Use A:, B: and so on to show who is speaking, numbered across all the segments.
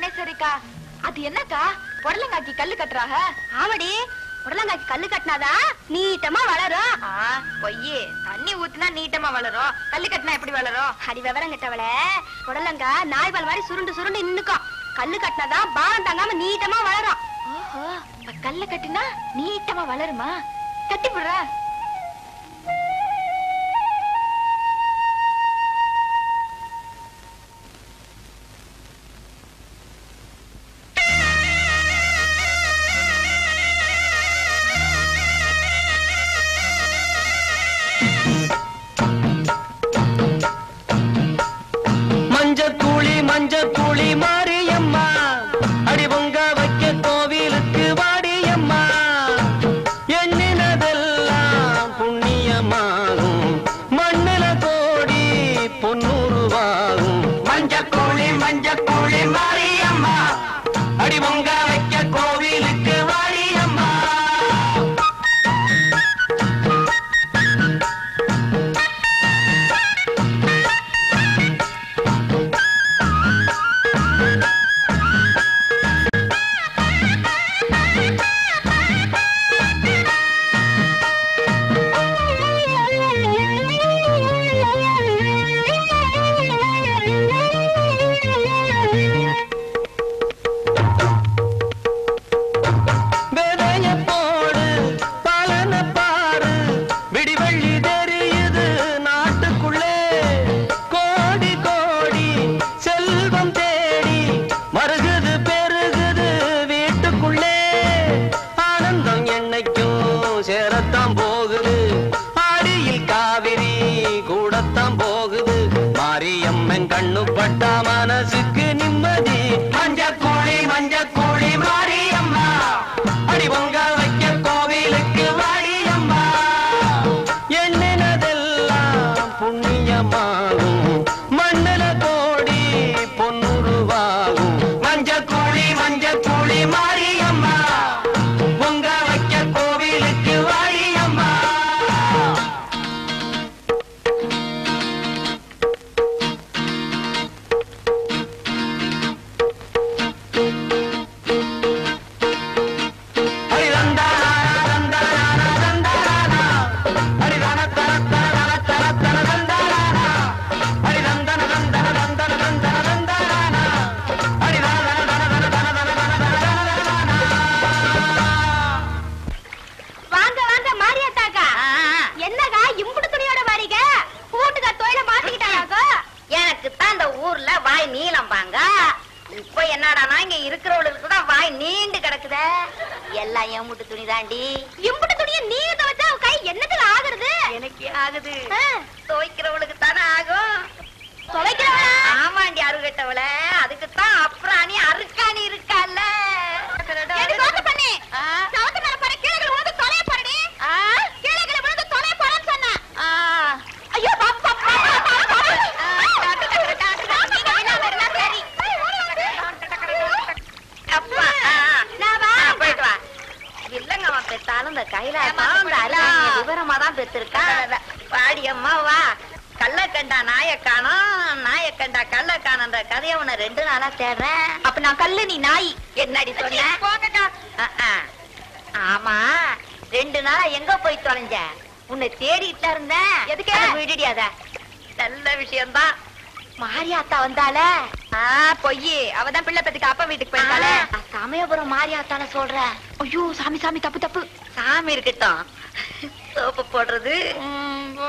A: சரிக்கா அது என்னக்கா புடலங்காக்கி கல்லு கட்டுறாக
B: ஆமாடி புடலங்காய்க்கு கல்லு கட்டினாதான் நீட்டமா வளரும்
A: ஆ, பொய்யே தண்ணி ஊத்துனா நீட்டமா வளரும் கல்லு கட்டினா எப்படி வளரும்
B: அடி விவரம் கெட்டவளே புடலங்கா நாய்பால் மாதிரி சுருண்டு சுருண்டு நின்னுக்கும் கல்லு கட்டினாதான் பாரம் தாங்காம நீட்டமா வளரும்
A: ஓஹோ அப்ப கல்லு கட்டினா நீட்டமா வளருமா கட்டி போடுற
C: மஞ்ச கூலி மஞ்ச கூலி மாரியம்மா அடி பொங்க வைக்க கோவிலுக்கு வாடியம்மா எண்ணினதெல்லாம் புண்ணியமாகும் மண்ணில கோடி பொன்னுருவாகும் மஞ்ச கூலி மஞ்ச கூலி மாரியம்மா அடி பொங்க வைக்க கோவிலுக்கு வாடியம்மா விதைய போடு பலன பாரு விடிவள்ளி தெரியுது நாட்டுக்குள்ளே கோடி கோடி செல்வம் தேடி மருகுது பெருகுது வீட்டுக்குள்ளே ஆனந்தம் என்னைக்கும் சேரத்தான் போகுது ஆடியில் காவிரி கூடத்தான் போகுது மாரியம்மன் கண்ணு பட்டா மனசுக்கு நிம்மதி மஞ்ச கோழி மஞ்ச கோழி மாரியம்மா அடி பொங்க வைக்க கோவிலுக்கு வாடியம்மா எண்ணினதெல்லாம் புண்ணியமாகும் மண்ணில கோடி பொன்னுருவாகும் மஞ்ச கோழி மஞ்ச கோழி மாரியம்மா பொங்க வைக்க கோவிலுக்கு வாடியம்மா
B: வாங்க வாங்க மாரியாத்தாக்கா என்னக்கா இம்புட்டு துணியோட வாரீங்க கூட்டுக்கா தொழில மாத்திக்கிட்டாங்க
D: எனக்கு தான் இந்த ஊர்ல வாய் நீளம் பாங்க இப்ப என்னடானா இங்க இருக்கிறவளுக்கு தான் வாய் நீண்டு கிடக்குதே எல்லாம் என் முட்டு துணி தாண்டி
B: இம்புட்டு துணியை நீங்க துவைச்சா உன் கை என்னத்துக்கு ஆகுறது
D: எனக்கு ஆகுது
B: ஆ,
D: துவைக்கிறவளுக்கு தானே ஆகும்
B: துவைக்கிறவளா
D: ஆமாண்டி அருகட்டவள அதுக்கு தான் அப்புறாணி அருக்காணி இருக்கால
B: ஏடி தோசை பண்ணி சவுத்து மேல பாரு கீழே விழுந்து தொலைய பாருடி கீழே விழுந்து தொலைய போறேன்னு சொன்னேன் ஐயோ பாப்பா
D: அப்பா ஆ,
B: நான் வா.
D: ஆ, போயிட்டு வா இல்லங்கம்மா பெத்தாலும் இந்த கைலாசம் இந்த அருகாணிய விவரமா தான் பெற்றிருக்கான் பாடி அம்மா வா கள்ளக்கண்டா நாயக்கானம் நாயக்கண்டா கள்ளக்கானன்ற கதையை உன்னை ரெண்டு நாளா தேடுறேன்
A: அப்ப நான் கல்லு நீ நாய்
D: என்னடி சொன்ன ஆ, ஆ. ஆமா ரெண்டு நாளா எங்க போய் தொலைஞ்ச உன்னை தேடிட்டு இருந்தேன்
A: எதுக்கு?
D: அட விடுடியாத நல்ல விஷயம்தான் மாரியாத்தா வந்தால
A: ஆ பொய்யே அவதான் பிள்ளை பெத்துக்கு அப்பா வீட்டுக்கு போயிருக்காளே
D: ஆ, சமயபுரம் மாரியாத்தான சொல்றேன்
A: ஐயோ சாமி சாமி தப்பு தப்பு
D: சாமி இருக்கட்டும் சோப்பு போடுறது
A: ம், ஓ.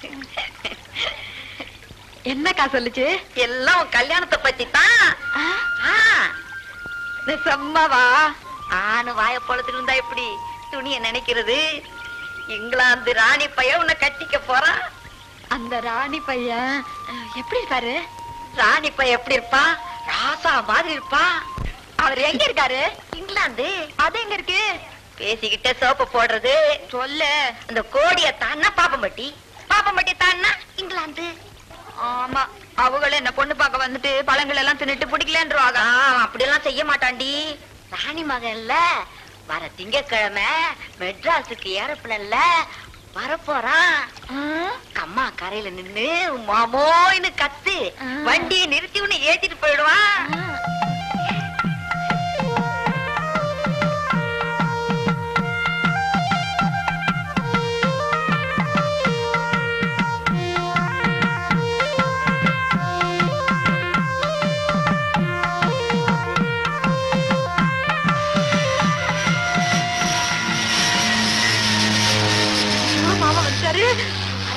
A: என்னக்கா சொல்லுச்சு
D: எல்லாம் உன் கல்யாணத்தை பத்தி தான்
A: ஆ, செம்மவா
D: ஆணு வாய பொழத்துட்டு இருந்தா எப்படி துணிய நினைக்கிறது இங்கிலாந்து ராணி பையன் உன்னை கட்டிக்க போறான்
A: அந்த ராணி பையன் அஹ், எப்படி இருக்காரு
D: ராணி பையன் எப்படி இருப்பான் ராசா மாதிரி இருப்பான்
A: அவர் எங்க இருக்காரு
D: இங்கிலாந்து
A: அது எங்க இருக்கு
D: பேசிக்கிட்டே சோப்பு போடுறது
A: சொல்லு
D: அந்த கோடிய தான்னா பாப்பம்பட்டி பாப்பம்பட்டி தான்னா இங்கிலாந்து
A: ஆமா அவங்களும் என்ன பொண்ணு பார்க்க வந்துட்டு பழங்கள் எல்லாம் தின்னுட்டு பிடிக்கலன்றவாங்க
D: ஆ, அப்படியெல்லாம் செய்ய மாட்டான்டி ராணி மகன்ல வர திங்கக்கிழமை மெட்ராஸுக்கு ஏறப்பினல்ல வரப்போறான் அம்மா கரையில நின்னு மாமோன்னு கத்து
A: ஆ.
D: வண்டியை நிறுத்தி உன்னை ஏத்திட்டு போயிடுவான்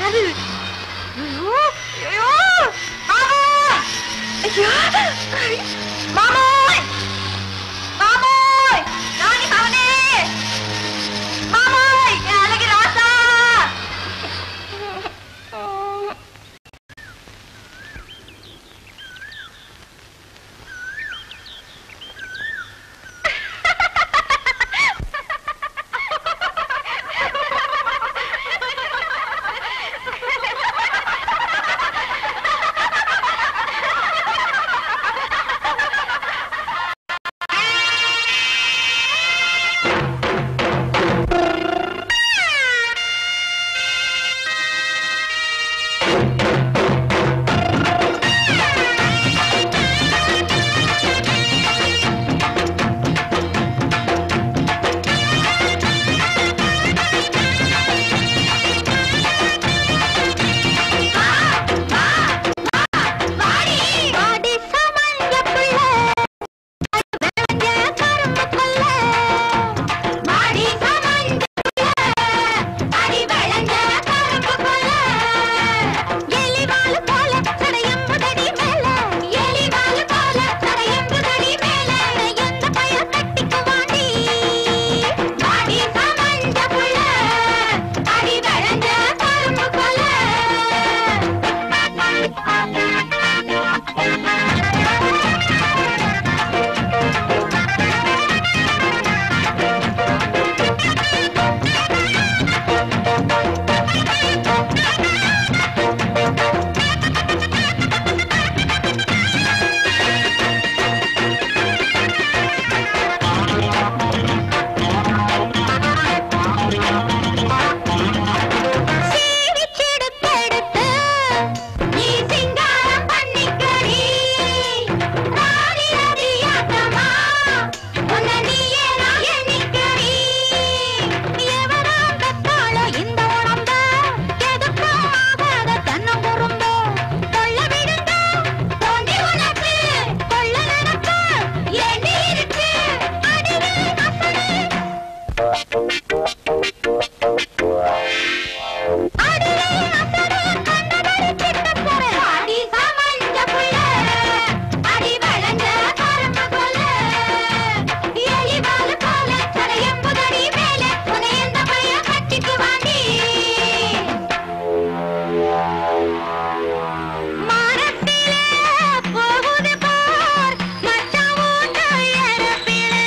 A: யாரு ஐயோ ஐயோ மாமா ஐயோ மாமோய் மாமோய் ராணி அவனே மாமோய் என் அழகு ராசா வாடி சமஞ்ச புள்ள வெளஞ்ச கரும்பு கொல்ல வாடி சமஞ்ச புள்ள அடி வெளஞ்ச கரும்பு கொல்ல எலிவால் போல சடையம்புதடி மேல எலிவால் போல சடையம்புதடி மேல எந்த பய கட்டிக்கு வாடி வாடி சமஞ்ச புள்ள அடி வெளஞ்ச கரும்பு கொல்ல சீவிச்செடுத்தெடுத்து நீ சிங்காரம் பண்ணிக்கடி ராணி ரதியாட்டமா உன்னை நீயே நான் எண்ணிக்கடி எவராம் பெத்தாளோ இந்த உடம்ப எதுக்கும் ஆகாத தென்னங்குறும்ப கொள்ள விடுங்க தோண்டி உனக்கு கொள்ள நினைக்க ஏண்டி இருக்கு அடிவே அசடு அடியே அசடு கண்ணபடி சிட்டப்பொரு அடி சமஞ்ச புள்ள அடி வளஞ்ச கரும்பு கொல்ல எலி வாலு போல சடையம்புதடி மேல உன்னை எந்த பைய கட்டிக்கு வாண்டி மரத்திலே போகுது பார் மச்சான் ஊட்டு எரப்பிலே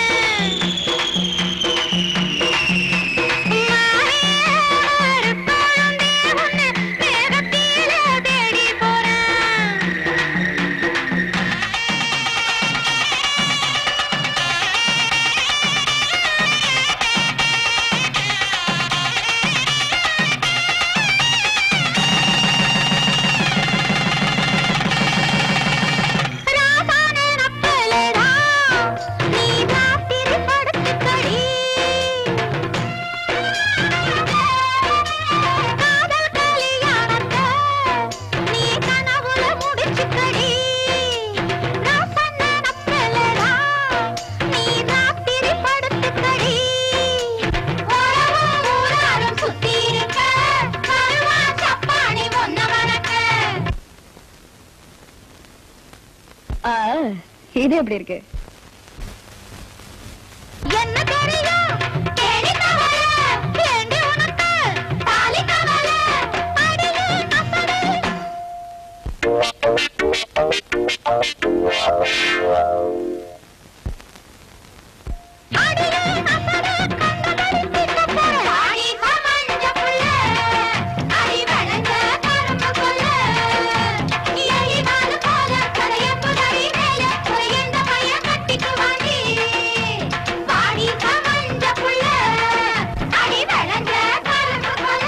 A: நீ ராத்திரி படுத்துக்கடி காதல் கல்யாணத்தை நீ கனவுல முடிச்சுக்கடி ராசன் நினப்பிலடா நீ ராத்திரி படுத்துக்கடி உறவும் ஊராரும் சுத்தி இருக்க கருவா சப்பாணி ஒன்ன வணக்க இது எப்படி இருக்கு
B: என்ன தெரியும் கேடி தவள வேண்டி உனக்கு தாலி தவள அடியே அசடு அடியே அசடு கண்ணபடி சிட்டப்பொரு ஆடி சமஞ்ச புள்ள அடி வளஞ்ச கரும்பு கொல்ல எலி வாலு போல சடையம்புதடி மேல ஒரு எந்த பைய கட்டிக்கு வாண்டி வாடி சமஞ்ச புள்ள அடி வளஞ்ச கரும்பு கொல்ல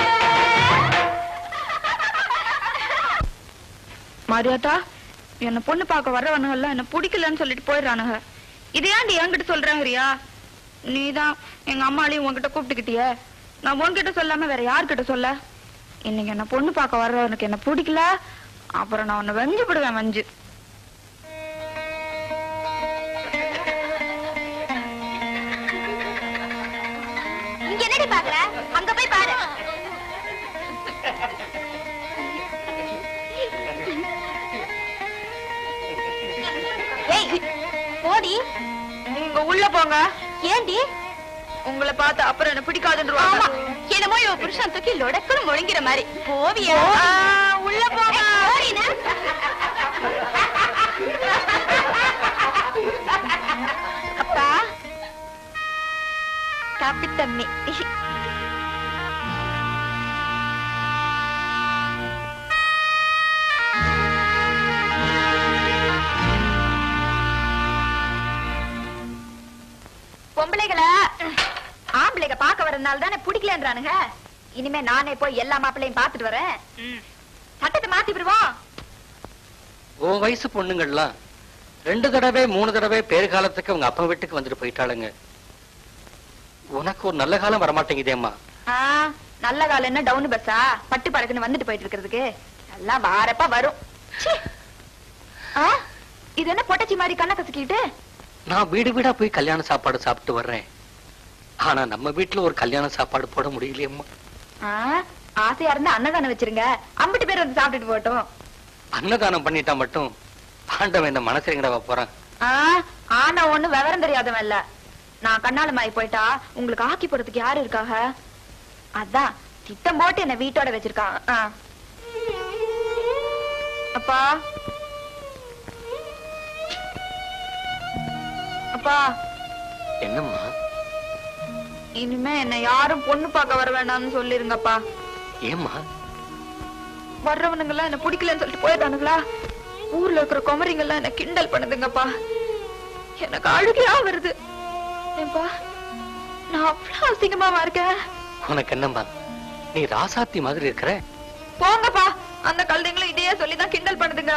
A: மாரியாத்தா என்ன பொண்ணு பார்க்க வர்றவனுங்கெல்லாம் என்ன பிடிக்கலன்னு சொல்லிட்டு போயிடுறானுங்க இது ஏன்டி என்கிட்ட சொல்றாங்கறியா நீதான் எங்க அம்மாலையும் உன்கிட்ட கூப்பிட்டுக்கிட்டியே நான் உன்கிட்ட சொல்லாம வேற யார்கிட்ட சொல்ல இன்னைக்கு என்ன பொண்ணு பார்க்க வர்றவனுக்கு என்ன பிடிக்கல அப்புறம் நான் உன்னை வெஞ்சு விடுவேன் வெஞ்சு
B: இங்க என்னடி பாக்குற அங்க போய் பாரு
A: நீங்க உள்ள போங்க
B: ஏண்டி
A: உங்களை பார்த்து அப்புறம் என்ன
B: ஆமா
A: பிடிக்காதுன்றவாங்க
B: என்னமோ இவ புருஷன் தூக்கி லொடக்குன்னு முழுங்கிற மாதிரி போவியா
A: ஆ, உள்ள போங்க
B: அப்பா காப்பி தண்ணி பொம்பளைகளா ஆம்பளைங்க பார்க்க வரதுனால தானே பிடிக்கலன்றானுங்க இனிமே நானே போய் எல்லா மாப்பிள்ளையும் பார்த்துட்டு வரேன் சட்டத்தை மாத்தி விடுவோம்
E: உன் வயசு பொண்ணுங்கள்லாம் ரெண்டு தடவை மூணு தடவை பேர் காலத்துக்கு அவங்க அப்பா வீட்டுக்கு வந்துட்டு போயிட்டாளுங்க உனக்கு ஒரு நல்ல காலம் வரமாட்டேங்குதேம்மா
B: ஆ, நல்ல காலம் என்ன டவுன் பஸ்ஸா பட்டு பறக்குன்னு வந்துட்டு போயிட்டு இருக்கிறதுக்கு எல்லாம் வாரப்பா வரும் ச்சீ. ஆ, இது என்ன பொட்டச்சி மாதிரி கண்ணை கசக்கிட்டு
E: நான் வீடு வீடா போய் கல்யாண சாப்பாடு சாப்பிட்டு வர்றேன் ஆனா நம்ம வீட்டுல ஒரு கல்யாண சாப்பாடு போட முடியலையேம்மா
B: ஆ, ஆசையா இருந்தா அன்னதானம் வச்சிருங்க அம்பிட்டு பேர் வந்து சாப்பிட்டுட்டு போட்டோம்
E: அன்னதானம் பண்ணிட்டா மட்டும் ஆண்டவன் இந்த மனசு எங்கடவா போறான்
B: ஆனா ஒண்ணு விவரம் தெரியாதவன் இல்ல நான் கண்ணால மாறி போயிட்டா உங்களுக்கு ஆக்கி போறதுக்கு யாரு இருக்காக அதான் திட்டம் போட்டு என்ன வீட்டோட வச்சிருக்கான் ஆ. அப்பா அப்பா
E: என்னம்மா
A: இனிமே என்ன யாரும் பொண்ணு பார்க்க வர வேண்டாம்னு சொல்லிருங்கப்பா
E: ஏம்மா
A: வர்றவனுங்க எல்லாம் என்ன பிடிக்கலன்னு சொல்லிட்டு போயிட்டானுங்களா ஊர்ல இருக்கிற குமரிங்க எல்லாம் என்ன கிண்டல் பண்ணுதுங்கப்பா எனக்கு அழுகையா வருது ஏன்பா நான் அவ்வளவு அசிங்கமாவா இருக்கேன்
E: உனக்கு என்னம்மா நீ ராசாத்தி மாதிரி இருக்கிற
A: போங்கப்பா அந்த கழுதைங்களும் இதையே சொல்லிதான் கிண்டல் பண்ணுதுங்க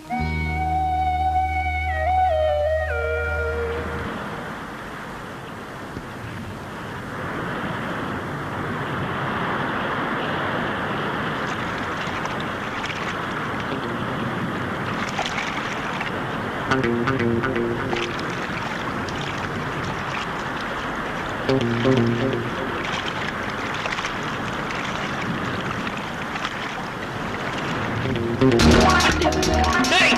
C: டேய்!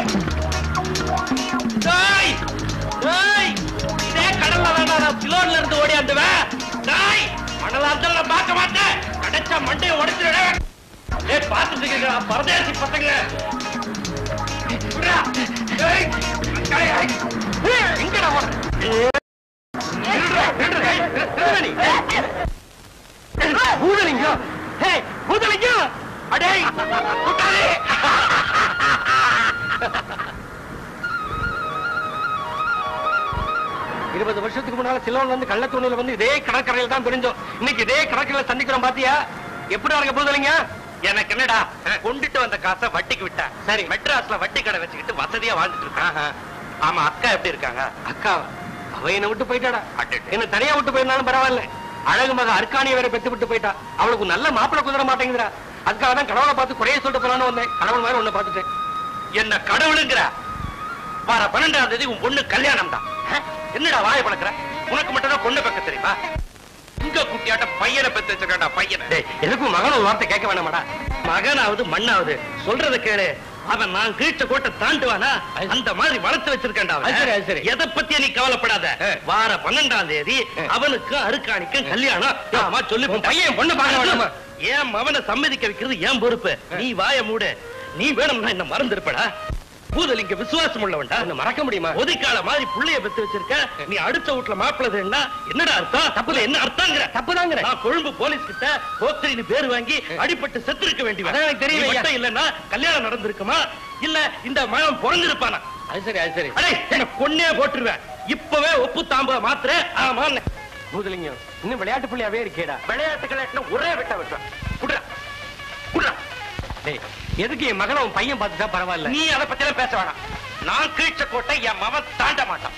C: டேய்! டேய்! இதே கடல்ல வேணா நான் சிலோன்ல இருந்து ஓடியாந்துவேன். டேய்! மணலா இருந்தாலும் நான் பார்க்க மாட்டேன். கிடைச்சா மண்டையை உடைச்சிடுவேன். ஏய், பார்த்துட்டு இருக்கீங்களா, பரதேசி பசங்க. விட்றா. டேய்! டேய், டேய். ஏய், எங்கடா ஓடுற? நில்றா, நில்றா, ஏய், நில்றா நீ. பூதலிங்கம். ஏய், பூதலிங்கம். அடேய், கூட்டாளி.
E: இருபது வருஷத்துக்கு முன்னால சிலோன்ல இருந்து கள்ளத்தூணில வந்து இதே கடற்கரையில தான் பிரிஞ்சோம் இன்னைக்கு இதே கடற்கரையில சந்திக்கிறோம் பாத்தியா எப்படி இருக்க போதலைங்க
C: எனக்கு என்னடா கொண்டுட்டு வந்த காசை வட்டிக்கு விட்டேன் சரி மெட்ராஸ்ல வட்டி கடை வச்சுக்கிட்டு வசதியா வாழ்ந்துட்டு இருக்கான் ஆமா அக்கா எப்படி இருக்காங்க
E: அக்கா அவ என்ன விட்டு போயிட்டாடா
C: அடடே.
E: என்ன தனியா விட்டு போயிருந்தாலும் பரவாயில்ல அழகு மக அர்க்காணிய வேற பெத்து விட்டு போயிட்டா அவளுக்கு நல்ல மாப்பிளை குதிர மாட்டேங்குதுடா அதுக்காக தான் கடவுளை பார்த்து குறைய சொல்லிட்டு போலான்னு வந்தேன் கடவுள் மாதிரி உன்னை பார்த்துட்டேன்
C: என்ன கடவுளுங்கிற வர பன்னெண்டாம் தேதி உன் பொண்ணு கல்யாணம் தான் என்னடா வாய பழக்கிற உனக்கு மட்டும் தான் பொண்ணு பக்க தெரியுமா உங்க குட்டியாட்ட பையனை பெத்து வச்சிருக்காண்டா பையனை
E: டேய் எதுக்கும் மகன் ஒரு வார்த்தை கேட்க வேணாமாடா
C: மகனாவது மண்ணாவது சொல்றத கேளு அவன் நான் கீழ்ச்ச கோட்டை தாண்டுவானா அந்த மாதிரி வளர்த்து வச்சிருக்கேன்டா அவன்.
E: அது சரி, அது சரி.
C: எதை பத்தி நீ கவலைப்படாத வார பன்னெண்டாம் தேதி அவனுக்கும் அருக்காணிக்கும் கல்யாணம் ஆமா சொல்லி
E: உன் பையன் பொண்ணு பார்க்க வேணாமா?
C: ஏன் மவனை சம்மதிக்க வைக்கிறது ஏன் பொறுப்பு நீ வாய மூடு நீ வேணும்னா என்ன மறந்துருப்படா பூதலிங்க விசுவாசம் உள்ளவன்டா
E: உன்னை மறக்க முடியுமா
C: ஒதிக்கால மாதிரி புள்ளைய பெத்து வச்சிருக்க நீ அடுத்த வீட்டுல மாப்பிள்ளதுன்னா என்னடா அர்த்தம் தப்புல என்ன அர்த்தங்கிற
E: தப்புதாங்கிற.
C: நான் கொழும்பு போலீஸ் கிட்ட போக்கிரின்னு பேர் வாங்கி அடிபட்டு செத்துருக்க வேண்டியவன்
E: அதான் எனக்கு தெரியும்
C: நீ
E: ஐயா.
C: மட்டும் இல்லன்னா கல்யாணம் நடந்திருக்குமா இல்ல இந்த மகன் பிறந்திருப்பானா
E: அது சரி அது சரி
C: அடே என்ன கொன்னே போட்டுருவேன் இப்பவே ஒப்பு தாம்ப மாத்திர ஆமா
E: பூதலிங்கம் இன்னும் விளையாட்டு பிள்ளையாவே இருக்கேடா
C: விளையாட்டுகளை ஒரே வெட்ட வெட்டுவேன் குடுறா குடுறா
E: டேய் எதுக்கு என் மகனை உன் பையன் பார்த்துட்டா பரவாயில்ல
C: நீ அதை பத்தி எல்லாம் பேச வேணாம் நான் கீழ்ச்ச கோட்டை என் மவன் தாண்ட மாட்டான்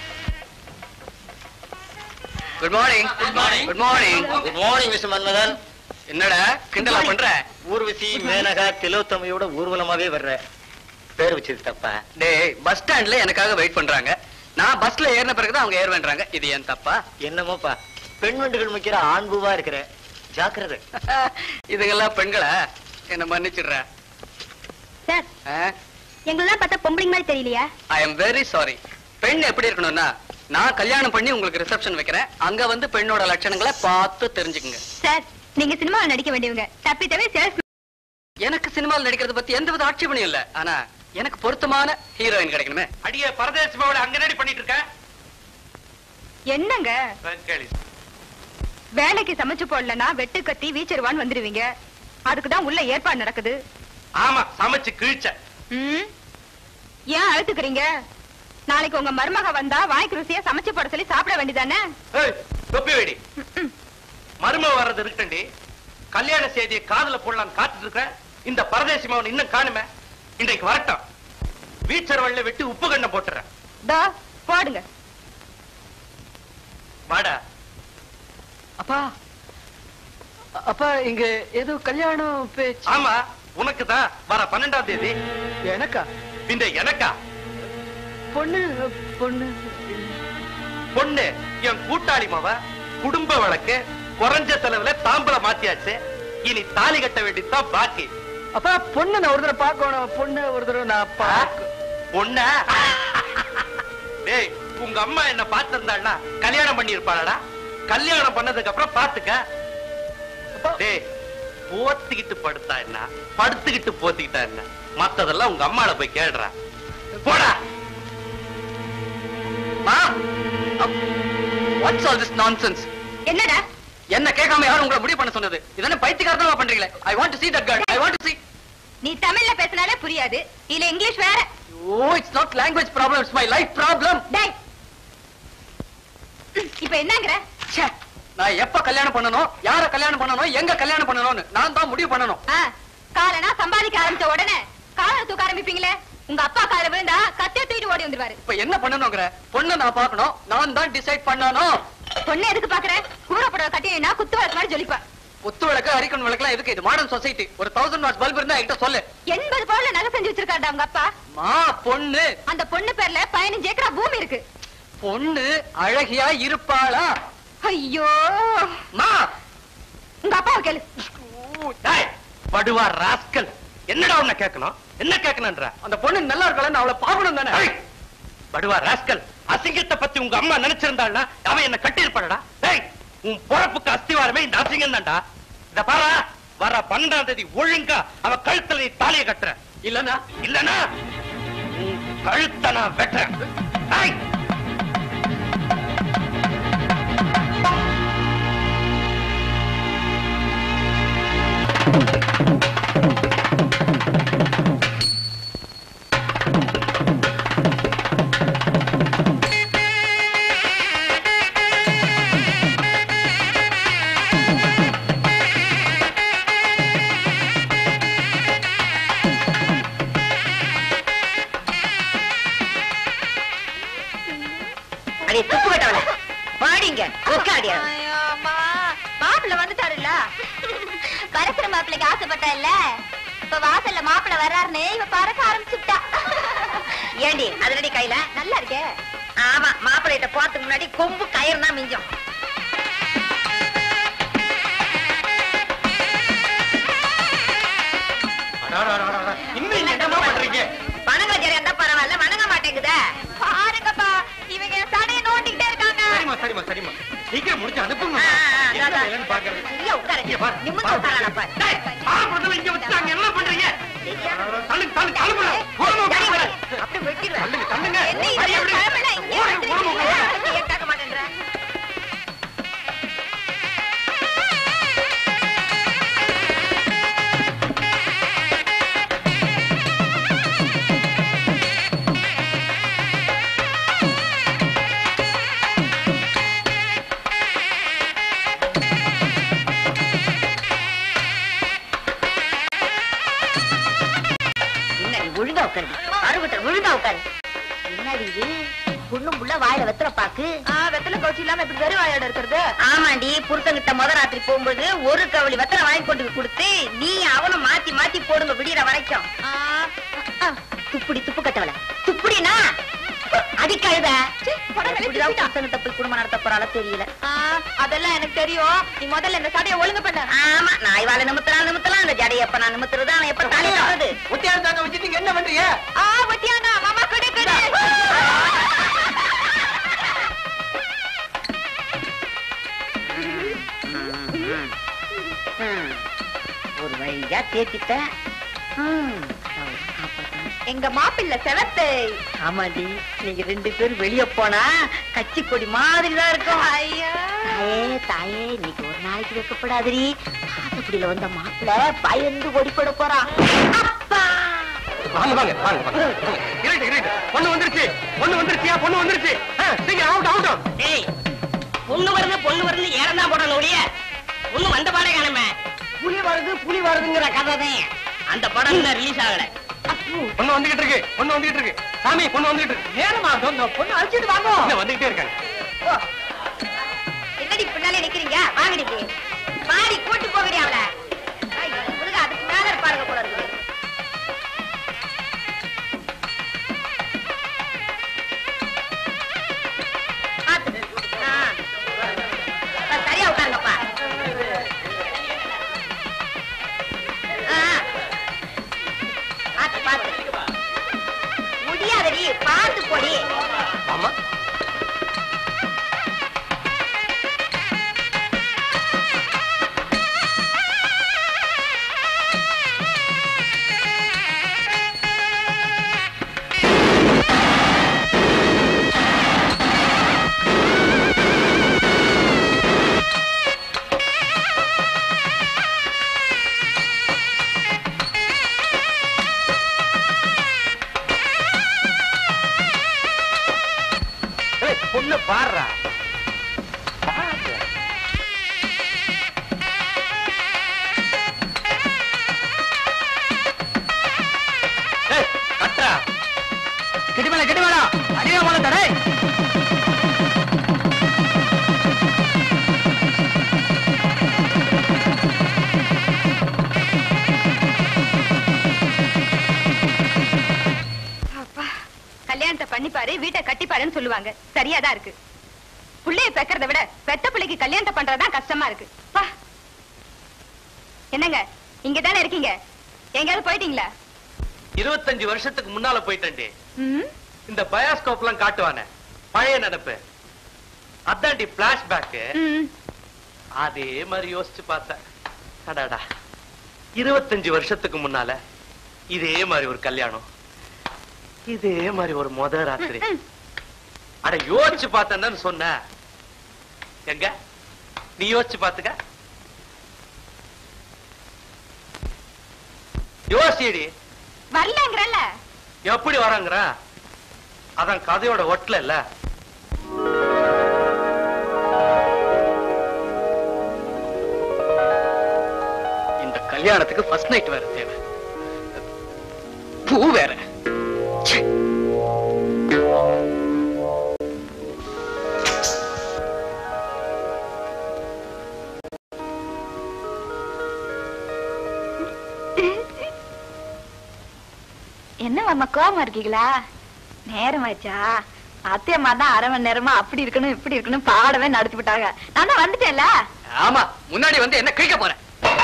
E: good morning good morning good morning
F: good morning mister Manmadhan
E: என்னடா கிண்டலா பண்ற
F: ஊர்வசி மேனகா திலோத்தமையோட ஊர்வலமாவே வர்ற பேர் வச்சது தப்பா
E: டேய் பஸ் ஸ்டாண்ட்ல எனக்காக வெயிட் பண்றாங்க நான் பஸ்ல ஏறின பிறகுதான் அவங்க ஏறுவேன்றாங்க இது ஏன் தப்பா
F: என்னமோப்பா பெண் வண்டுகள் முக்கிற ஆண்புவா இருக்கிற ஜாக்கிரதை
E: இதுங்கெல்லாம் பெண்களா என்ன மன்னிச்சிடுற
B: சார் எங்களெல்லாம் பார்த்தா பொம்பளைங்க மாதிரி தெரியலையா
E: ஐ எம் வெரி சாரி பெண் எப்படி இருக்கணும்னா நான் கல்யாணம் பண்ணி உங்களுக்கு ரிசப்ஷன் வைக்கிறேன் அங்க வந்து பெண்ணோட லட்சணங்களை பார்த்து தெரிஞ்சுக்குங்க
B: சார் நீங்க சினிமாவில் நடிக்க வேண்டியவங்க தப்பி தவிர சேல்ஸ்
E: எனக்கு சினிமாவில் நடிக்கிறத பத்தி எந்த வித ஆட்சேபனையும் இல்ல ஆனா எனக்கு பொருத்தமான ஹீரோயின் கிடைக்கணுமே
C: அடியே பரதேசி மாவுல அங்க என்னடி பண்ணிட்டு இருக்க
B: என்னங்க
C: கேளு
B: வேலைக்கு சமைச்சு போடலன்னா வெட்டு கத்தி வீச்சருவான்னு வந்துருவீங்க அதுக்கு தான் உள்ள ஏற்பாடு நடக்குது
C: ஆமா சமைச்சு கிழிச்ச
B: ம் ஏன் அழுத்துக்கிறீங்க நாளைக்கு உங்க மருமக வந்தா வாய்க்கு ருசியா சமைச்சு போட சொல்லி சாப்பிட வேண்டியதானே
C: ஏய், தொப்பி வெடி மரும வர்றது இருக்கண்டி கல்யாண செய்தியை காதுல போடலாம் காத்துட்டு இருக்க இந்த பரதேசி மகன் இன்னும் காணுமே இன்றைக்கு வரட்டும் வீச்சர் வள்ள வெட்டி உப்பு கண்ணை போட்டுறேன்
B: தோ போடுங்க
C: வாடா
E: அப்பா அப்பா இங்க ஏதோ கல்யாணம் பேச்சு
C: ஆமா உனக்கு தான் வர பன்னெண்டாம் தேதி
E: எனக்கா
C: இந்த எனக்கா
E: பொண்ணு பொண்ணு
C: பொண்ணு என் கூட்டாளி மாவ குடும்ப வழக்கு குறைஞ்ச செலவுல தாம்பல மாத்தியாச்சு இனி தாலி கட்ட வேண்டியதுதான் பாக்கி
E: அப்பா பொண்ணு நான் ஒரு தடவை பார்க்கணும் பொண்ணு ஒரு தடவை நான் பார்க்க
C: பொண்ண டேய் உங்க அம்மா என்ன பார்த்திருந்தாள்னா கல்யாணம் பண்ணி இருப்பாளடா கல்யாணம் பண்ணதுக்கு அப்புறம் பாத்துக்க டேய் போத்திக்கிட்டு படுத்தா என்ன படுத்துக்கிட்டு போத்திக்கிட்டா என்ன மத்ததெல்லாம் உங்க அம்மால போய் கேடுறா போடா
E: வாட்ஸ் ஆல் திஸ் நான்சென்ஸ்
B: என்னடா
E: என்ன கேட்காம யாரும் உங்களை முடிவு பண்ண சொன்னது இதென்ன பைத்தியக்காரத்தனமா பண்றீங்களே I want to see that girl I want to see
B: நீ தமிழ்ல பேசினாலே புரியாது இல்ல இங்கிலீஷ் வேற
E: oh it's not language problem it's my life problem
B: டேய் இப்ப என்னங்கற
E: நான் எப்ப கல்யாணம் பண்ணணும் யார கல்யாணம் பண்ணணும் எங்க கல்யாணம் பண்ணணும்னு நான் தான் முடிவு பண்ணணும்
B: ஆ, காலனா சம்பாதிக்க ஆரம்பிச்ச உடனே காலை தூக்க ஆரம்பிப்பீங்களே உங்க அப்பா கால விழுந்தா கத்திய தூக்கிட்டு ஓடி வந்துருவாரு
E: இப்ப என்ன பண்ணணுங்கிற பொண்ணை நான் பார்க்கணும் நான் தான் டிசைட் பண்ணணும்
B: பொண்ணு எதுக்கு பாக்குற கூறப்பட கட்டினா குத்து வழக்கு மாதிரி ஜொலிப்பா
E: குத்து விளக்கு அரிக்கன் விளக்குலாம் எதுக்கு இது மாடர்ன் சொசைட்டி ஒரு தௌசண்ட் வாட்ஸ் பல்ப் இருந்தா என்கிட்ட சொல்லு
B: எண்பது பவுன்ல நகை செஞ்சு வச்சிருக்காருடா உங்க அப்பா
E: மா பொண்ணு
B: அந்த பொண்ணு பேர்ல பதினஞ்சு ஏக்கரா பூமி இருக்கு
E: பொண்ணு அழகியா இருப்பாளா
B: ஐயோ
C: மா
B: உங்க அப்பாவை கேளு
C: டேய் படுவா ராஸ்கல் என்னடா உன்னை கேட்கணும் என்ன கேட்கணும்ன்ற
E: அந்த பொண்ணு நல்லா இருக்காளா நான் அவளை பார்க்கணும் தானே
C: டேய், படுவா ராஸ்கல் அசிங்கத்தை பத்தி உங்க அம்மா நினைச்சிருந்தாள்னா அவன் என்ன கட்டி இருப்பாடா டேய் உன் பொழப்புக்கு அஸ்திவாரமே இந்த அசிங்கம் தான்டா இத பாரா வர பன்னெண்டாம் தேதி ஒழுங்கா அவ கழுத்துல நீ தாலியை கட்டுற
E: இல்லன்னா
C: இல்லனா உன் கழுத்தை நான் வெட்டுறேன் டேய்,
D: அடி துப்பு கட்டவள பாடிங்க உட்காடியா
B: மாப்பிள்ள வந்துட்டாருல்ல பரசுற மாப்பிள்ளைக்கு ஆசைப்பட்டா இல்ல இப்ப வாசல்ல மாப்பிள்ள வர்றாருன்னு இவ பறக்க ஆரம்பிச்சுட்டா
D: ஏண்டி அதனடி கையில
B: நல்லா இருக்கே
D: ஆமா மாப்பிள்ளைகிட்ட போறதுக்கு முன்னாடி கொம்பு கயிறு தான் மிஞ்சம்
C: அடாடாடாடா, இன்னும் இங்க என்னம்மா பண்றீங்க
D: வணங்கஜரி இருந்தா பரவாயில்ல வணங்க மாட்டேங்குதே
B: பாருங்கப்பா இவங்க என் சடைய நோண்டிக்கிட்டே இருக்காங்க
C: சரிம்மா சரிம்மா சரிம்மா சீக்கிரம் முடிச்சு அனுப்புங்க
D: ஆ, ஆ, ஆ,
C: என்ன
D: அதான்.
C: வேலைன்னு பாக்குறது
D: இங்க உட்காரு
C: இங்க பாரு,
D: நிமிர்ந்து
C: பாரு.
D: உட்காரான பாரு
C: டேய், ஆள் கொண்டு இங்க வச்சுட்டாங்க, என்ன பண்றீங்க? தள்ளுங்க, தள்ளுங்க, தள்ளுங்க. ஓரமா உட்காருங்க.
D: அப்படியே வெட்டிடுவேன்
C: தள்ளுங்க, தள்ளுங்க.
B: என்ன இது
C: அடி, அப்படி.
B: கிளம்பல, இங்கே
C: ஓரமா, ஓரமா உட்காருங்க.
D: ஏன் கேட்க மாட்டேன்ற என்னடி ஒழுங்கா உட்காரு அறுபட்டர் ஒழுங்கா உட்காரு என்னடி இது புண்ணும் புள்ள வாயில வெத்தல பாக்கு
B: வெத்தலை கவுச்சி இல்லாம இப்படி வெறும் வாயோட இருக்கிறது
D: ஆமாண்டி புருஷங்கிட்ட முத ராத்திரி போகும்போது ஒரு கவளி வெத்தலை வாங்கி கொண்டு போய் கொடுத்து நீ அவனும் மாத்தி மாத்தி போடுங்க விடியற வரைக்கும் துப்புடி துப்பு கட்டவல துப்புடினா அடி கழுத புருஷங்கிட்ட போய் குடும்பம் நடத்த போறால தெரியல
B: அதெல்லாம் எனக்கு தெரியும் நீ முதல்ல இந்த சடையை ஒழுங்கு பண்ண
D: ஆமா நான் இவாள நிமித்தலாம் நிமித்தலாம் இந்த ஜடைய எப்ப நான் நிமித்துறது அவன் எப்ப தாலி கட்டுறது
E: ஒத்தியார் தாங்க வச்சுட்டு என்ன பண்றீங்க
B: ஆ ஒட்டியானா மாமா கொடு கொடு
D: ம். ம். ஒரு வழியா தேத்திட்டேன் ம். அவளை காப்பாத்தணும்.
B: எங்க மாப்பிள்ளை செவத்தை
D: ஆமாடி நீங்க ரெண்டு பேரும் வெளிய போனா கட்சி கொடி மாதிரி தான் இருக்கும்
B: ஐயோ
D: தாயே தாயே இன்னைக்கு ஒரு நாளைக்கு வைக்கப்படாதடி காட்டுக்குடியில வந்த மாப்பிள்ள பயந்து ஓடி போட போறான் அப்பா
C: வாங்க வாங்க வாங்க வாங்க இருட்டு இருட்டு பொண்ணு வந்துருச்சு பொண்ணு வந்துருச்சியா பொண்ணு வந்துருச்சு ஆ, சீக்கிரம் அவுட் அவுட்
G: டேய் பொண்ணு வருது பொண்ணு வருது ஏறம் தான் போடணும் ஒழிய ஒண்ணு வந்த பாடே காணுமே
D: புலி வருது புலி வருதுங்கிற கதை தான்
G: அந்த படம் இன்னும் ரிலீஸ் ஆகல
C: பொண்ணு வந்துகிட்டு இருக்கு பொண்ணு வந்துகிட்டு இருக்கு சாமி பொண்ணு வந்துகிட்டு இருக்கு
D: நேரமா பொண்ணு அழைச்சிட்டு வாங்க
C: இன்னும் வந்துகிட்டே இருக்காங்க
B: என்னடி பின்னாலே நிக்கிறீங்க வாங்கடி இப்படி. வாடி கூட்டு போகடி அவள ஐயோ, முருகா அதுக்கு மேல இருப்பாருங்க போல இருக்குது பாத்து. ஆ. ஆ, சரியா உட்காருங்கப்பா ஆ. பாத்து பாத்து முடியாதடி பாத்து போடி
C: ஆமா ஏய், பொண்ணு பாடுறா கட்டா
E: கெட்டிமேல கெட்டிமேல அடியா போல தடை
B: அப்பா கல்யாணத்தை பண்ணிப்பாரு வீட்டை கட்டிப்பாருன்னு சொல்லுவாங்க சரியாதான் இருக்கு புள்ளைய பெக்கறத விட பெத்த பிள்ளைக்கு கல்யாணத்தை பண்றதுதான் கஷ்டமா இருக்கு பா என்னங்க இங்க தானே இருக்கீங்க எங்கேயாவது போயிட்டீங்களா
C: இருபத்தஞ்சு வருஷத்துக்கு முன்னால போயிட்டேன்டி
B: ம்
C: இந்த பயாஸ்கோப் எல்லாம் காட்டுவானே பழைய நினைப்பு அதான்டி பிளாஷ்பேக்
B: ம்
C: அதே மாதிரி யோசிச்சு பார்த்தேன் அடாடா இருபத்தஞ்சு வருஷத்துக்கு முன்னால இதே மாதிரி ஒரு கல்யாணம் இதே மாதிரி ஒரு முத ராத்திரி அட யோசிச்சு பார்த்தேன்னு சொன்ன எங்க நீ யோசிச்சு பாத்துக்க யோசிடி
B: வரலங்கிறல்ல
C: எப்படி வராங்கற அதான் கதையோட ஒட்டல இல்ல
E: இந்த கல்யாணத்துக்கு ஃபர்ஸ்ட் நைட் வேற தேவை பூ வேற ச்சே.
B: என்ன மாமா கோவமா இருக்கீங்களா நேரமாச்சா அத்தையம்மா தான் அரை மணி நேரமா அப்படி இருக்கணும் இப்படி இருக்கணும் பாடவே நடத்தி விட்டாங்க நான் தான் வந்துட்டேன்ல
E: ஆமா முன்னாடி வந்து என்ன கிழிக்க போறேன்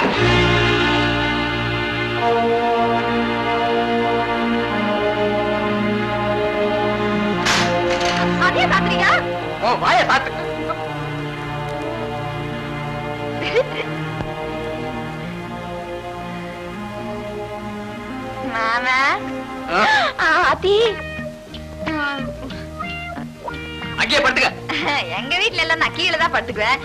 B: அதே பாக்குறீங்க
E: ஓ வாய சாத்து
B: மாமா
E: ஆ,
B: ஆத்தி
E: அங்கேயே படுத்துக்க
B: எங்க வீட்ல எல்லாம் நான் கீழே தான் படுத்துக்குவேன்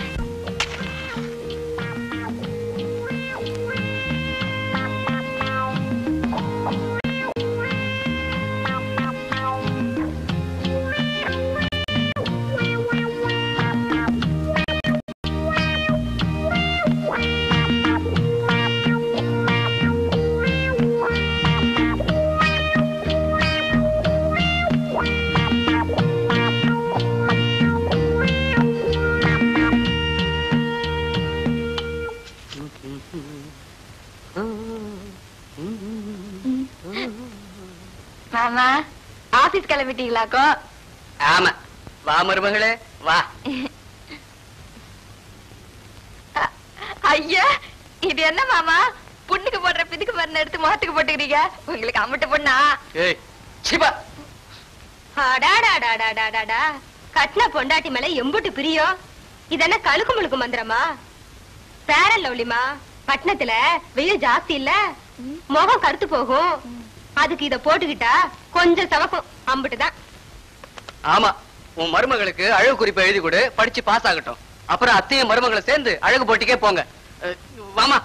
B: மாமா ஆபீஸ் கிளம்பிட்டீங்களாக்கோ
E: ஆமா வா மருமகளே வா
B: அ- ஐயா இது என்ன மாமா புண்ணுக்கு போடுற பிதுக்கு மருந்து எடுத்து முகத்துக்கு போட்டுக்கிறீங்க உங்களுக்கு அம்மட்டு பொண்ணா
E: ஏய் சிபா
B: அடாடாடாடாடாடா கட்டின பொண்டாட்டி மேல எம்புட்டு பிரியம் இது என்ன கழுக்கு முழுக்கு மந்திரமா பேரன் லவ்லிமா பட்டணத்துல வெயில் ஜாஸ்தி இல்ல முகம் கருத்து போகும் அதுக்கு இத போட்டுக்கிட்டா கொஞ்சம் சவக்கும் அம்பிட்டுதான்
E: ஆமா உன் மருமகளுக்கு அழகு குறிப்பை எழுதி கொடு படிச்சு பாஸ் ஆகட்டும் அப்புறம் அத்தையும் மருமகளை சேர்ந்து அழகு போட்டிக்கே போங்க அஹ், வாமா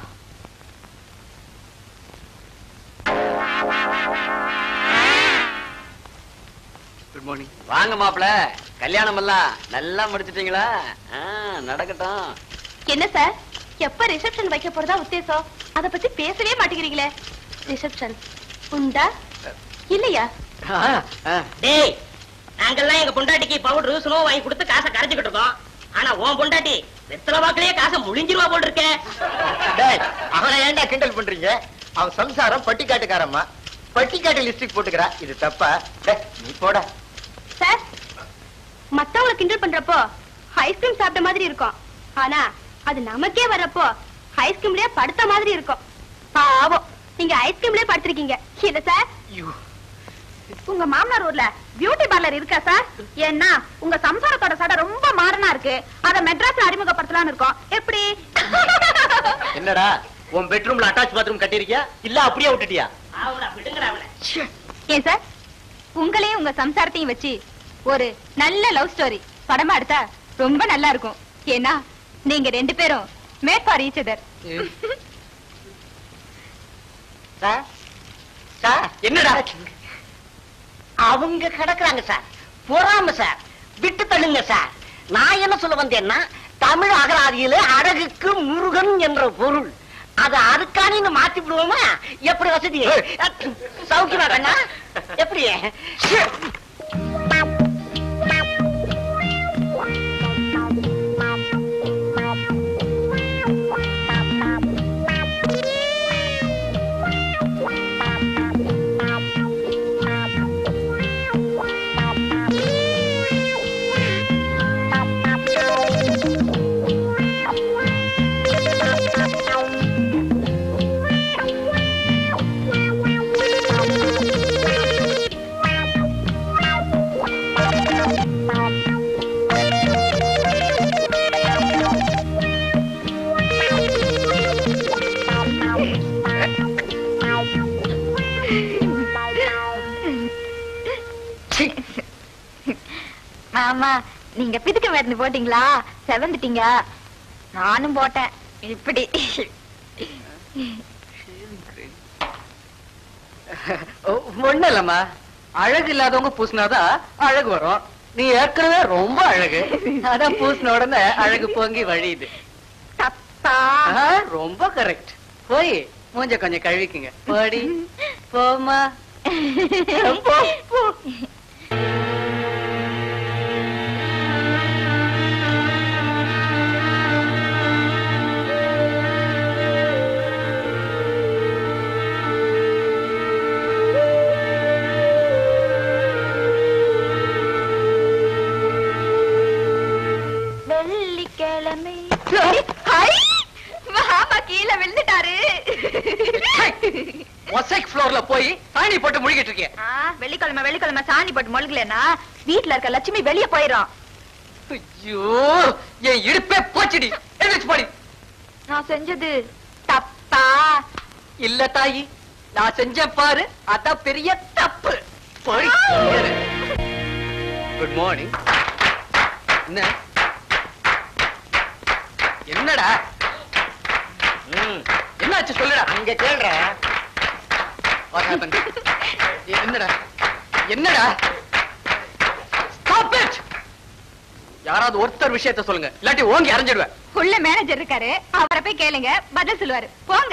E: குட் மார்னிங்
H: வாங்க மாப்பிள கல்யாணம் எல்லாம் நல்லா முடிச்சிட்டீங்களா ஆ, நடக்கட்டும்
B: என்ன சார் எப்ப ரிசப்ஷன் வைக்க போறதா உத்தேசம் அத பத்தி பேசவே மாட்டேங்கிறீங்களே ரிசப்ஷன் உண்டா இல்லையா
G: டேய் நாங்கெல்லாம் எங்க பொண்டாட்டிக்கு பவுடர் சுனோ வாங்கி கொடுத்து காசை கரைச்சுக்கிட்டு இருக்கோம் ஆனா உன் பொண்டாட்டி வெத்தலை வாக்குலயே காசை முழிஞ்சிருவா போல் இருக்க
F: டேய் அவனை ஏன்டா கிண்டல் பண்றீங்க அவன் சம்சாரம் பட்டிக்காட்டுக்காரம்மா பட்டிக்காட்டு லிஸ்டிக் போட்டுக்கிறா இது தப்பா டேய், நீ போடா
B: சார் மத்தவங்கள கிண்டல் பண்றப்போ ஐஸ்கிரீம் சாப்பிட்ட மாதிரி இருக்கும் ஆனா அது நமக்கே வர்றப்போ ஐஸ்கிரீம்லயே படுத்த மாதிரி இருக்கும் பாவம் நீங்க ஐஸ்கிரீம்லயே படுத்திருக்கீங்க இல்ல சார் உங்க மாமனார் ஊர்ல பியூட்டி பார்லர் இருக்கா சார் ஏன்னா உங்க சம்சாரத்தோட சடை ரொம்ப மாடனா இருக்கு அத மெட்ராஸ்ல அறிமுகப்படுத்தலாம்னு இருக்கோம் எப்படி
F: என்னடா உன் பெட்ரூம்ல அட்டாச் பாத்ரூம் கட்டிருக்கியா இல்ல அப்படியே விட்டுட்டியா
G: அவள விடுங்கடா அவளை
B: ஏன் சார் உங்களையும் உங்க சம்சாரத்தையும் வச்சு ஒரு நல்ல லவ் ஸ்டோரி படமா எடுத்தா ரொம்ப நல்லா இருக்கும் ஏன்னா நீங்க ரெண்டு பேரும் made for each other
F: sir sir
E: என்னடா
G: அவங்க கிடக்குறாங்க சார் பொறாம சார் விட்டு தள்ளுங்க சார் நான் என்ன சொல்ல வந்தேன்னா தமிழ் அகராதியில அழகுக்கு முருகன் என்ற பொருள் அத அதுக்கானின்னு மாத்தி விடுவோமா எப்படி வசதி சௌக்கியமா கண்ணா எப்படி
B: மாமா நீங்க பிதுக்க மருந்து போட்டீங்களா செவந்துட்டீங்க நானும் போட்டேன் இப்படி
E: ஒண்ணு இல்லம்மா அழகு இல்லாதவங்க பூசினாதான் அழகு வரும் நீ ஏற்கனவே ரொம்ப அழகு அதான் பூசின உடனே அழகு பொங்கி வழியுது
B: தப்பா
E: ஆ, ரொம்ப கரெக்ட் போய் மூஞ்ச கொஞ்சம் கழுவிக்குங்க போடி போமா போ, போ.
B: வெள்ளிக்கிழமை ஹை! மாமா கீழே விழுந்துட்டாரு
E: மொசைக் ஃப்ளோர்ல போய் சாணி போட்டு முழுகிட்டு இருக்கேன்
B: ஆ, வெள்ளிக்கிழமை வெள்ளிக்கிழமை சாணி போட்டு மொழுகலன்னா வீட்டுல இருக்க லட்சுமி வெளிய போயிரும்
E: ஐயோ என் இடுப்பே போச்சுடி எழுந்துச்சு போடி
B: நான் செஞ்சது தப்பா
E: இல்ல தாயி நான் செஞ்சேன் பாரு அதான் பெரிய தப்பு குட் மார்னிங் என்ன என்னடா
F: ம்,
E: என்னாச்சு சொல்லுடா
F: அங்க கேள்றா
E: What happened? என்னடா என்னடா Stop it! யாராவது ஒருத்தர் விஷயத்த சொல்லுங்க இல்லாட்டி ஓங்கி அரைஞ்சிடுவேன்
B: உள்ள மேனேஜர் இருக்காரு அவரை போய் கேளுங்க பதில் சொல்லுவாரு போங்க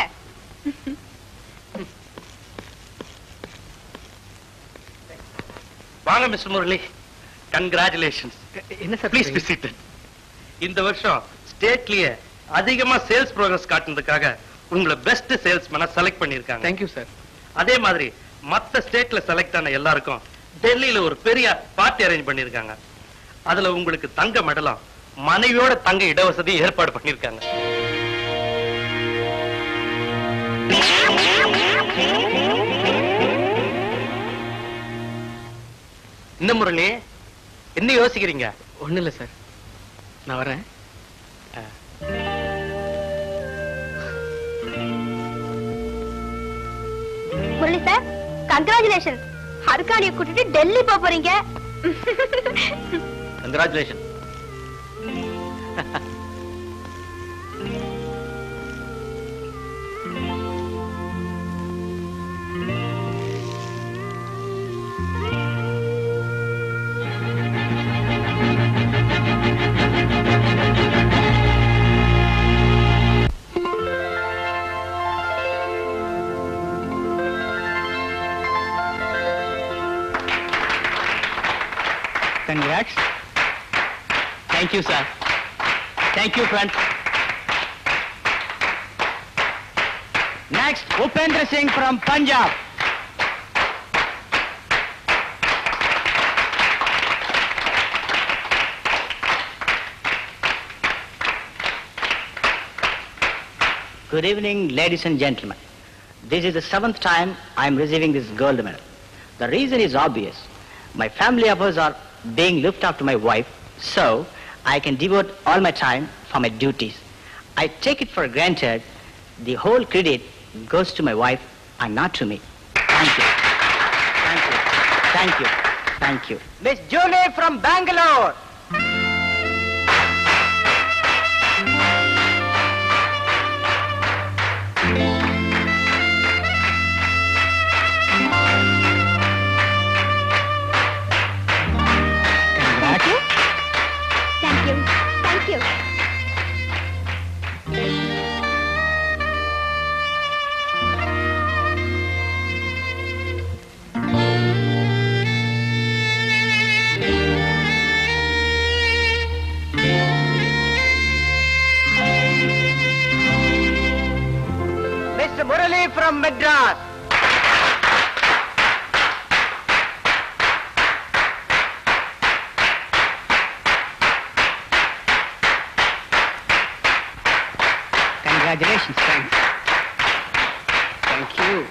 C: வாங்க மிஸ்டர் முரளி கங்க்ராச்சுலேஷன்ஸ்
E: என்ன சார்
C: ப்ளீஸ் விசிட் இந்த வருஷம் ஸ்டேட்லயே அதிகமா சேல்ஸ் ப்ரோக்ரஸ் காட்டுனதுக்காக உங்களை பெஸ்ட் சேல்ஸ்மேனா செலக்ட் பண்ணிருக்காங்க
E: தேங்க்யூ சார்
C: அதே மாதிரி மத்த ஸ்டேட்ல செலக்ட் ஆன எல்லாருக்கும் டெல்லியில ஒரு பெரிய பார்ட்டி அரேஞ்ச் பண்ணிருக்காங்க அதுல உங்களுக்கு தங்க மெடலாம் மனைவியோட தங்க இடவசதி ஏற்பாடு பண்ணிருக்காங்க இந்த முரளி என்ன யோசிக்கிறீங்க
E: ஒண்ணு இல்ல சார் நான் வரேன்
B: முரளி சார் கங்க்ராச்சுலேஷன் ஹர்கானிய கூட்டிட்டு டெல்லி போக போறீங்க
F: congratulation
C: Congrats. Thank you, sir. Thank you, friend. Next, Upendra Singh from Punjab. Good evening, ladies and gentlemen. This is the seventh time I am receiving this gold medal. The reason is obvious. My family affairs are being looked after my wife, so I can devote all my time for my duties. I take it for granted the whole credit goes to my wife and not to me. Thank you. Thank you. Thank you. Thank you. Miss Julie from Bangalore. Congrats.
B: Thank you thank you
C: Mr. Murali from Madras. Congratulations, friends. Thank you.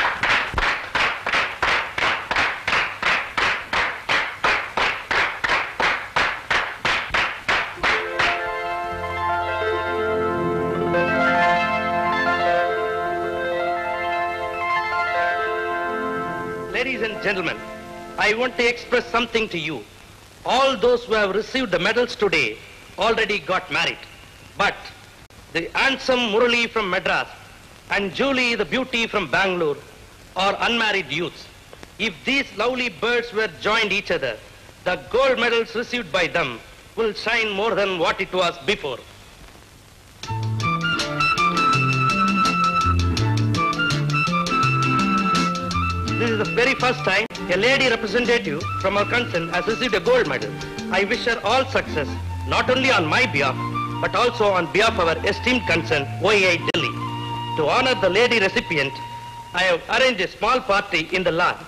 I: Ladies and gentlemen, I want to express something to you. All those who have received the medals today already got married. But the handsome Murali from Madras and Julie the beauty from Bangalore are unmarried youths. If these lovely birds were joined each other, the gold medals received by them will shine more than what it was before. This is the very first time a lady representative from our concern has received a gold medal. I wish her all success, not only on my behalf, but also on behalf of our esteemed concern, OAI Delhi. To honor the lady recipient, I have arranged a small party in the lawn.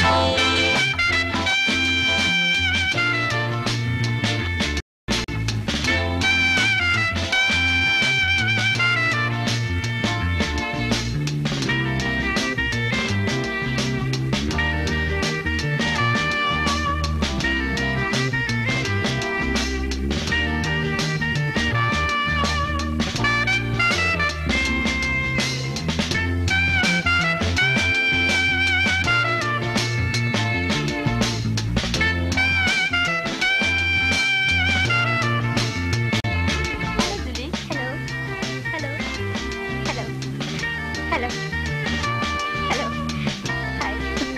B: Hello. Hello. Hello. Hello. Hello. Hi.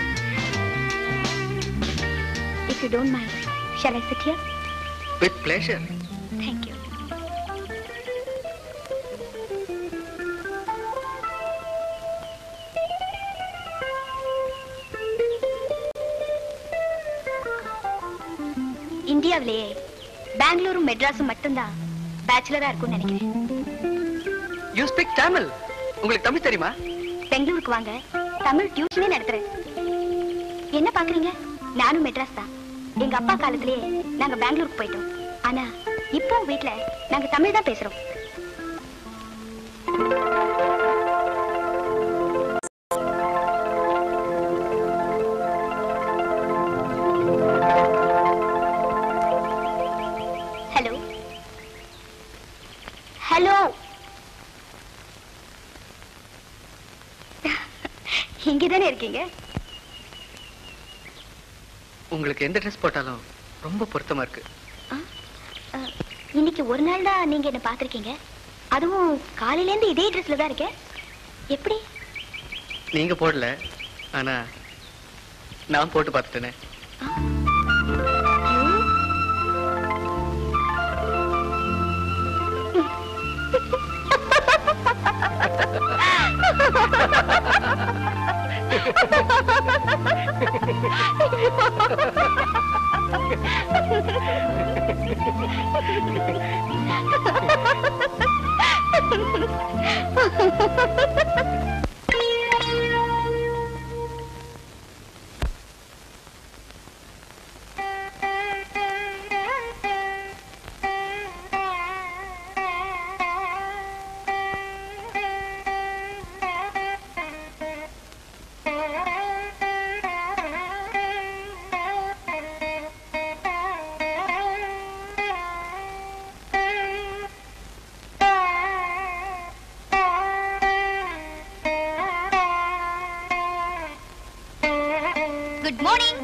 B: If you don't mind, shall I sit here?
E: With pleasure.
B: Thank you. இந்தியாவிலேயே பெங்களூரும் மெட்ராஸும் மட்டும்தான் பேச்சுலரா இருக்கும்னு நினைக்கிறேன்
E: you speak Tamil உங்களுக்கு தமிழ் தெரியுமா
B: பெங்களூருக்கு வாங்க தமிழ் டியூஷனே நடத்துறேன் என்ன பாக்குறீங்க நானும் மெட்ராஸ் தான் எங்க அப்பா காலத்திலேயே நாங்க பெங்களூருக்கு போயிட்டோம் ஆனா இப்போ வீட்ல நாங்க தமிழ் தான் பேசுறோம் ஹலோ ஹலோ இங்கதானே இருக்கீங்க
E: உங்களுக்கு எந்த ட்ரெஸ் போட்டாலும் ரொம்ப பொருத்தமா இருக்கு
B: அஹ், இன்னைக்கு ஒரு நாள் தான் நீங்க என்ன பாத்திருக்கீங்க அதுவும் காலையில இருந்து இதே ட்ரெஸ்ல தான் இருக்கேன் எப்படி
E: நீங்க போடல ஆனா நான் போட்டு பார்த்துட்டேனே
B: குட் மார்னிங்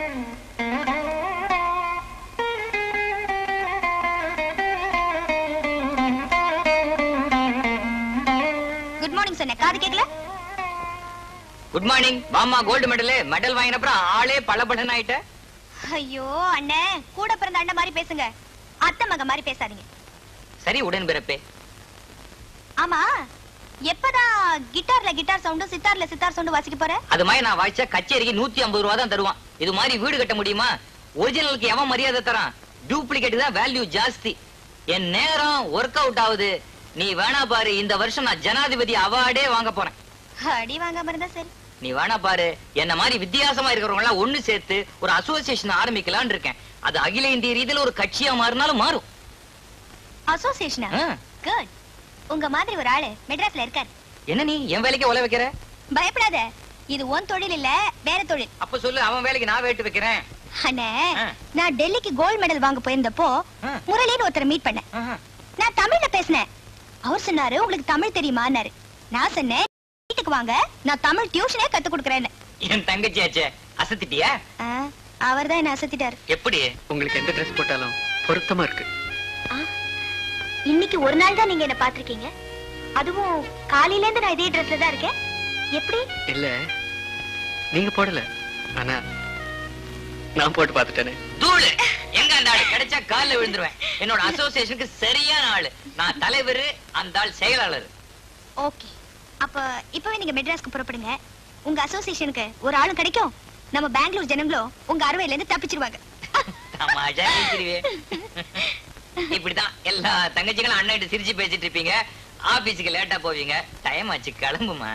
B: குட் மார்னிங் சொன்ன காது கேக்கல
H: குட் மார்னிங் வாமா கோல்டு மெடல் மெடல் வாங்கின அப்புறம் ஆளே பளபளன்னு ஆயிட்ட
B: ஐயோ அண்ணே கூட பிறந்த அண்ணன் மாதிரி பேசுங்க அத்தை மக மாதிரி பேசாதீங்க
H: சரி உடன் பிறப்பே
B: ஆமா எப்பதான் கிட்டார்ல கிட்டார் சவுண்டும் சித்தார்ல சித்தார் சவுண்டும் வாசிக்க போற
H: அது மாதிரி நான் வாய்ச்சா கச்சேரிக்கு நூத்தி ஐம்பது ரூபா தான் தருவான் இது மாதிரி வீடு கட்ட முடியுமா ஒரிஜினலுக்கு எவன் மரியாதை தரான் டூப்ளிகேட் தான் வேல்யூ ஜாஸ்தி என் நேரம் ஒர்க் அவுட் ஆகுது நீ வேணா பாரு இந்த வருஷம் நான் ஜனாதிபதி அவார்டே வாங்க போறேன்
B: அடி வாங்காம இருந்தா சரி
H: நீ வேணா பாரு என்ன மாதிரி வித்தியாசமா இருக்கிறவங்க எல்லாம் ஒண்ணு சேர்த்து ஒரு அசோசியேஷன் ஆரம்பிக்கலாம்னு இருக்கேன் அது அகில இந்திய ரீதியில ஒரு கட்சியா மாறினாலும் மாறும்
B: அசோசியேஷனா
H: ஆ.
B: குட் உங்க மாதிரி ஒரு ஆளு மெட்ராஸ்ல இருக்காரு
H: என்ன நீ என் வேலைக்கு உல வைக்கிற
B: பயப்படாத இது உன் தொழில் இல்ல வேற தொழில்
H: அப்ப சொல்லு அவன் வேலைக்கு நான் வேட்டு வைக்கிறேன்
B: அண்ணே
H: ஆ.
B: நான் டெல்லிக்கு கோல்ட் மெடல் வாங்க போயிருந்தப்போ
H: ஆ.
B: முரளின்னு ஒருத்தரை மீட் பண்ணேன்
H: ஆஹா.
B: நான் தமிழ்ல பேசினேன் அவர் சொன்னாரு உங்களுக்கு தமிழ் தெரியுமான்னாரு நான் சொன்னேன் வீட்டுக்கு வாங்க நான் தமிழ் டியூஷனே கத்து கொடுக்கறேன்னு
H: என் தங்கச்சியாச்சே அசத்திட்டியா
B: அவர் தான் என்ன அசத்திட்டாரு
H: எப்படி
E: உங்களுக்கு எந்த ட்ரெஸ் போட்டாலும் பொருத்தமா இருக்கு
B: இன்னைக்கு ஒரு நாள் தான் நீங்க என்ன பாத்திருக்கீங்க அதுவும் காலையில இருந்து நான் இதே ட்ரெஸ்ல தான் இருக்கேன் எப்படி
E: இல்ல நீங்க போடல ஆனா நான் போட்டு பார்த்துட்டேனே
H: தூளு எங்க அந்த ஆளு கிடைச்சா கால்ல விழுந்துருவேன் என்னோட அசோசியேஷனுக்கு சரியான ஆளு நான் தலைவர் அந்த ஆள் செயலாளர்
B: ஓகே அப்ப இப்பவே நீங்க மெட்ராஸ்க்கு புறப்படுங்க உங்க அசோசியேஷனுக்கு ஒரு ஆளும் கிடைக்கும் நம்ம பெங்களூர் ஜனங்களும் உங்க அறுவையில இருந்து தப்பிச்சிருவாங்க
H: தமாஷா பேசிடுவே இப்படிதான் எல்லா தங்கச்சிகளும் அண்ணன் சிரிச்சு பேசிட்டு இருப்பீங்க ஆபீஸுக்கு லேட்டா போவீங்க டைம் ஆச்சு கிளம்புமா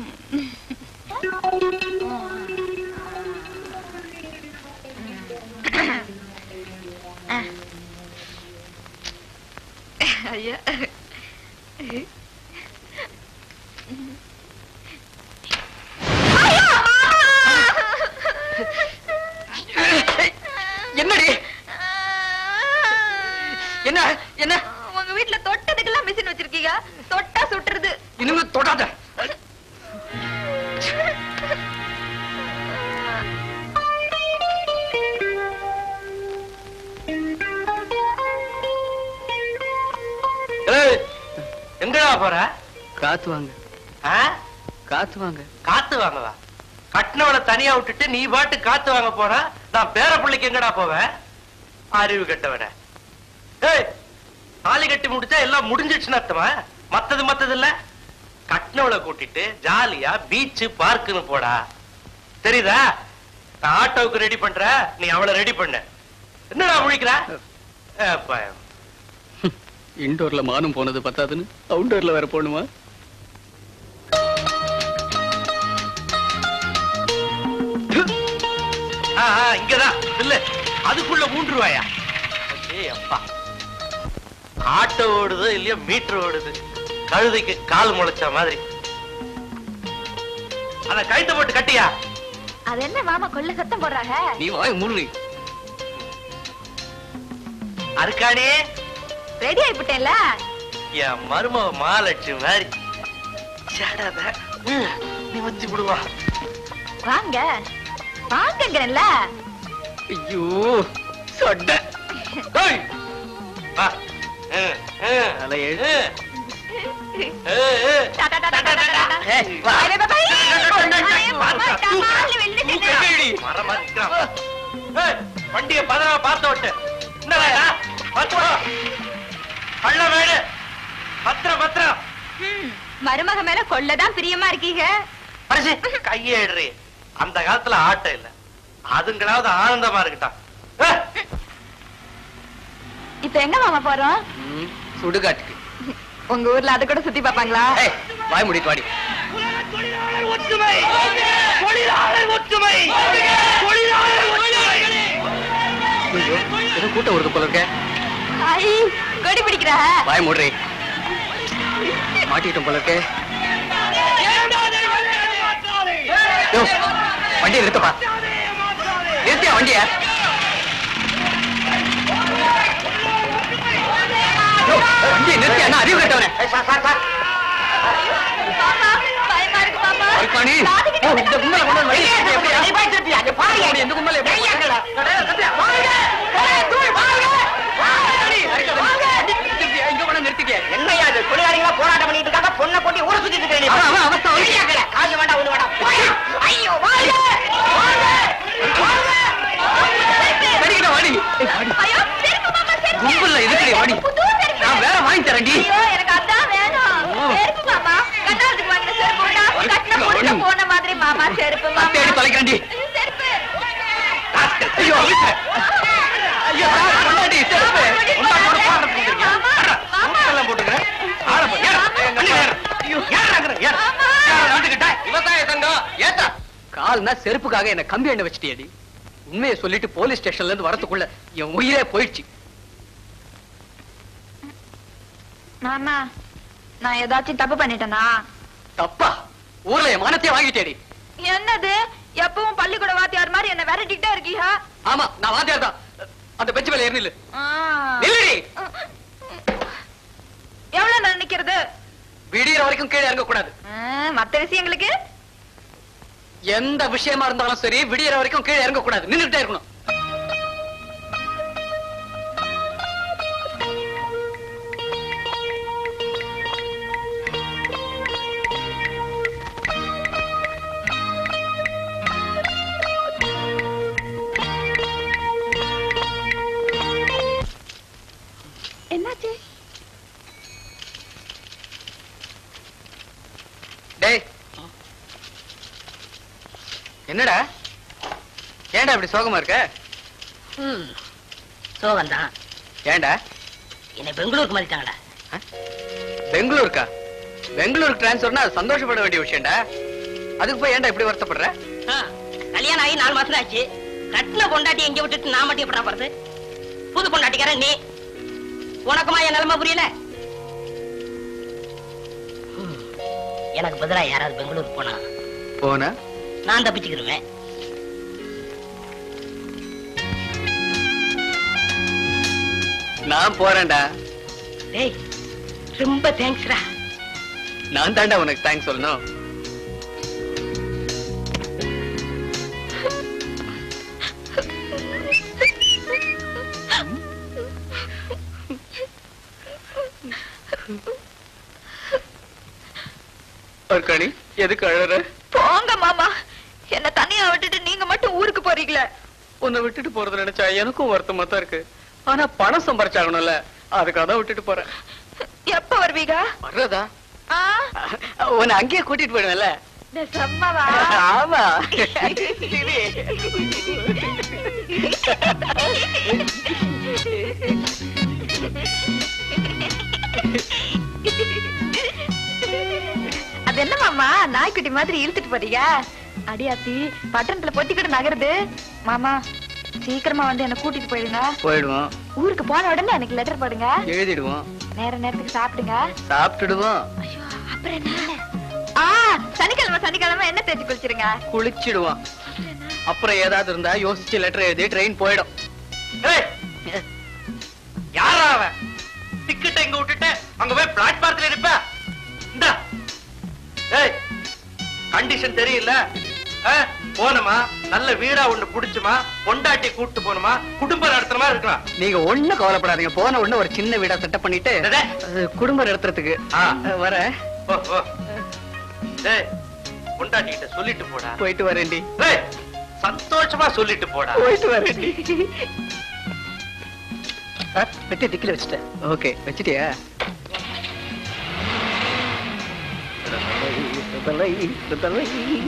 A: ஐயா
E: என்னடி என்ன என்ன
A: உங்க வீட்ல தொட்டதுக்கெல்லாம் மிஷின் வச்சிருக்கீங்க தொட்டா சுட்டுறது
E: இனிமே தொடாத
C: ஏய், எங்கடா போற
E: காத்து வாங்க
C: ஆ?
E: காத்து வாங்க
C: காத்து வாங்கவா கட்டினவளை தனியா விட்டுட்டு நீ பாட்டு காத்து வாங்க போனா நான் பேர பிள்ளைக்கு எங்கடா போவேன் அறிவு கெட்டவன ஏய் தாலி கட்டி முடிச்சா எல்லாம் முடிஞ்சிடுச்சுன்னு அர்த்தமா மத்தது மத்தது இல்ல கட்டினவளை கூட்டிட்டு ஜாலியா பீச் பார்க்குன்னு போடா தெரியுதா நான் ஆட்டோவுக்கு ரெடி பண்ற நீ அவளை ரெடி பண்ண என்னடா முழிக்கிற ஏப்பா,
E: இன்டோர்ல மானம் போனது பத்தாதுன்னு அவுட்டோர்ல வேற போகணுமா
C: ஆ, ஆ, இங்கதான் இல்ல அதுக்குள்ள மூன்று ரூபாயா ஏய் அப்பா ஆட்டோ ஓடுதோ இல்லையோ மீட்டர் ஓடுது கழுதைக்கு கால் முளைச்ச மாதிரி அத கைத்த போட்டு கட்டியா
A: அது என்ன மாமா கொள்ள சத்தம் போடுறாங்க
E: நீ வாய் மூடி
C: அருக்காணி
A: ரெடி ஆயிப்பிட்டேன்ல
C: என் மருமக மாலட்சுமி மாதிரி சேடாத ம், நீ வச்சு விடுவா
A: வாங்க வாங்கங்கல்ல
E: ஐயோ சொட்ட
C: டேய். வா. ஆ, ஆ.
E: தலை எழு.
C: ஆ, ஆ.
A: டா, டா, டா, டா, டா, டா, டா.
E: ஏய், வா.
A: ஐ, பை, பை, பை. ஐ, மாமா, நான் கால்ல விழுந்துட்டேன்.
C: மரமா நிக்கிறான். ஏய், வண்டியை பதறா பார்த்து விட்டு என்னடா பத்து வா. பள்ள வேடு பத்திரம் பத்திரம்
A: ம், மருமக மேல கொள்ளதான் பிரியமா இருக்கீங்க
C: பரிசு கையை எடுறி அந்த காலத்துல ஆட்டம் இல்ல அதுங்களாவது ஆனந்தமா இருக்கட்டும் ஏய்,
A: இப்ப எங்க மாமா போறோம்
E: ம், சுடுகாட்டுக்கு
A: உங்க ஊர்ல அத கூட சுத்தி பாப்பாங்களா
E: ஏய், வாய் மூடிட்டு வாடி
C: தொழிலாளர் ஒற்றுமை தொழிலாளர் ஒற்றுமை தொழிலாளர் ஒற்றுமை
E: ஐயோ, ஏதோ கூட்டம் வருது போல இருக்க
A: ஐ கொடி பிடிக்கிறா
E: வாய் மூடுறி மாட்டிட்டோம் போல இருக்க யோ, வண்டியை நிறுத்தப்பா நிறுத்தியா வண்டிய வண்டியை நிறுத்தியா என்ன அறிவு கட்டவனே
A: மாமா பயமா இருக்கு மாமா
E: அல்காணி
A: காதுகிட்ட
E: ஓ, இந்த கும்பலை கொண்டு வந்து வண்டியை நிறுத்தி எப்படியா?
G: நீ போய் திருப்பியா, இங்க பாருங்க.
E: அப்படி இந்த கும்பலை எப்படி
G: கையாக்கல.
E: நிறுத்திட்டியா? இங்க கொண்டு வந்து நிறுத்திக்க
G: என்னையா இது தொழிலாளிகளா போராட்டம் பண்ணிட்டு இருக்காங்க பொண்ணை போட்டு ஊரை சுத்திட்டு இருக்கிறேன் நீ.
E: அவன், அவன் அவஸ்தை அவனுக்கு.
G: கையாக்கல. காசு வேண்டாம் ஒண்ணு வேண்டாம் போயா. ஐயோ வாங்க வாங்க வாங்க
E: வெடிக்கிட்ட வாடி ஏய், வாடி.
A: ஐயோ செருப்பு மாமா செருப்பு
E: கும்பல்ல இருக்குடி வாடி
A: புது செருப்பு
E: நான் வேற வாங்கி தரேன்டி
A: ஐயோ எனக்கு அதான் வேணும்
E: ஓ.
A: செருப்பு மாமா கண்ணாலத்துக்கு வாங்கின செருப்பு விடா கட்டின
E: அல்காணி.
A: பொண்ணு போன மாதிரி மாமா செருப்பு மாமா
E: தேடி தொலைக்கிறேன்டி
A: செருப்பு
E: ஐயோ ஐயோ சார், கொண்டாடி, செருப்பு.
C: உண்டா போட பாடுறதுக்கு வந்துருக்கீங்க?
A: மாமா,
C: அடா,
A: மாமா.
C: மூக்கெல்லாம் போட்டுக்கிறேன். ஆளை பாரு. ஏறு, வண்டி ஏறு. ஏறு, ஏறு, ஏறு. ஏறு, நாட்டுக்கிட்ட.
E: விவசாய சங்கம் ஏத்தா கால்னா செருப்புக்காக என்ன கம்பி எண்ணெய் வச்சிட்டியடி உண்மையை சொல்லிட்டு போலீஸ் ஸ்டேஷன்ல இருந்து வரதுக்குள்ள என் உயிரே போயிடுச்சு
A: மாமா நான் ஏதாச்சும் தப்பு பண்ணிட்டேனா
E: தப்பா ஊர்ல என் மானத்தையே வாங்கிட்டேடி
A: என்னது எப்பவும் பள்ளிக்கூட வாத்தியார் மாதிரி என்ன விரட்டிக்கிட்டே இருக்கீங்க
E: ஆமா நான் வாத்தியார் தான் அந்த பெஞ்சு மேல ஏறி நில்லு
A: ஆ.
E: நில்லுடி
A: எவ்வளவு நான் நிக்கிறது
E: விடியற வரைக்கும் கீழே இறங்க கூடாது
A: ஆ, மத்த விஷயங்களுக்கு
E: எந்த விஷயமா இருந்தாலும் சரி விடியற வரைக்கும் கீழே இறங்க கூடாது நின்னுட்டே இருக்கணும்
A: என்னாச்சு
E: டேய் என்னடா ஏன்டா இப்படி சோகமா இருக்க
G: சோகம் தான்
E: ஏன்டா
G: என்னை பெங்களூருக்கு மாறிட்டாங்கடா
E: பெங்களூருக்கா பெங்களூருக்கு டிரான்ஸ்ஃபர்னா அது சந்தோஷப்பட வேண்டிய விஷயம்டா அதுக்கு போய் ஏன்டா இப்படி வருத்தப்படுற
G: ஆ, கல்யாணம் ஆகி நாலு மாசம் ஆச்சு கட்டின பொண்டாட்டி எங்க விட்டுட்டு நான் மட்டும் எப்படா போறது புது பொண்டாட்டிக்காரன் நீ உனக்குமா என் நிலைமை புரியல ஹம், எனக்கு பதிலா யாராவது பெங்களூருக்கு போனா
E: போனா
G: நான் தப்பிச்சுக்கிருவேன்
E: நான் போறேன்டா
G: டேய் ரொம்ப தேங்க்ஸ்டா
E: நான் தாண்டா உனக்கு தேங்க்ஸ் சொல்லணும் அர்க்கணி எதுக்கு அழற
A: போங்க மாமா என்ன தனியா விட்டுட்டு நீங்க மட்டும் ஊருக்கு போறீங்களே
E: உன்னை விட்டுட்டு போறது நினைச்சா எனக்கும் வருத்தமா தான் இருக்கு ஆனா பணம் சம்பாரிச்சாகணும்ல அதுக்காக தான் விட்டுட்டு போறேன்
A: எப்ப வருவீங்க
E: வர்றதா
A: ஆ,
E: உன்னை அங்கேயே கூட்டிட்டு போயிடுவேன்ல
A: நெசமாவா?
E: ஆமா
A: அது என்ன மாமா நாய்க்குட்டி மாதிரி இழுத்துட்டு போறீங்க அடியாத்தி பட்டணத்துல பொத்திக்கிட்டு நகருது மாமா சீக்கிரமா வந்து என்ன கூட்டிட்டு போயிடுங்க
E: போயிடுவோம்
A: ஊருக்கு போன உடனே எனக்கு லெட்டர் போடுங்க
E: எழுதிடுவோம்
A: நேர நேரத்துக்கு சாப்பிடுங்க
E: சாப்பிட்டுடுவோம்
A: ஐயோ அப்புறம் என்ன ஆ சனிக்கிழமை சனிக்கிழமை என்ன தேய்ச்சி குளிச்சிருங்க
E: குளிச்சிடுவோம் அப்புறம் ஏதாவது இருந்தா யோசிச்சு லெட்டர் எழுதி ட்ரெயின் போயிடும்
C: ஏய், யாரா அவன் டிக்கெட் எங்க விட்டுட்டு அங்க போய் பிளாட்பாரத்துல இருப்ப இந்தா ஏய் கண்டிஷன் தெரியல ஆ?
I: போனோமா நல்ல வீடா ஒண்ணு புடிச்சுமா பொண்டாட்டி கூட்டு போனோமா குடும்பம் நடத்துற மாதிரி இருக்கலாம்
E: நீங்க ஒண்ணும் கவலைப்படாதீங்க போன உடனே ஒரு சின்ன வீடா செட்டப் பண்ணிட்டு
I: டேய்.
E: அஹ், குடும்பம் நடத்துறதுக்கு
I: ஆ.
E: வர
I: ஓ, ஓ. டேய் பொண்டாட்டி கிட்ட சொல்லிட்டு போடா
E: போயிட்டு வரேன்டி
I: டேய், சந்தோஷமா சொல்லிட்டு போடா
E: போயிட்டு வரேன்டி சார் வெட்டி டிக்கில வச்சுட்டேன் ஓகே வச்சிட்டியா சுதலை, சுதலை.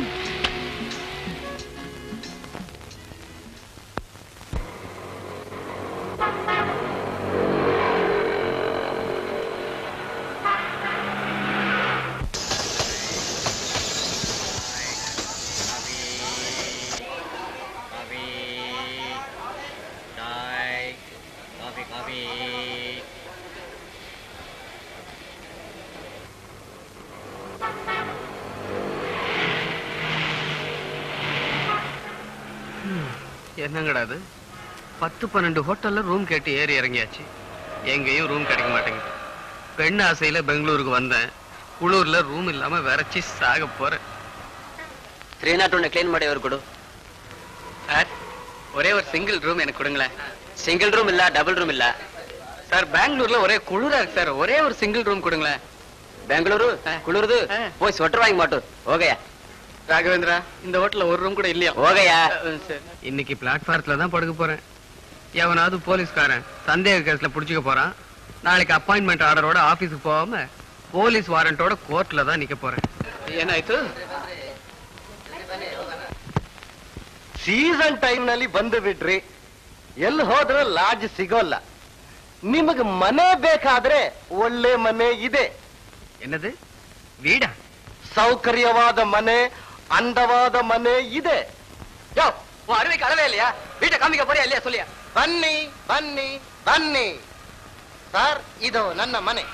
J: என்னங்கடா அது பத்து பன்னெண்டு ஹோட்டல்ல ரூம் கேட்டு ஏறி இறங்கியாச்சு எங்கேயும் ரூம் கிடைக்க மாட்டேங்குது பெண் ஆசையில பெங்களூருக்கு வந்தேன் குளூர்ல ரூம் இல்லாம விரைச்சி சாக போறேன்
E: ತ್ರೀ ನಾಟ್ ಒನ್ ಕ್ಲೀನ್ ಮಾಡಿ ಅವ್ರು ಕೊಡು சார் ஒரே ஒரு சிங்கிள் ரூம் எனக்கு கொடுங்களேன் சிங்கிள் ரூம் இல்ல டபுள் ரூம் இல்ல சார் பெங்களூர்ல ஒரே குளிரா இருக்கு சார் ஒரே ஒரு சிங்கிள் ரூம் கொடுங்களேன் பெங்களூரு குளிருது போய் ஸ்வெட்டர் வாங்கி மாட்டோம் ஓகையா ராகவேந்திரா இந்த ஹோட்டல்ல ஒரு ரூம் கூட இல்லையா ஓகையா சரி
J: இன்னைக்கு பிளாட்ஃபாரத்துல தான் படுக்க போறேன் எவனாவது போலீஸ்காரன் சந்தேக கேஸ்ல புடிச்சுக்க போறான் நாளைக்கு அப்பாயின்மெண்ட் ஆர்டரோட ஆபீஸுக்கு போகாம போலீஸ் வாரண்டோட கோர்ட்ல தான் நிக்க போறேன்
E: ಏನಾಯ್ತು
F: ಸೀಸನ್ ಟೈಮ್ ನಲ್ಲಿ ಬಂದು ಬಿಡ್ರಿ ಎಲ್ಲಿ ಹೋದ್ರೆ ಲಾಡ್ಜ್ ಸಿಗೋಲ್ಲ ನಿಮಗೆ ಮನೆ ಬೇಕಾದ್ರೆ ಒಳ್ಳೆ ಮನೆ ಇದೆ
J: என்னது வீடா
F: ಸೌಕರ್ಯವಾದ ಮನೆ ಅಂದವಾದ ಮನೆ ಇದೆ
E: யோ உன் அருமைக்கு அளவே இல்லையா வீட்டை காமிக்க போறியா இல்லையா சொல்லியா
F: ಬನ್ನಿ ಬನ್ನಿ ಬನ್ನಿ ಸರ್ ಇದು ನನ್ನ ಮನೆ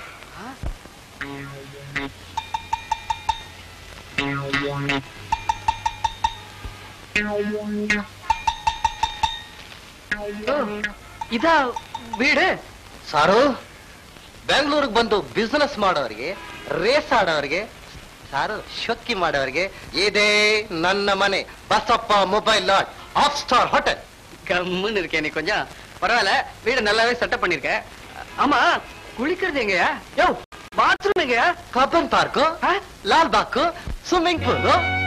E: இதா வீடு
F: ಸಾರು ಬೆಂಗಳೂರಿಗೆ ಬಂದು ಬಿಸ್ನೆಸ್ ಮಾಡೋರಿಗೆ ರೇಸ್ ಆಡೋರಿಗೆ ಸಾರು ಶೊಕ್ಕಿ ಮಾಡೋರಿಗೆ ಇದೇ ನನ್ನ ಮನೆ Basappa mobile lot of star hotel
E: கம்முன்னு இருக்கேன் நீ கொஞ்சம் பரவாயில்ல வீடு நல்லாவே செட்டப் பண்ணிருக்க ஆமா குளிக்கிறது எங்கயா யோ பாத்ரூம் எங்கயா
F: ಕಬ್ಬನ್ ಪಾರ್ಕ್
E: ஆ?
F: Lal Bagh swimming pool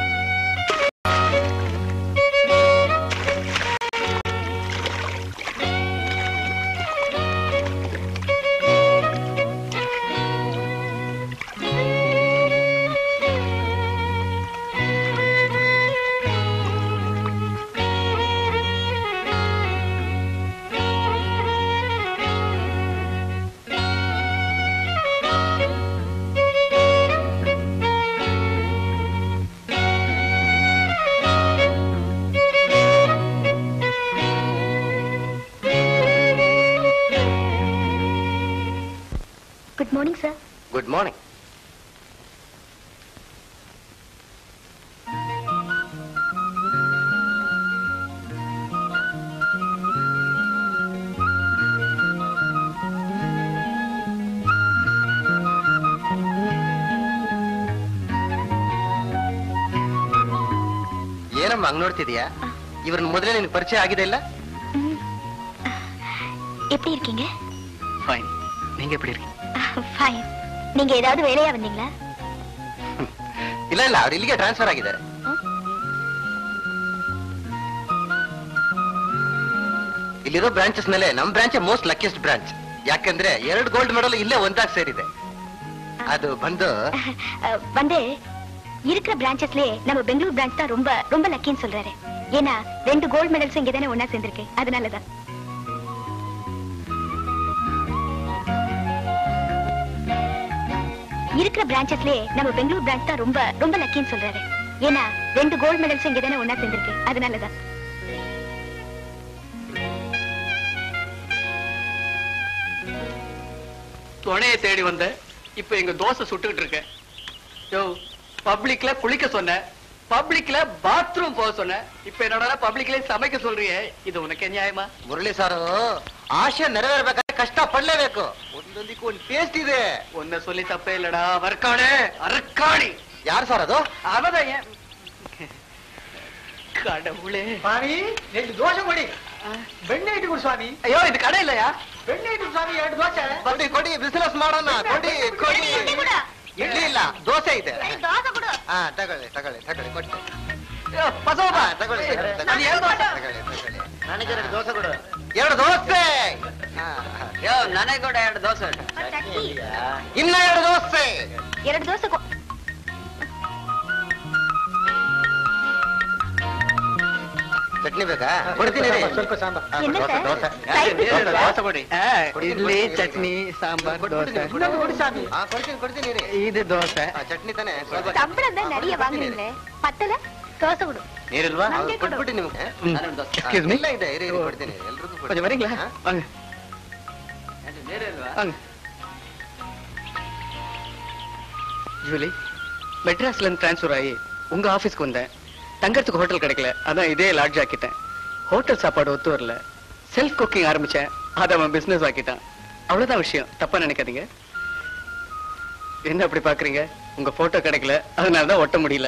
B: good morning sir
F: good morning ಏನಮ್ಮ ಹಂಗ್ ನೋಡ್ತಿದ್ಯಾ ಇವ್ರನ್ನ ಮೊದಲೇ ನಿನ್ಗೆ ಪರಿಚಯ ಆಗಿದೆ ಇಲ್ಲ
B: எப்படி இருக்கீங்க
E: ஃபைன் நீங்க எப்படி இருக்கீங்க
B: ஃபைன் நீங்க ஏதாவது வேலையா வந்தீங்களா
F: ಇಲ್ಲ ಇಲ್ಲ ಅವ್ರು ಇಲ್ಲಿಗೆ ಟ್ರಾನ್ಸ್ಫರ್ ಆಗಿದ್ದಾರೆ ಇಲ್ಲಿರೋ ಬ್ರಾಂಚಸ್ ಮೇಲೆ ನಮ್ ಬ್ರಾಂಚ್ ಮೋಸ್ಟ್ ಲಕ್ಕಿಯಸ್ಟ್ ಬ್ರಾಂಚ್ ಯಾಕಂದ್ರೆ ಎರಡು ಗೋಲ್ಡ್ ಮೆಡಲ್ ಇಲ್ಲೇ ಒಂದಾಗ್ ಸೇರಿದೆ ಅದು ಬಂದು
B: அஹ், வந்து இருக்கிற பிரான்ச்சஸ்லயே நம்ம பெங்களூர் பிரான்ச் தான் ரொம்ப ரொம்ப லக்கின்னு சொல்றாரு ஏன்னா ரெண்டு கோல்ட் மெடல்ஸ் இங்க தானே ஒன்னா சேர்ந்திருக்கு அதனாலதான் இருக்கிற பிரான்ச்சஸ்லயே நம்ம பெங்களூர் பிரான்ச் தான் ரொம்ப ரொம்ப லக்கின்னு சொல்றாரு ஏன்னா ரெண்டு கோல்ட் மெடல்ஸ் இங்க தானே ஒன்னா சேர்ந்திருக்கு அதனாலதான்
E: துணையை தேடி வந்த இப்ப எங்க தோசை சுட்டுக்கிட்டு இருக்கேன் யோ பப்ளிக்ல குளிக்க சொன்ன பப்ளிக்ல பாத்ரூம் போக சொன்ன இப்ப என்னடா பப்ளிக்ல சமைக்க சொல்றியே இது உனக்கு நியாயமா
F: ಮುರಳಿ ಸಾರು ಆಶೆ ನೆರವೇರ್ಬೇಕಾದ್ರೆ ಕಷ್ಟ ಪಡ್ಲೇಬೇಕು ಒಂದೊಂದಿಕ್ಕೂ ಒಂದ್ ಟೇಸ್ಟ್ ಇದೆ
E: உன்னை சொல்லி தப்பே இல்லடா வர்க்காடு அரக்காடி
F: ಯಾರು ಸರ್ ಅದು
E: அவதான் ஏன்
J: கடவுளே
K: சுவாமி ரெண்டு தோசை கொடி வெண்ணெய் இட்டு கொடு சுவாமி
J: ஐயோ இது கடை இல்லையா
K: வெண்ணெய் இட்டு சுவாமி ಎರಡು ದೋಸೆ
F: ಕೊಡಿ ಕೊಡಿ ಬಿಸಿನೆಸ್ ಮಾಡೋಣ ಕೊಡಿ ಕೊಡಿ ಇಡ್ಲಿ ಇಲ್ಲ ದೋಸೆ ಇದೆ
B: ದೋಸೆ ಕೊಡು
F: ಹಾ ತಗೊಳ್ಳಿ ತಗೊಳ್ಳಿ ತಗೊಳ್ಳಿ ಕೊಡ್ತೀನಿ
J: பசவப்பா
F: ಹಾ, ತಗೊಳ್ಳಿ ತಗೊಳ್ಳಿ,
J: ಅದು
F: ತಗೊಳ್ಳಿ
J: ಎರಡು ದೋಸೆ.
F: ತಗೊಳ್ಳಿ ತಗೊಳ್ಳಿ
K: ನನಗೆ ಎರಡು ದೋಸೆ ಕೊಡು
F: ಎರಡು ದೋಸೆ ಹಾ, ಹಾ.
E: ಯೋ ನನಗೆ ಕೂಡ ಎರಡು ದೋಸೆ
B: ಚಟ್ನಿ
F: ಇನ್ನ ಎರಡು ದೋಸೆ
B: ಎರಡು ದೋಸೆ ಕೊ-
F: ಚಟ್ನಿ ಬೇಕಾ ಕೊಡ್ತೀನಿ ರೀ.
K: ಸ್ವಲ್ಪ ಸಾಂಬಾರ್
F: ಹಾ,
B: என்ன
F: dosa,
B: sir?
F: Dosa.
B: Side dish
F: dosa, dosa ಕೊಡಿ
J: ಆ, ಇಡ್ಲಿ ಚಟ್ನಿ ಸಾಂಬಾರ್ ದೋಸೆ
K: ಇನ್ನೊಂದು ಕೊಡಿ ಸ್ವಾಮಿ
F: ಹಾ ಕೊಡ್ತೀನಿ ಕೊಡ್ತೀನಿ ರೀ
J: ಇದು ದೋಸೆ
F: ಹಾ, ಚಟ್ನಿ ತಾನೆ ಸ್ವಲ್ಪ
B: சம்பளம் தான் நிறைய வாங்குறீங்களே பத்தல தோசை கொடு
F: ನೀರಿಲ್ವಾ
B: ನಂಗೆ ಕೊಡು.
F: ಕೊಟ್ಬಿಟ್ಟು ನಿಮ್ಗೆ
J: ಹ್ಮ್.
F: ನಾನೊಂದು ದೋಸೆ.
J: Excuse me?
F: ಇಲ್ಲ ಇದೆ ಇರಿ ಇರಿ, ಕೊಡ್ತೀನಿ ಎಲ್ರಿಗೂ
J: கொஞ்சம் வரீங்களா
F: ಹಾ?
J: வாங்க வாங்க ஜூலி மெட்ராஸ்ல இருந்து டிரான்ஸ்ஃபர் ஆகி உங்க ஆபீஸ்க்கு வந்தேன் தங்கறதுக்கு ஹோட்டல் கிடைக்கல அதான் இதே லாட்ஜ் ஆக்கிட்டேன் ஹோட்டல் சாப்பாடு ஒத்து வரல செல்ஃப் குக்கிங் ஆரம்பிச்சேன் அதை அவன் பிசினஸ் ஆக்கிட்டான் அவ்வளவுதான் விஷயம் தப்பா நினைக்காதீங்க என்ன அப்படி பாக்குறீங்க உங்க போட்டோ கிடைக்கல அதனால தான் ஒட்ட முடியல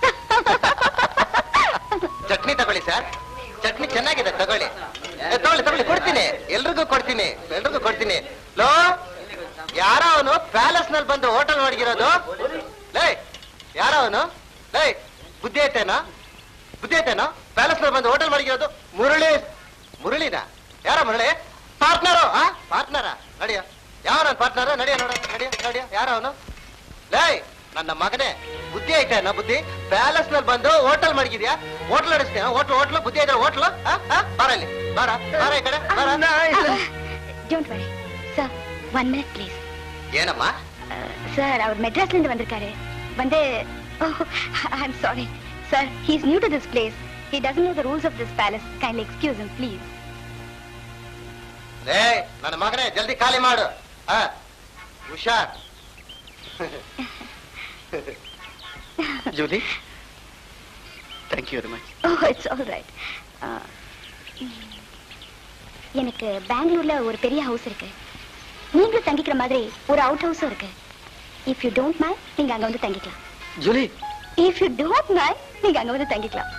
F: ಚಟ್ನಿ ತಗೊಳ್ಳಿ ಸರ್ ಚಟ್ನಿ ಚೆನ್ನಾಗಿದೆ ತಗೊಳ್ಳಿ ಏ, ತಗೊಳ್ಳಿ ತಗೊಳ್ಳಿ ಕೊಡ್ತೀನಿ ಎಲ್ರಿಗೂ ಕೊಡ್ತೀನಿ ಎಲ್ರಿಗೂ ಕೊಡ್ತೀನಿ ಲೋ ಯಾರ ಅವನು ಪ್ಯಾಲೇಸ್ ನಲ್ಲಿ ಬಂದು ಹೋಟೆಲ್ ನೋಡಿಗಿರೋದು ಲೇ ಯಾರ ಅವನು ಲೇ ಬುದ್ಧಿ ಐತೇನೋ ಬುದ್ಧಿ ಐತೇನೋ ಪ್ಯಾಲೇಸ್ ನಲ್ಲಿ ಬಂದು ಹೋಟೆಲ್ ಮಾಡಿಗಿರೋದು ಮುರಳಿ ಮುರಳಿನ ಯಾರ ಮುರಳಿ ಪಾರ್ಟ್ನರು ಆ ಪಾರ್ಟ್ನರ ನಡಿಯ ಯಾವ ನನ್ನ ಪಾರ್ಟ್ನರ್ ನಡಿಯ ನೋಡ ನಡಿಯ ನಡಿಯ ಯಾರ ಅವನು ಲೇ ನನ್ನ ಮಗನೇ ಬುದ್ಧಿ ಐತೇನೋ ಬುದ್ಧಿ ಪ್ಯಾಲೇಸ್ ನಲ್ಲಿ ಬಂದು ಹೋಟೆಲ್ ಮಡಗಿದ್ಯಾ ಹೋಟ್ಲ್ ನಡೆಸ್ತೀಯ ಹೋಟ್ಲ್ ಹೋಟ್ಲ್ ಬುದ್ಧಿ ಐತೆ ಹೋಟ್ಲು ಬಾರ ಇಲ್ಲಿ ಬಾರ ಬಾರ ಈ ಕಡೆ ಬಾರ
B: don't worry sir one minute please
F: ಏನಮ್ಮ
B: சார் அவர் மெட்ராஸ்ல இருந்து வந்திருக்காரு வந்து I am sorry sir he is new to this place he doesn't know the rules of this palace kindly excuse him please
F: ಲೇ ನನ್ನ ಮಗನೇ ಜಲ್ದಿ ಖಾಲಿ ಮಾಡು ಆ ಹುಷಾರ್
J: Julie thank you very much
B: oh it's all right எனக்கு பெங்களூர்ல ஒரு பெரிய ஹவுஸ் இருக்கு நீங்களும் தங்கிக்கிற மாதிரி ஒரு அவுட் ஹவுஸும் இருக்கு இஃப் யூ டோன்ட் மைண்ட் நீங்க அங்க வந்து தங்கிக்கலாம்
J: Julie
B: if you don't mind நீங்க அங்க வந்து தங்கிக்கலாம்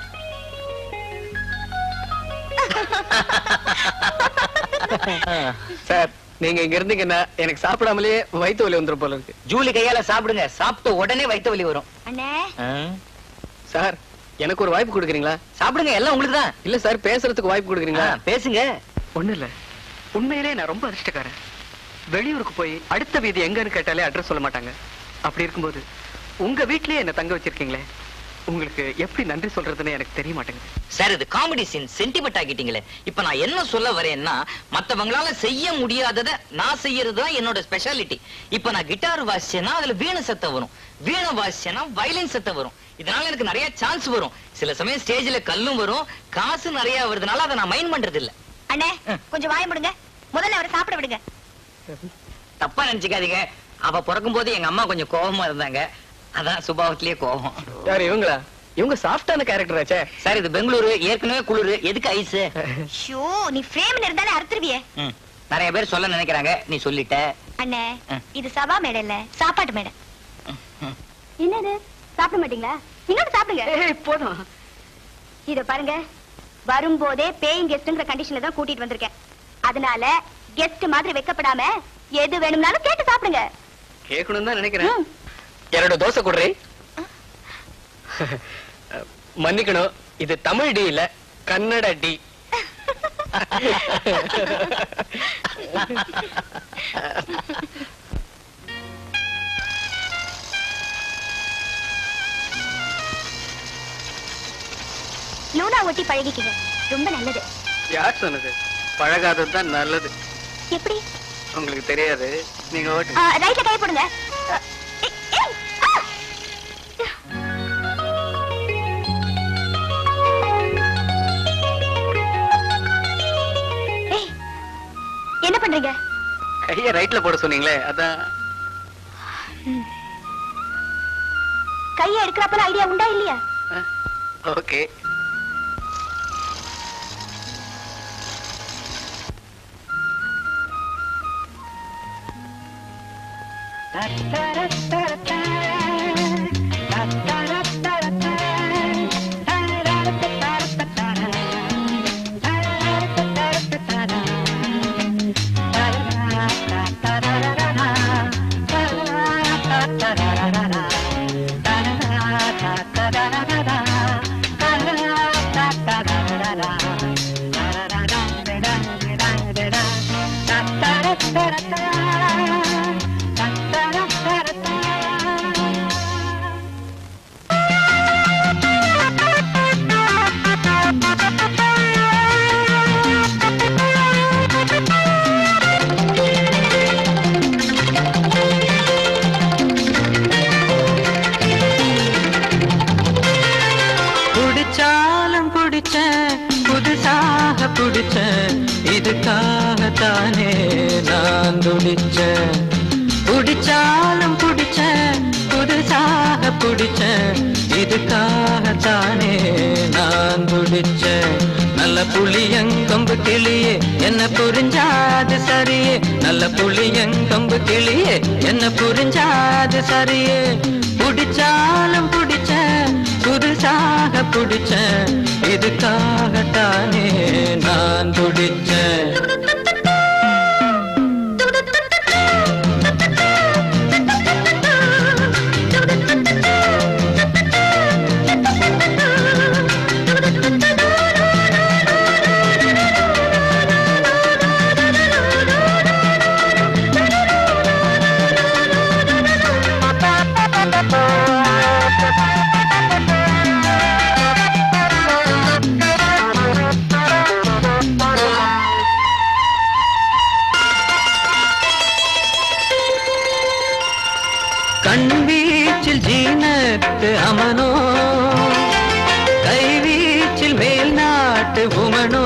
J: சார் நீங்க இங்க இருந்தீங்கன்னா எனக்கு சாப்பிடாமலே வயிற்று வலி வந்துரும் போல இருக்கு
H: ஜூலி கையால சாப்பிடுங்க சாப்பிட்ட உடனே வயித்த வலி வரும்
B: அண்ணே
J: சார் எனக்கு ஒரு வாய்ப்பு கொடுக்குறீங்களா
H: சாப்பிடுங்க எல்லாம் உங்களுக்கு தான்
J: இல்ல சார் பேசுறதுக்கு வாய்ப்பு கொடுக்குறீங்களா
H: பேசுங்க
J: ஒண்ணு இல்ல உண்மையிலே நான் ரொம்ப அதிர்ஷ்டக்காரன் வெளியூருக்கு போய் அடுத்த வீதி எங்கன்னு கேட்டாலே அட்ரஸ் சொல்ல மாட்டாங்க அப்படி இருக்கும்போது உங்க வீட்லயே என்ன தங்க வச்சிருக்கீங்களே உங்களுக்கு எப்படி நன்றி சொல்றதுன்னு எனக்கு தெரிய மாட்டேங்குது
H: சார் இது காமெடி சீன் சென்டிமெண்ட் ஆக்கிட்டீங்களே இப்ப நான் என்ன சொல்ல வரேன்னா மத்தவங்களால செய்ய முடியாததை நான் செய்யறது தான் என்னோட ஸ்பெஷாலிட்டி இப்ப நான் கிட்டார் வாசிச்சேன்னா அதுல வீணை சத்தம் வரும் வீணை வாசிச்சேன்னா வயலின் சத்தம் வரும் இதனால எனக்கு நிறைய சான்ஸ் வரும் சில சமயம் ஸ்டேஜ்ல கல்லும் வரும் காசு நிறைய வருதுனால அதை நான் மைண்ட் பண்றது இல்ல
B: அண்ணே கொஞ்சம் வாய முடுங்க முதல்ல அவரை சாப்பிட விடுங்க
H: தப்பா நினைச்சுக்காதீங்க அவ பிறக்கும் போது எங்க அம்மா கொஞ்சம் கோபமா இருந்தாங்க அதான் சுபாவத்திலேயே கோபம்
J: யார் இவங்களா இவங்க சாஃப்டான கேரக்டர் ஆச்சே
H: சார் இது பெங்களூரு ஏற்கனவே குளிரு எதுக்கு ஐஸ்
B: ஷோ நீ ஃப்ரேம்ல இருந்தாலே அறுத்துருவியே
H: நிறைய பேர் சொல்ல நினைக்கிறாங்க நீ சொல்லிட்ட
B: அண்ணே
H: ம்.
B: இது சபா மேடை இல்ல சாப்பாட்டு மேடை என்னது சாப்பிட மாட்டீங்களா இன்னொரு சாப்பிடுங்க
J: போதும்
B: இத பாருங்க வரும்போதே பேயிங் கெஸ்ட்ங்கிற கண்டிஷன்ல தான் கூட்டிட்டு வந்திருக்கேன் அதனால கெஸ்ட் மாதிரி வைக்கப்படாம எது வேணும்னாலும் கேட்டு சாப்பிடுங்க
J: கேட்கணும் தான் நினைக்கிறேன்
B: ம்.
J: ಎರಡು தோசை ಕೊಡ್ರಿ மன்னிக்கணும் இது தமிழ் டி இல்ல கன்னட டி
B: லூனா ஒட்டி பழகிக்கங்க ரொம்ப நல்லது
J: யார் சொன்னது பழகாதது தான் நல்லது
B: எப்படி
J: உங்களுக்கு தெரியாது நீங்க ஓட்டு
B: ஆ, ரைட்ல கை போடுங்க ஆ, ஏய், ஏய், ஆ! ஏய், என்ன பண்றீங்க
J: கைய ரைட்ல போட சொன்னீங்களே அதான்
B: கையை எடுக்கிறப்பல ஐடியா உண்டா இல்லையா
J: ஓகே
L: பிடிச்சேன் இதுக்காகத்தானே நான் துடிச்சேன் நல்ல புளியங்கொம்பு கிளியே என்ன புரிஞ்சாது சரியே நல்ல புளியங்கொம்பு கிளியே என்ன புரிஞ்சாது சரியே பிடிச்சாலும் பிடிச்சேன் புதுசாக பிடிச்சேன் இதுக்காகத்தானே நான் துடிச்சேன் கண் வீச்சில் ஜீனத்து அமனோ கை வீச்சில் மேல் நாட்டு உமனோ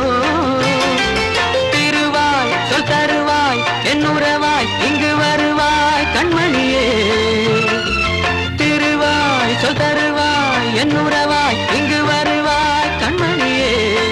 L: திருவாய் சொல் தருவாய் என் உறவாய் இங்கு வருவாய் கண்மணியே திருவாய் சொல் தருவாய் என் உறவாய் இங்கு வருவாய் கண்மணியே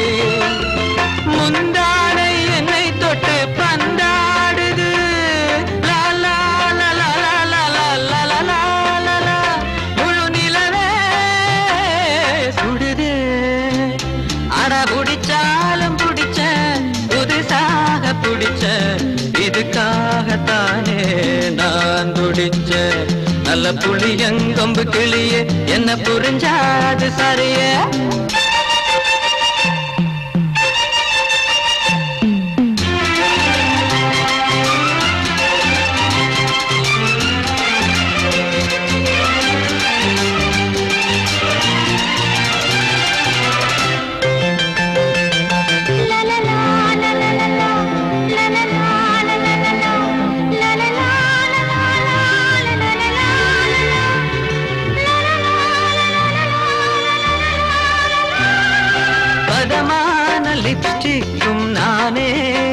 L: முந்தானை என்னை தொட்டு பந்தாடுது லா லா லா லா லா லா லா லா லா லா லா லா. முழு நிலவே சுடுது அட பிடிச்சாலும் பிடிச்ச புதுசாக பிடிச்ச இதுக்காகத்தானே நான் துடிச்ச நல்ல புளியங்கொம்பு கிளியே என்ன புரிஞ்சாது சரியே பதமான லிப்ஸ்டிக்கும் நானே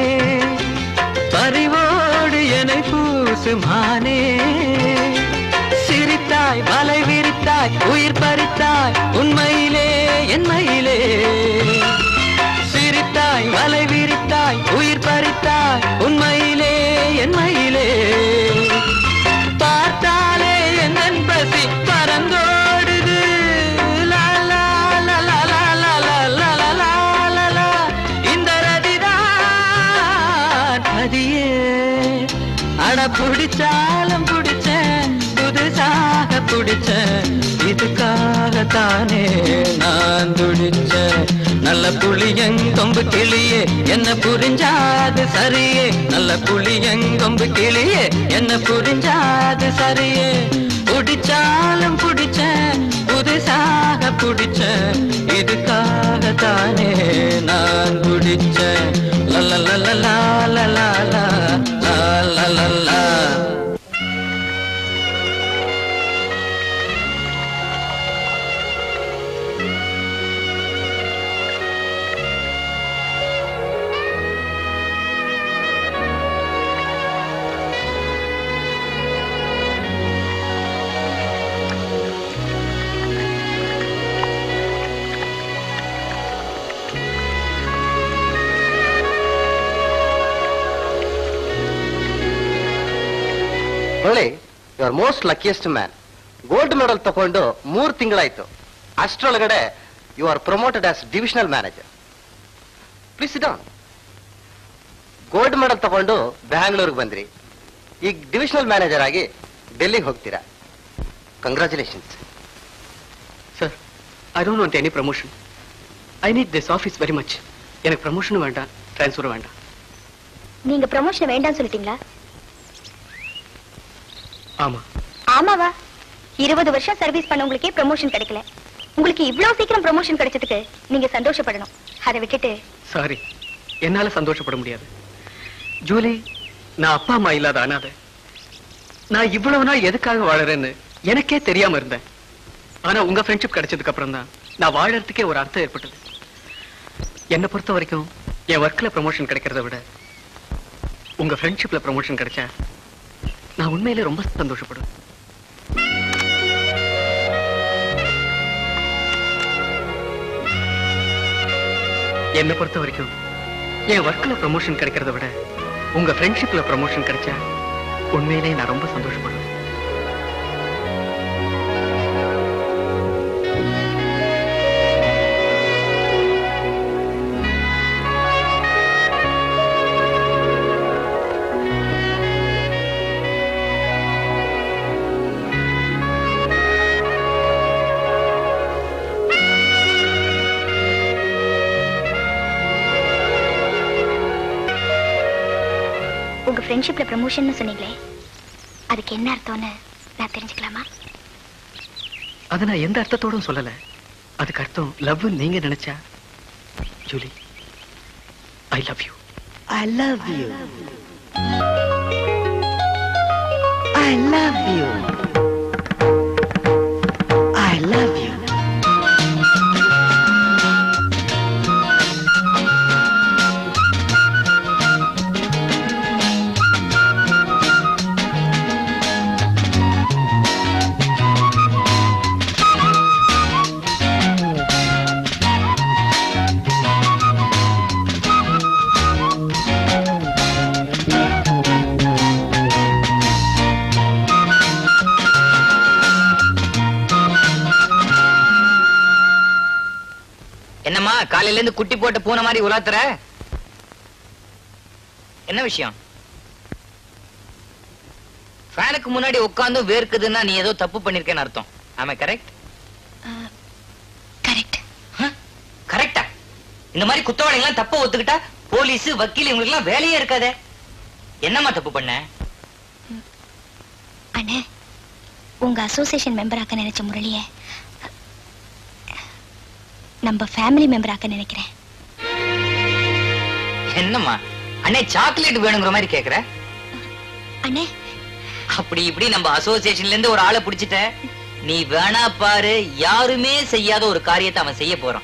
L: பறிவோடு என்னை பூசுமானே சிரித்தாய் வலை விரித்தாய் உயிர் பறித்தாய் உண்மையிலே என்மையிலே சிரித்தாய் வலை விரித்தாய் உயிர் பறித்தாய் உண்மையிலே என்மையிலே பார்த்தாலே என் பசி பறந்தோடுது லா லா லா லா லா லா லா லா லா லா லா லா. இந்த ரதிதான் பதியே அட பிடிச்சாலும் பிடிச்சேன் புதுசாக பிடிச்சேன் இதுக்காகத்தானே நான் துடிச்சேன் நல்ல புளியங்கொம்பு கிளியே என்ன புரிஞ்சாது சரியே நல்ல புளியங்கொம்பு கிளியே என்ன புரிஞ்சாது சரியே பிடிச்சாலும் பிடிச்சேன் புதுசாக பிடிச்சேன் இதுக்காகத்தானே நான் பிடிச்சேன் லலலலலா லலலா லலலலா
F: ಒಳ್ಳೆ you are most luckiest man gold medal ತಗೊಂಡು ಮೂರು ತಿಂಗಳಾಯ್ತು ಅಷ್ಟರೊಳಗಡೆ you are promoted as divisional manager please down gold medal ತಗೊಂಡು ಬ್ಯಾಂಗ್ಳೂರ್ಗೆ ಬಂದ್ರಿ ಈಗ ಡಿವಿಷನಲ್ ಮ್ಯಾನೇಜರ್ ಆಗಿ ಡೆಲ್ಲಿಗೆ ಹೋಗ್ತೀರಾ congratulations
J: sir I don't want any promotion I need this office very much எனக்கு ப்ரமோஷனும் வேண்டாம் ட்ரான்ஸ்ஃபரும் வேண்டாம்
B: நீங்க ப்ரமோஷன் வேண்டாம்னு சொல்லிட்டீங்களா
J: ஆமா
B: ஆமாவா இருபது வருஷம் சர்வீஸ் பண்ணவங்களுக்கே ப்ரமோஷன் கிடைக்கல உங்களுக்கு இவ்வளவு சீக்கிரம் ப்ரமோஷன் கிடைச்சதுக்கு நீங்க சந்தோஷப்படணும் அதை விட்டுட்டு
J: சாரி என்னால சந்தோஷப்பட முடியாது ஜூலி நான் அப்பா அம்மா இல்லாத அனாதை நான் இவ்வளவு நாள் எதுக்காக வாழறேன்னு எனக்கே தெரியாம இருந்தேன் ஆனா உங்க ஃப்ரெண்ட்ஷிப் கிடைச்சதுக்கு அப்புறம் தான் நான் வாழறதுக்கே ஒரு அர்த்தம் ஏற்பட்டது என்னை பொறுத்த வரைக்கும் என் ஒர்க்ல ப்ரமோஷன் கிடைக்கிறத விட உங்க ஃப்ரெண்ட்ஷிப்ல ப்ரமோஷன் கிடைச்சா நான் உண்மையிலே ரொம்ப சந்தோஷப்படுவேன் என்னை பொறுத்த வரைக்கும் என் ஒர்க்ல ப்ரமோஷன் கிடைக்கிறத விட உங்க ஃப்ரெண்ட்ஷிப்ல ப்ரமோஷன் கிடைச்சா உண்மையிலேயே நான் ரொம்ப சந்தோஷப்படுவேன்
B: உங்க ஃப்ரெண்ட்ஷிப்ல ப்ரமோஷன் சொன்னீங்களே அதுக்கு என்ன அர்த்தம்னு நான் தெரிஞ்சுக்கலாமா
J: அதை நான் எந்த அர்த்தத்தோடும் சொல்லல அதுக்கு அர்த்தம் லவ் நீங்க நினைச்சா Julie I love you
G: I love you. I love you. I love you.
H: என்னம்மா காலையில இருந்து குட்டி போட்ட பூனை மாதிரி உலாத்துற என்ன விஷயம் ஃபேனுக்கு முன்னாடி உட்கார்ந்து வேர்க்குதுன்னா நீ ஏதோ தப்பு பண்ணிருக்கேன்னு அர்த்தம் ஆமா கரெக்ட்
B: கரெக்ட்
H: கரெக்டா இந்த மாதிரி குத்தவாளிகள்லாம் தப்ப ஒத்துக்கிட்டா போலீஸ் வக்கீல் இவங்களுக்கு எல்லாம் வேலையே இருக்காதே என்னம்மா தப்பு பண்ண
B: அண்ணே உங்க அசோசியேஷன் மெம்பராக்க நினைச்ச முரளிய நம்ம ஃபேமிலி மெம்பராக்க நினைக்கிறேன்
H: என்னம்மா அண்ணே சாக்லேட் வேணுங்கிற மாதிரி கேக்குற
B: அண்ணே
H: அப்படி இப்படி நம்ம அசோசியேஷன்ல இருந்து ஒரு ஆளை புடிச்சிட்ட நீ வேணா பாரு யாருமே செய்யாத ஒரு காரியத்தை அவன் செய்ய போறான்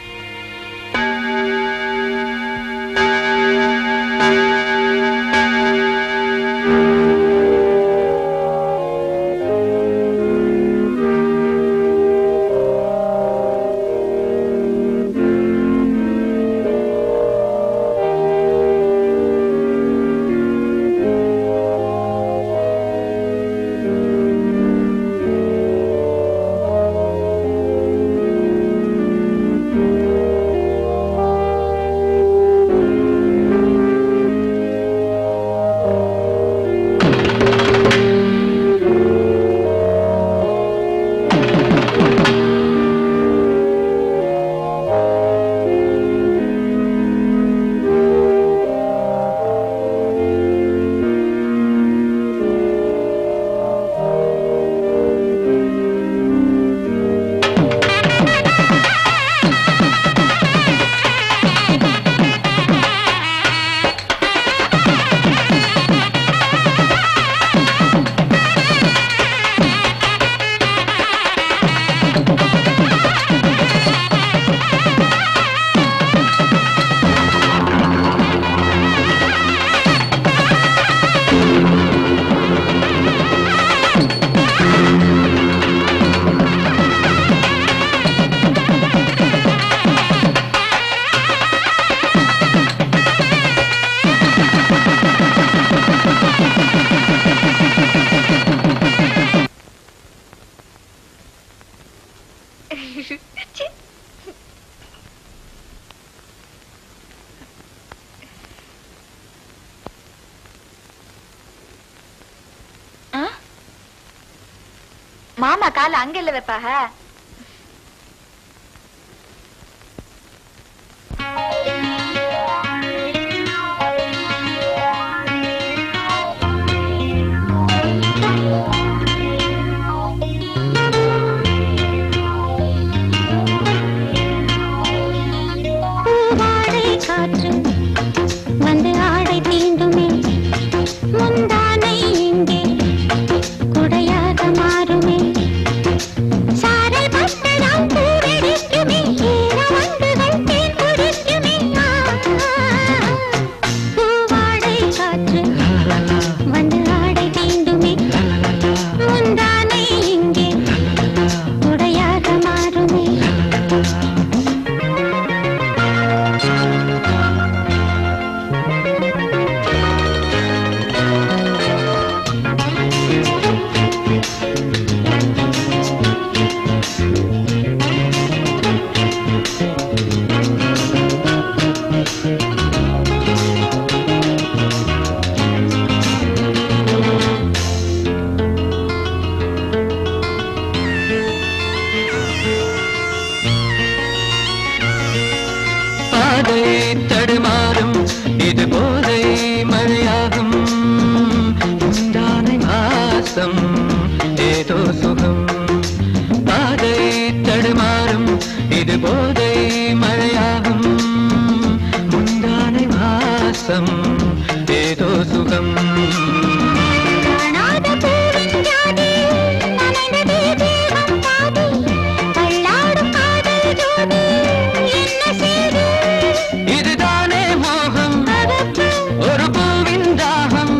A: மாமா கால அங்க இல்ல வைப்பாக
M: பூவாடை காற்று வந்து ஆடை தீண்டுமே முந்தானை இங்கே குடையாக மாறுமே சார
L: ஏதோ சுகம் பாதை தடுமாறும் இது போதை மழையாகும் முந்தானை வாசம் ஏதோ சுகம்
M: காணாத பூவின் ஜாதி நனைந்ததே தேகம் பாதி தள்ளாடும் காதல் ஜோடி என்ன செய்து
L: இதுதானே மோகம் ஒரு பூவின் தாகம்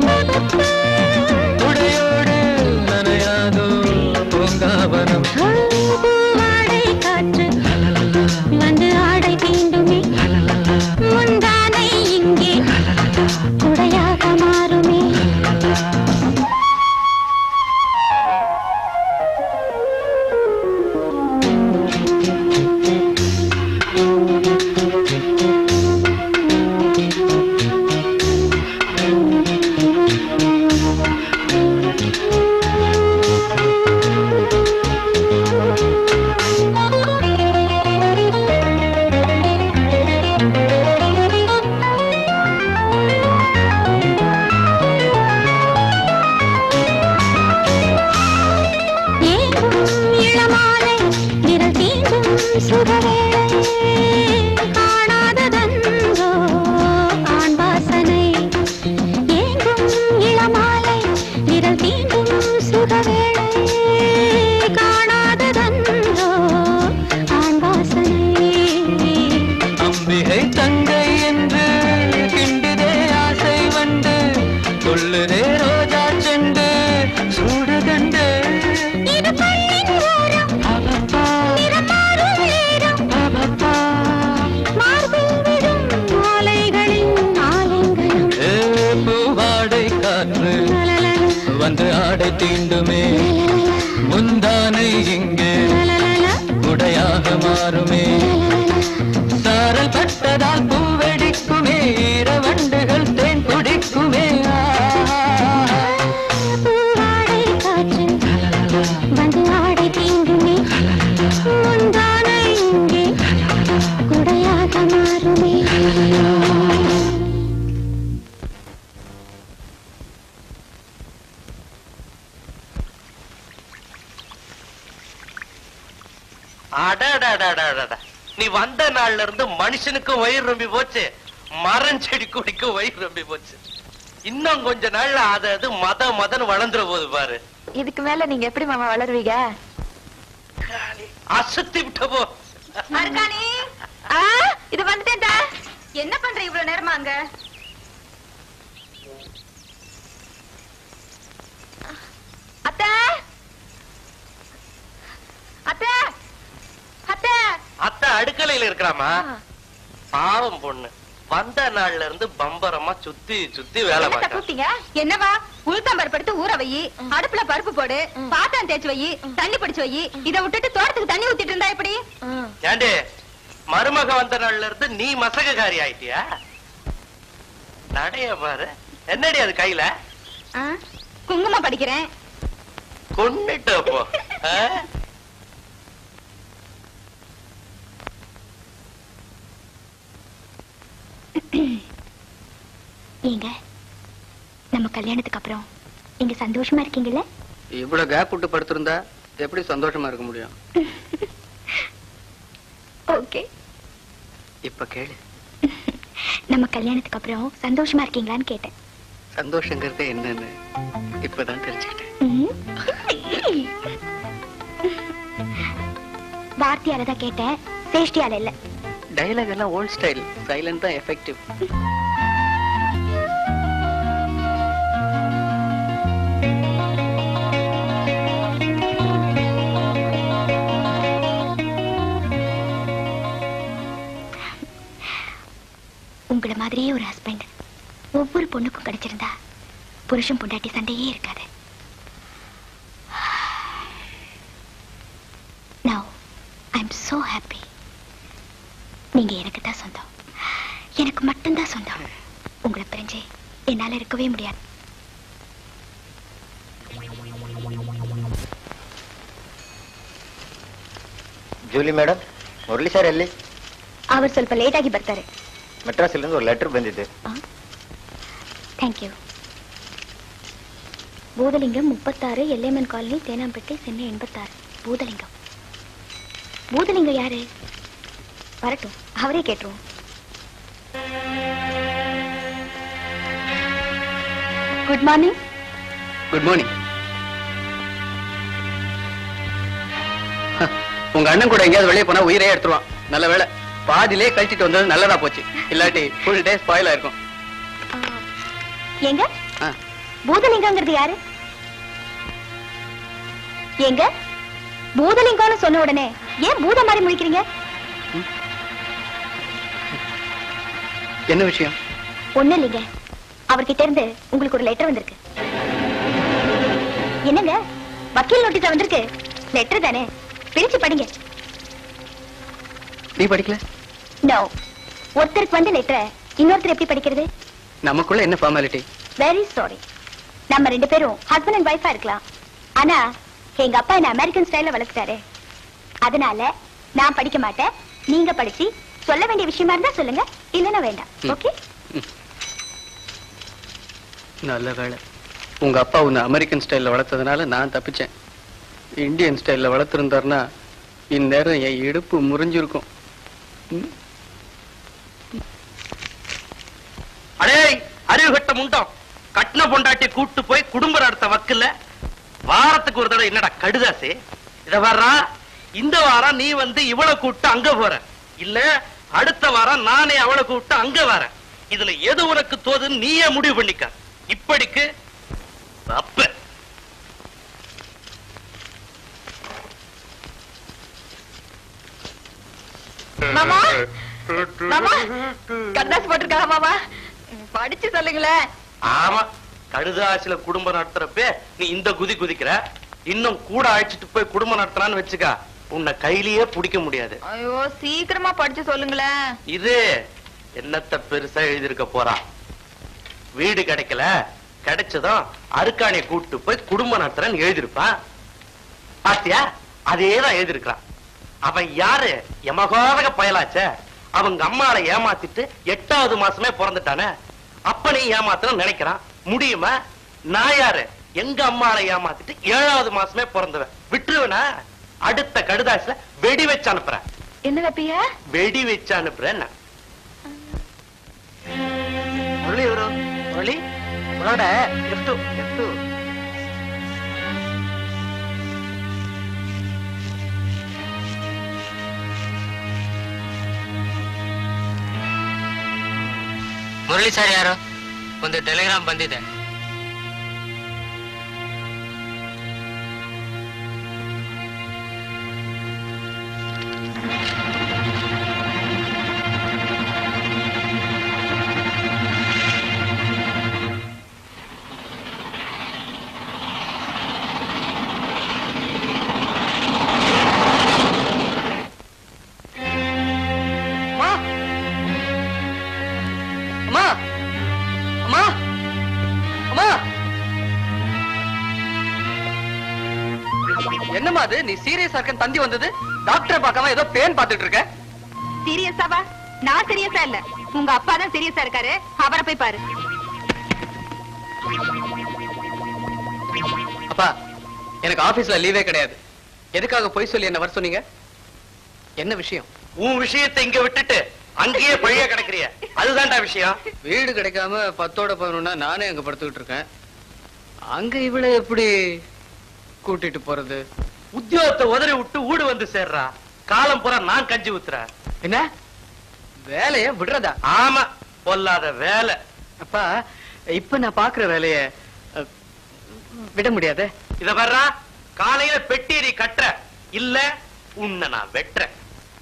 L: உடையோடு நனையாதோ பூங்காவனம்
M: பூவாடை காற்று வந்து ஆடை தீண்டுமே முந்தானை இங்கே குடையாக மாறுமே ஏங்கும் இளமாலை விரல் தீண்டும் சுகவேளை காணாததன்றோ ஆண் வாசனை ஏங்கும் இளமாலை விரல் தீண்டும் சுகவேளை காணாததன்றோ ஆண் வாசனை
L: அம்பிகை தங்கை என்று கிண்டுதே ஆசை வண்டு கொள்ளுதே ரோஜா செண்டு சூடு கண்டு
M: இது கண்ணின் ஓரம் நிறமாறும் நேரம் மார்பில் விழும் மாலைகளின் ஆலயங்களும்
L: ஏ பூவாடை காற்று வந்து ஆடை தீண்டுமே முந்தானை இங்கே உடையாக மாறுமே சாரல் பட்டதால் பூவெடிக்குமே ஈரவண்டுகள் தேன் குடிக்குமே ஆ.
M: பூவாடை காற்று வந்து ஆடை தீண்டுமே முந்தானை இங்கே குடையாக மாறுமே
I: அடடடடடட. நீ வந்த நாள்ல இருந்து மனுஷனுக்கும் வயிறு ரொம்பி போச்சு மரம் செடி கொடிக்கும் வயிறு ரொம்பி போச்சு இன்னும் கொஞ்ச நாள்ல அது அது மத மதன் வளர்ந்துற போகுது பாரு
A: இதுக்கு மேல நீங்க எப்படி மாமா வளருவீங்க
I: அசத்தி விட்ட போ
A: மருக்காணி ஆ இது வந்துட்டேன்டா என்ன பண்ற இவ்வளவு நேரமா அங்க அத்தை அத்தை அத்தை
I: அத்தை அடுக்கலையில இருக்கிறாமா பாவம் பொண்ணு வந்த நாள்ல இருந்து பம்பரமா சுத்தி சுத்தி வேலை
B: என்னத்த
I: பார்க்க
B: கூப்பிட்டீங்க என்னவா உளுத்தம்பருப்பு எடுத்து ஊற வை அடுப்புல பருப்பு போடு பாத்திரம் தேய்ச்சு வை தண்ணி பிடிச்சு வை இத விட்டுட்டு தோட்டத்துக்கு தண்ணி ஊத்திட்டு இருந்தா எப்படி
I: ஏண்டே மருமக வந்த நாள்ல இருந்து நீ மசககாரி ஆயிட்டியா நடைய பாரு என்னடி அது கையில
B: ஆ, குங்குமம் படிக்கிறேன்
I: கொண்டுட்டு போ ஆ?
M: ஏங்க நம்ம கல்யாணத்துக்கு அப்புறம் நீங்க சந்தோஷமா இருக்கீங்கல்ல
J: இவ்வளவு கேப் விட்டு படுத்திருந்தா எப்படி சந்தோஷமா இருக்க முடியும்
M: ஓகே
J: இப்ப கேளு
M: நம்ம கல்யாணத்துக்கு அப்புறம் சந்தோஷமா இருக்கீங்களான்னு கேட்டேன்
J: சந்தோஷங்கிறது என்னன்னு இப்பதான் தெரிஞ்சுக்கிட்டேன்
M: ம். வார்த்தையால தான் கேட்டேன் சேஷ்டியால இல்ல
J: டைலாக் எல்லாம் ஓல்ட் ஸ்டைல் சைலண்ட் தான் எஃபெக்டிவ்
M: உங்களை மாதிரியே ஒரு ஹஸ்பண்ட் ஒவ்வொரு பொண்ணுக்கும் கிடைச்சிருந்தா புருஷன் பொண்டாட்டி சண்டையே இருக்காது now I am so happy நீங்க எனக்கு தான் சொந்தம் எனக்கு மட்டும்தான் சொந்தம் உங்களை பிரிஞ்சு என்னால இருக்கவே முடியாது
N: ಜೂಲಿ ಮೇಡಮ್ ಮುರಳಿ ಸರ್ ಎಲ್ಲಿ
M: அவர் ಸ್ವಲ್ಪ ಲೇಟ್ ಆಗಿ ಬರ್ತಾರೆ
N: ಮೆಟ್ರಾಸಿಲಿಂದ ಒಂದು ಲೆಟರ್ ಬಂದಿದೆ
M: ಥ್ಯಾಂಕ್ ಯು பூதலிங்கம் முப்பத்தாறு எல்லைமன் காலனி தேனாம்பேட்டை சென்னை எண்பத்தாறு பூதலிங்கம் பூதலிங்கம் யாரு வரட்டும் அவரே கேட்டுருவோம் குட் மார்னிங்
J: குட் மார்னிங் உங்க அண்ணன் கூட எங்கேயாவது வெளியே போனா உயிரே எடுத்துருவான் நல்ல வேளை பாதியிலே கழிச்சிட்டு வந்தது நல்லதா போச்சு இல்லாட்டி ஃபுல் டே ஸ்பாயில் ஆயிருக்கும்
M: எங்க
J: ஆ.
M: பூதலிங்கங்கிறது யாரு எங்க பூதலிங்கம்னு சொன்ன உடனே ஏன் பூதம் மாதிரி முழிக்கிறீங்க
J: என்ன விஷயம்
M: ஒண்ணு இல்லைங்க அவர்கிட்ட இருந்து உங்களுக்கு ஒரு லெட்டர் வந்திருக்கு என்னங்க வக்கீல் நோட்டீஸ் வந்திருக்கு லெட்டர் தானே பிரிச்சு படிங்க
J: நீ படிக்கல
M: நோ ஒருத்தருக்கு வந்து லெட்டரை இன்னொருத்தர் எப்படி படிக்கிறது
J: நமக்குள்ள என்ன ஃபார்மாலிட்டி
M: வெரி சாரி நம்ம ரெண்டு பேரும் ஹஸ்பண்ட் அண்ட் ஒய்ஃபா இருக்கலாம் ஆனா எங்க அப்பா என்ன அமெரிக்கன் ஸ்டைல்ல வளர்த்துட்டாரு அதனால நான் படிக்க மாட்டேன் நீங்க படிச்சு சொல்ல வேண்டிய விஷயமா இருந்தா சொல்லுங்க இல்லைன்னா வேண்டாம்
J: ம்.
M: ஓகே
J: நல்ல வேளை உங்க அப்பா உன்னை அமெரிக்கன் ஸ்டைல்ல வளர்த்ததுனால நான் தப்பிச்சேன் இந்தியன் ஸ்டைல்ல வளர்த்திருந்தாருன்னா இந்நேரம் என் இடுப்பு முறிஞ்சிருக்கும் ம்.
I: அடே அறிவு கட்ட முண்டம் கட்டின பொண்டாட்டி கூட்டு போய் குடும்ப நடத்த வக்குல வாரத்துக்கு ஒரு தடவை என்னடா கடுதாசே இத வர்றா இந்த வாரம் நீ வந்து இவளை கூப்பிட்டு அங்க போற இல்ல அடுத்த வாரம் நானே அவளை கூப்பிட்டு அங்க வரேன் இதுல எது உனக்கு தோதுன்னு நீயே முடிவு பண்ணிக்க இப்படிக்கு அப்ப
A: மாமா மாமா கண்ணாசி போட்டிருக்காங்க மாமா படிச்சு சொல்லுங்களேன்
I: ஆமா கடுதாசில குடும்பம் நடத்துறப்ப நீ இந்த குதி குதிக்கிற இன்னும் கூட அழைச்சிட்டு போய் குடும்பம் நடத்தினான்னு வச்சுக்க உன்னை கையிலேயே பிடிக்க முடியாது
A: ஐயோ சீக்கிரமா படிச்சு சொல்லுங்களேன்
I: இது என்னத்த பெருசா எழுதியிருக்க போறா வீடு கிடைக்கல கிடைச்சதும் அருக்காணியை கூட்டு போய் குடும்பம் நடத்துறேன்னு எழுதியிருப்பான் பாத்தியா அதேதான் எழுதியிருக்கிறான் அவன் யாரு எமகோதக பயலாச்சே அவங்க அம்மாவை ஏமாத்திட்டு எட்டாவது மாசமே பிறந்துட்டானே அப்பனையும் ஏமாத்தணும் நினைக்கிறான் முடியுமா நான் யாரு எங்க அம்மாவை ஏமாத்திட்டு ஏழாவது மாசமே பிறந்தவன் விட்டுருவனா அடுத்த கடுதாசில வெடி வச்சு அனுப்புறேன்
A: என்ன வைப்பிய
I: வெடி வச்சு அனுப்புறேன் நான். முரளி இவரு முரளி உங்களோட எஃப்டு எஃப்டு
H: ಮುರಳಿ ಸರ್ ಯಾರು ಒಂದು ಟೆಲಿಗ್ರಾಮ್ ಬಂದಿದೆ
J: அம்மா அம்மா அம்மா என்னம்மா அது நீ சீரியஸா இருக்கன்னு தந்தி வந்தது டாக்டரை பார்க்காம ஏதோ பேன் பார்த்துட்டு இருக்க
B: சீரியஸாவா நான் சீரியஸா இல்ல உங்க அப்பா தான் சீரியஸா இருக்காரு அவரை போய் பாரு
J: அப்பா எனக்கு ஆபீஸ்ல லீவே கிடையாது எதுக்காக போய் சொல்லி என்ன வர சொன்னீங்க என்ன விஷயம்
I: உன் விஷயத்தை இங்க விட்டுட்டு அங்கேயே பழைய கிடக்குறிய அதுதான்டா விஷயம்
J: வீடு கிடைக்காம பத்தோட பதினொன்னா நானே அங்க படுத்துக்கிட்டு இருக்கேன் அங்க இவளை எப்படி கூட்டிட்டு போறது
I: உத்தியோகத்தை உதறி விட்டு ஊடு வந்து சேர்றா காலம் பூரா நான் கஞ்சி ஊத்துறேன்
J: என்ன வேலைய விடுறதா
I: ஆமா பொல்லாத வேலை
J: அப்பா இப்ப நான் பாக்குற வேலைய அஹ், விட முடியாதே
I: இத வர்றா காலையில பெட்டேரி கட்டுற இல்ல உன்னை நான் வெட்டுறேன்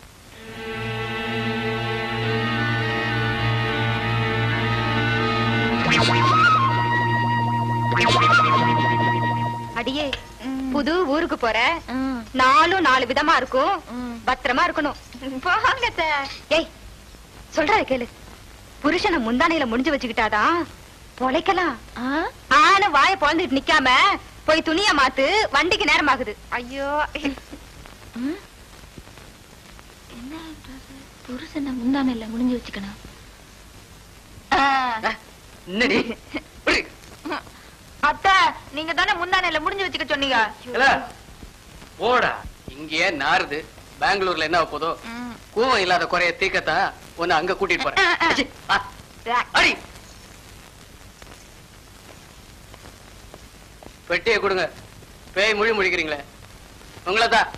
B: அடியே புது ஊருக்கு போற நாலும் நாலு விதமா இருக்கும் பத்திரமா இருக்கணும் போங்க அத்தை. ஏய் சொல்றத கேளு புருஷனை முந்தானையில முடிஞ்சு வச்சுக்கிட்டாதான் பொழைக்கலாம் ஆன வாய பொழந்துட்டு நிக்காம போய் துணிய மாத்து வண்டிக்கு நேரம் ஆகுது ஐயோ
M: என்ன புருஷனை முந்தானையில முடிஞ்சு வச்சுக்கணும்
J: என்னடி
A: அத்தை நீங்க தானே முந்தானையில முடிஞ்சு வச்சுக்க சொன்னீங்க
J: இல்ல ஓடா இங்கேயே நாறுது பெங்களூர்ல என்ன ஆகப் போதோ கூவம் இல்லாத குறைய தீக்கத்தான் உன்னை அங்க கூட்டிட்டு போறேன் அச்சி, வா. அடி பெட்டியை கொடுங்க பேய் மொழி முழிக்கிறீங்களே உங்களை தான்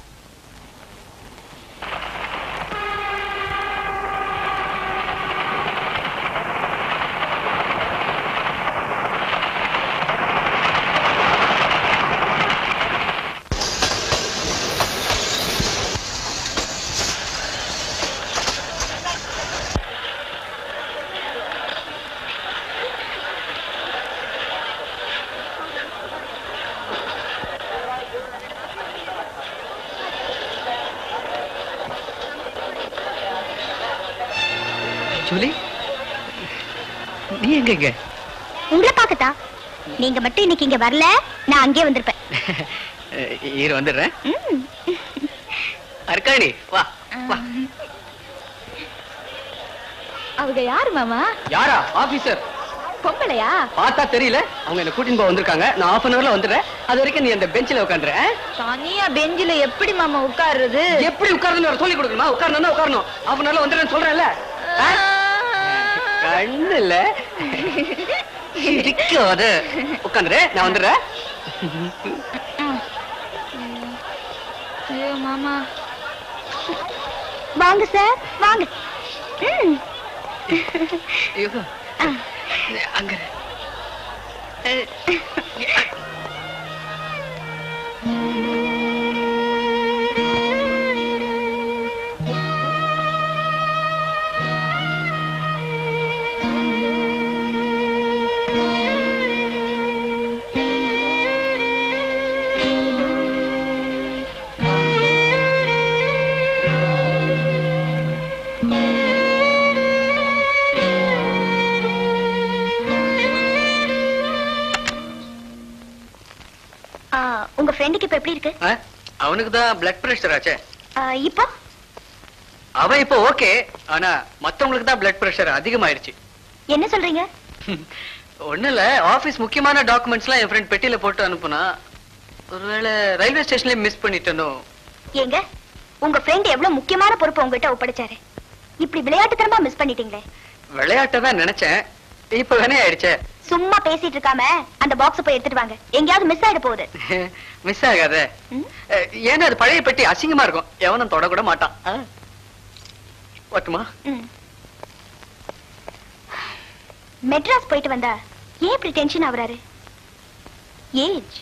J: ஜூலி நீ எங்க இங்க
M: உங்களை பார்க்கத்தா நீங்க மட்டும் இன்னைக்கு இங்க வரல நான் அங்கே வந்திருப்பேன்
J: அஹ், இரு வந்துடுறேன்
M: ம்.
J: அர்க்காணி வா வா
M: அவங்க யாரு மாமா
J: யாரா ஆபீசர்
M: பொம்பளையா
J: பார்த்தா தெரியல அவங்க என்ன கூட்டின்னு போக வந்திருக்காங்க நான் ஆஃப் அன் ஹவர்ல வந்துடுறேன் அது வரைக்கும் நீ அந்த பெஞ்சில உட்காந்துற
A: தனியா பெஞ்சில எப்படி மாமா உட்காருறது
J: எப்படி உட்கார்ந்து சொல்லி கொடுக்கணுமா உட்காரணும் உட்காரணும் ஆஃப் அன் ஹவர்ல வந்துடுறேன்னு சொல்றேன்ல ஆ? கண்ணு இல்ல சிரிக்காத உட்காந்துரு நான் வந்துடுறேன்
A: ஐயோ மாமா
M: வாங்க சார் வாங்க ம்.
J: ஐயோ அங்க இரு.
M: ஆ, உங்க ஃப்ரெண்டுக்கு இப்ப எப்படி இருக்கு
J: ஆ? அவனுக்கு தான் பிளட் பிரஷர் ஆச்சே
M: ஆ, இப்போ
J: அவன் இப்போ ஓகே ஆனா மத்தவங்களுக்கு தான் பிளட் பிரஷர் அதிகமாயிருச்சு
M: என்ன சொல்றீங்க
J: ஒண்ணு இல்ல ஆபீஸ் முக்கியமான டாக்குமெண்ட்ஸ் எல்லாம் என் ஃப்ரெண்ட் பெட்டியில போட்டு அனுப்புனா ஒருவேளை ரயில்வே ஸ்டேஷன்ல மிஸ் பண்ணிட்டனோ
M: ஏங்க உங்க ஃப்ரெண்ட் எவ்வளவு முக்கியமான பொறுப்பு உங்ககிட்ட ஒப்படைச்சாரு இப்படி விளையாட்டுத்தனமா மிஸ் பண்ணிட்டீங்களே
J: விளையாட்ட தான் நினைச்சேன் இப்ப வேணே ஆயிடுச்சே
M: சும்மா பேசிட்டு இருக்காம அந்த பாக்ஸ் போய் எடுத்துட்டு வாங்க எங்கேயாவது மிஸ் ஆயிட போகுது
J: மிஸ் ஆகாத ஏன்னா அது பழைய பெட்டி அசிங்கமா இருக்கும் எவனும் தொட கூட மாட்டான் ஆ? வரட்டுமா
M: ம். மெட்ராஸ் போயிட்டு வந்தா ஏன் இப்படி டென்ஷன் ஆகுறாரு ஏஜ்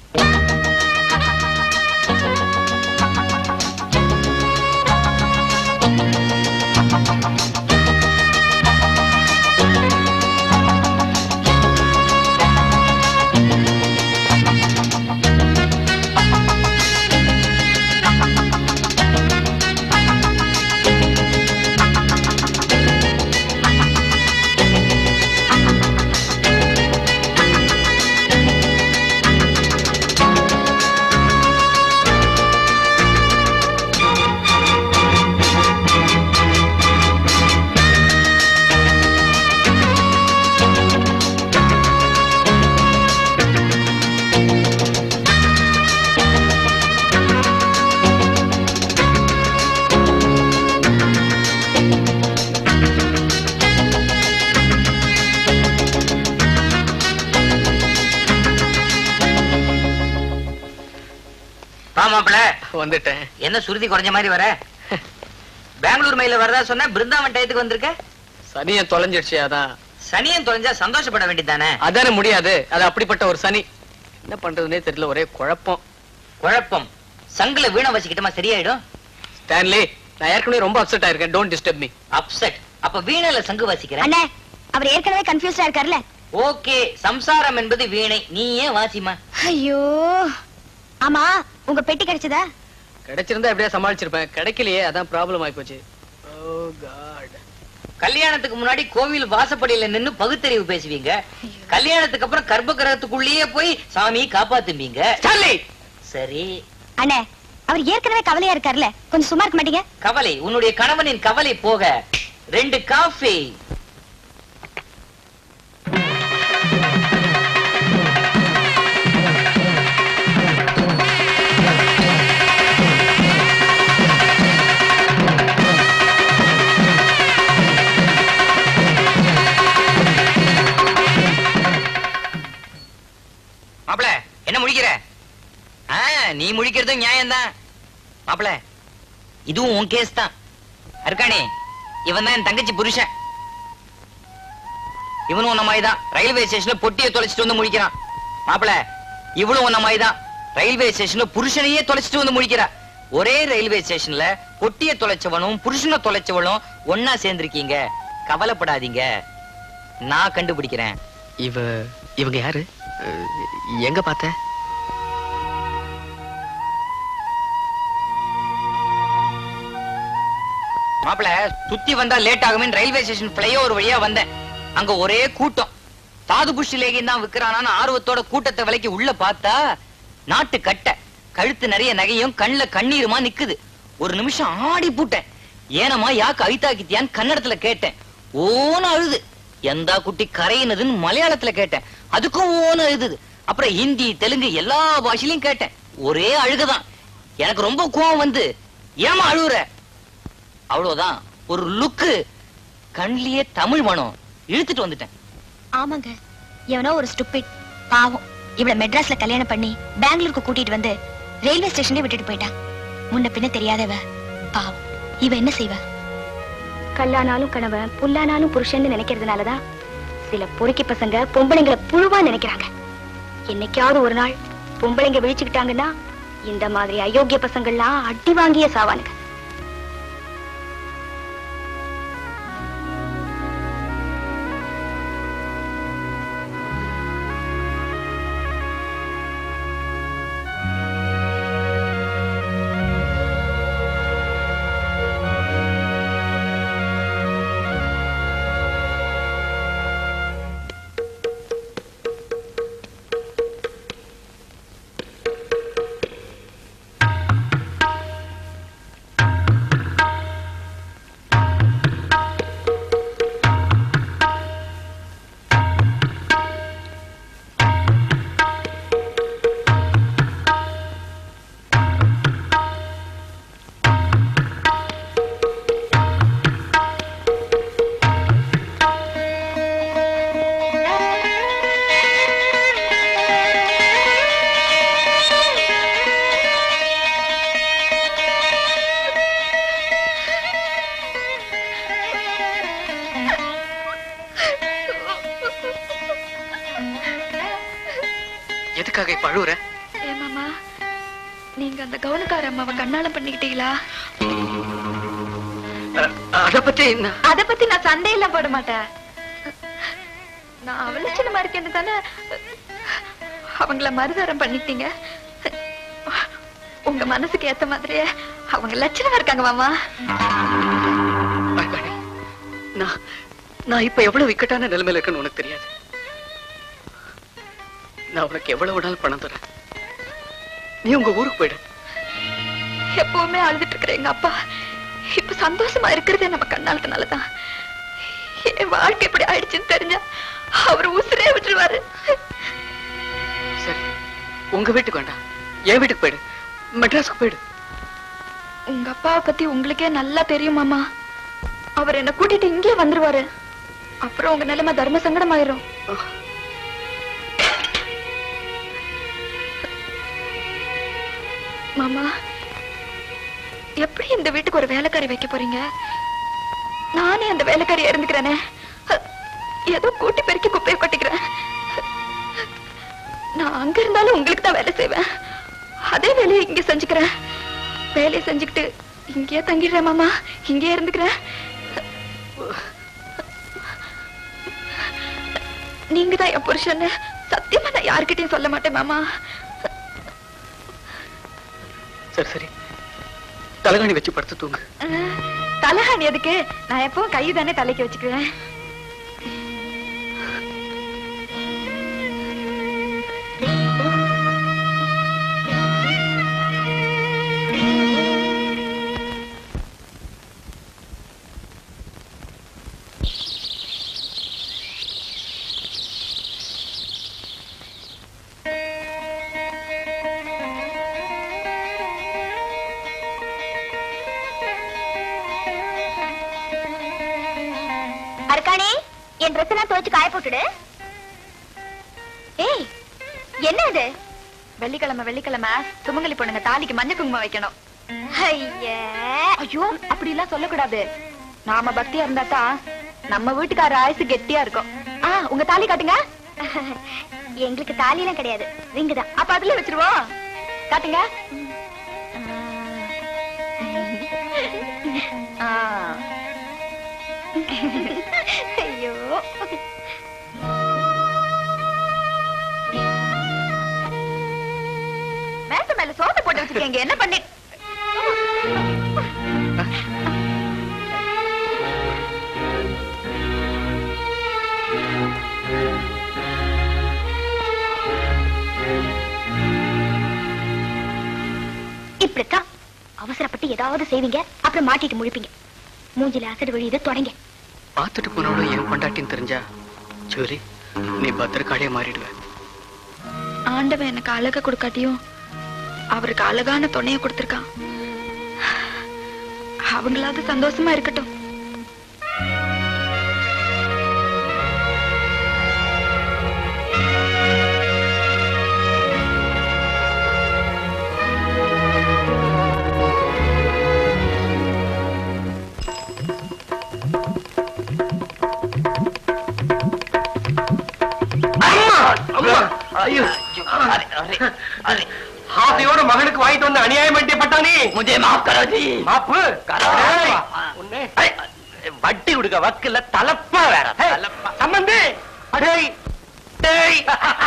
H: மாப்பிள
J: வந்துட்டேன்
H: என்ன சுருதி குறைஞ்ச மாதிரி வர பெங்களூர் மயில வரதா சொன்ன பிருந்தாவன் டயத்துக்கு வந்திருக்க
J: சனியை தொலைஞ்சிடுச்சு அதான்
H: சனியன் தொலைஞ்சா சந்தோஷப்பட வேண்டியதானே
J: அதானே முடியாது அது அப்படிப்பட்ட ஒரு சனி என்ன பண்றதுனே தெரியல ஒரே குழப்பம்
H: குழப்பம் சங்குல வீணை வச்சுக்கிட்டமா சரியாயிடும்
J: ஸ்டான்லி நான் ஏற்கனவே ரொம்ப அப்செட் ஆயிருக்கேன் டோன்ட் டிஸ்டர்ப் மீ
H: அப்செட் அப்ப வீணையில சங்கு வாசிக்கிறேன்
M: அண்ணே அவர் ஏற்கனவே கன்ஃபியூஸ்டா இருக்காருல்ல
H: ஓகே சம்சாரம் என்பது வீணை நீ ஏன் வாசிமா
M: ஐயோ ஆமா உங்க பெட்டி கிடைச்சதா
J: கிடைச்சிருந்தா எப்படியா சமாளிச்சிருப்பேன் கிடைக்கலையே அதான் ப்ராப்ளம் ஆயி போச்சு ஓ காட்
H: கல்யாணத்துக்கு முன்னாடி கோவில் வாசப்படியில நின்னு பகுத்தறிவு பேசுவீங்க கல்யாணத்துக்கு அப்புறம் கர்ப்ப கிரகத்துக்குள்ளேயே போய் சாமி காப்பாத்துவீங்க சரி
M: அண்ணே அவர் ஏற்கனவே கவலையா இருக்காருல்ல கொஞ்சம் சும்மா இருக்க மாட்டீங்க
H: கவலை உன்னுடைய கணவனின் கவலை போக ரெண்டு காஃபி முழிக்கிறதும் நியாயம்தான் மாப்பிள இதுவும் உன் கேஸ் தான் அருக்காணி இவன் தான் என் தங்கச்சி புருஷன் இவனும் உன்ன மாதிரி தான் ரயில்வே ஸ்டேஷன்ல பொட்டியை தொலைச்சிட்டு வந்து முழிக்கிறான் மாப்பிள இவளும் உன்ன மாதிரி தான் ரயில்வே ஸ்டேஷன்ல புருஷனையே தொலைச்சிட்டு வந்து முழிக்கிறா ஒரே ரயில்வே ஸ்டேஷன்ல பொட்டியை தொலைச்சவனும் புருஷனை தொலைச்சவளும் ஒன்னா சேர்ந்திருக்கீங்க கவலைப்படாதீங்க நான் கண்டுபிடிக்கிறேன்
J: இவ இவங்க யாரு அஹ், எங்க பார்த்த
H: மாப்பிள சுத்தி வந்தா லேட் ஆகுமே ரயில்வே ஸ்டேஷன் ஃபிளைஓவர் வழியா வந்தேன் அங்க ஒரே கூட்டம் தாது புஷ்டி லேகியம் தான் விக்கிறானான்னு ஆர்வத்தோட கூட்டத்தை விலைக்கு உள்ள பார்த்தா நாட்டு கட்டை கழுத்து நிறைய நகையும் கண்ணுல கண்ணீருமா நிக்குது ஒரு நிமிஷம் ஆடி பூட்டேன் ஏனம்மா யாக்கு அவிதாக்கித்தியான்னு கன்னடத்துல கேட்டேன் ஓன அழுது எந்தா குட்டி கரையினதுன்னு மலையாளத்துல கேட்டேன் அதுக்கும் ஓன அழுதுது அப்புறம் ஹிந்தி தெலுங்கு எல்லா பாஷையிலும் கேட்டேன் ஒரே அழுகதான் எனக்கு ரொம்ப கோவம் வந்து ஏமா அழுவுற அவ்வளவுதான் ஒரு லுக்கு கண்லயே தமிழ் மனம் இழுத்துட்டு வந்துட்டேன்
M: ஆமாங்க எவனோ ஒரு ஸ்டூபிட் பாவம் இவள மெட்ராஸ்ல கல்யாணம் பண்ணி பெங்களூருக்கு கூட்டிட்டு வந்து ரயில்வே ஸ்டேஷன்ல விட்டுட்டு போயிட்டான் முன்ன பின்ன தெரியாதவ பாவம் இவ என்ன செய்வ கல்லானாலும் கணவன் புல்லானாலும் புருஷன்னு நினைக்கிறதுனாலதான் சில பொறுக்கி பசங்க பொம்பளைங்களை புழுவா நினைக்கிறாங்க என்னைக்காவது ஒரு நாள் பொம்பளைங்க விழிச்சுக்கிட்டாங்கன்னா இந்த மாதிரி அயோக்கிய பசங்கள்லாம் அடி வாங்கிய சாவானுங்க
J: எதுக்காக இப்ப அழுவுற
A: ஏ மாமா நீங்க அந்த கவுனுக்கார அம்மாவை கண்ணாலம் பண்ணிக்கிட்டீங்களா
J: அத பத்தி என்ன
A: அத பத்தி நான் சண்டையெல்லாம் போட மாட்டேன் நான் அவலட்சணமா இருக்கேன்னு தானே அவங்கள மறுதாரம் பண்ணிட்டீங்க உங்க மனசுக்கு ஏத்த மாதிரியே அவங்க லட்சணமா இருக்காங்க மாமா
J: அழகாடி, நான் நான் இப்ப எவ்வளவு இக்கட்டான நிலைமையில இருக்கேன்னு உனக்கு தெரியாது நான் உனக்கு எவ்வளவு நாள் பணம் தரேன் நீ உங்க ஊருக்கு போயிடு
A: எப்பவுமே அழுதுட்டு இருக்கிற எங்க அப்பா இப்ப சந்தோஷமா இருக்கிறதே நம்ம கண்ணாலத்தினாலதான் என் வாழ்க்கை இப்படி ஆயிடுச்சுன்னு தெரிஞ்சா அவர் உசுரே விட்டுருவாரு
J: சரி உங்க வீட்டுக்கு வேண்டாம் என் வீட்டுக்கு போயிடு மெட்ராஸ்க்கு போயிடு
A: உங்க அப்பாவை பத்தி உங்களுக்கே நல்லா தெரியும் மாமா அவர் என்ன கூட்டிட்டு இங்கே வந்துருவாரு அப்புறம் உங்க நிலைமை தர்ம சங்கடம் ஆயிரும் மாமா எப்படி இந்த வீட்டுக்கு ஒரு வேலைக்காரி வைக்க போறீங்க நானே அந்த வேலைக்காரியா இருந்துக்கிறேனே ஏதோ கூட்டி பெருக்கி குப்பையை கொட்டிக்கிறேன் நான் அங்க இருந்தாலும் உங்களுக்கு தான் வேலை செய்வேன் அதே வேலையை இங்க செஞ்சுக்கிறேன் வேலையை செஞ்சுக்கிட்டு இங்கேயே தங்கிடுறேன் மாமா இங்கேயே இருந்துக்கிறேன் நீங்க தான் என் புருஷன்னு சத்தியமா நான் யார்கிட்டயும் சொல்ல மாட்டேன் மாமா
J: சரி சரி தலகாணி வச்சு படுத்து தூங்கு
A: அஹ், தலகாணி எதுக்கு நான் எப்பவும் கை தானே தலைக்கு வச்சுக்குவேன்
M: அர்க்காணி என் ட்ரெஸ் எல்லாம் துவைச்சு காய போட்டுடு ஏய் என்ன இது
A: வெள்ளிக்கிழமை வெள்ளிக்கிழமை சுமங்கலி பொண்ணுங்க தாலிக்கு மஞ்சள் குங்குமம் வைக்கணும்
M: ஐயே
A: ஐயோ அப்படி எல்லாம் சொல்லக்கூடாது நாம பக்தியா இருந்தா தான் நம்ம வீட்டுக்கார ஆயுசு கெட்டியா இருக்கும் ஆ உங்க தாலி காட்டுங்க
M: எங்களுக்கு தாலியெல்லாம் கிடையாது ரிங்கு தான்
A: அப்ப அதுல வச்சிருவோம் காட்டுங்க ஆ.
M: ஐயோ
A: மேச மேல சோத்த போட்டு வச்சிருக்கீங்க என்ன பண்ணி
M: இப்படித்தான் அவசரப்பட்டு ஏதாவது செய்வீங்க அப்புறம் மாட்டிட்டு முழிப்பீங்க மூஞ்சில அசடு விழியுது தொடங்க
J: பார்த்துட்டு போனவளோ என் பொண்டாட்டின்னு தெரிஞ்சா ஜூலி நீ பத்திரக்காளியா மாறிடுவ
A: ஆண்டவன் எனக்கு அழக கொடுக்காட்டியும் அவருக்கு அழகான துணைய கொடுத்திருக்கான் அவங்களாவது சந்தோஷமா இருக்கட்டும்
C: ஐயோ ஹாஃபியோட மகனுக்கு வாங்கிட்டு வந்து அநியாயம் பண்ணிட்டே பட்டானி
H: मुझे माफ करो जी
C: மாப்பு
H: கரோ.
C: ஏய், உன்னை ஏய், வட்டி கொடுக்க வக்குல தலப்பா வேற சம்பந்தி அடேய் டேய்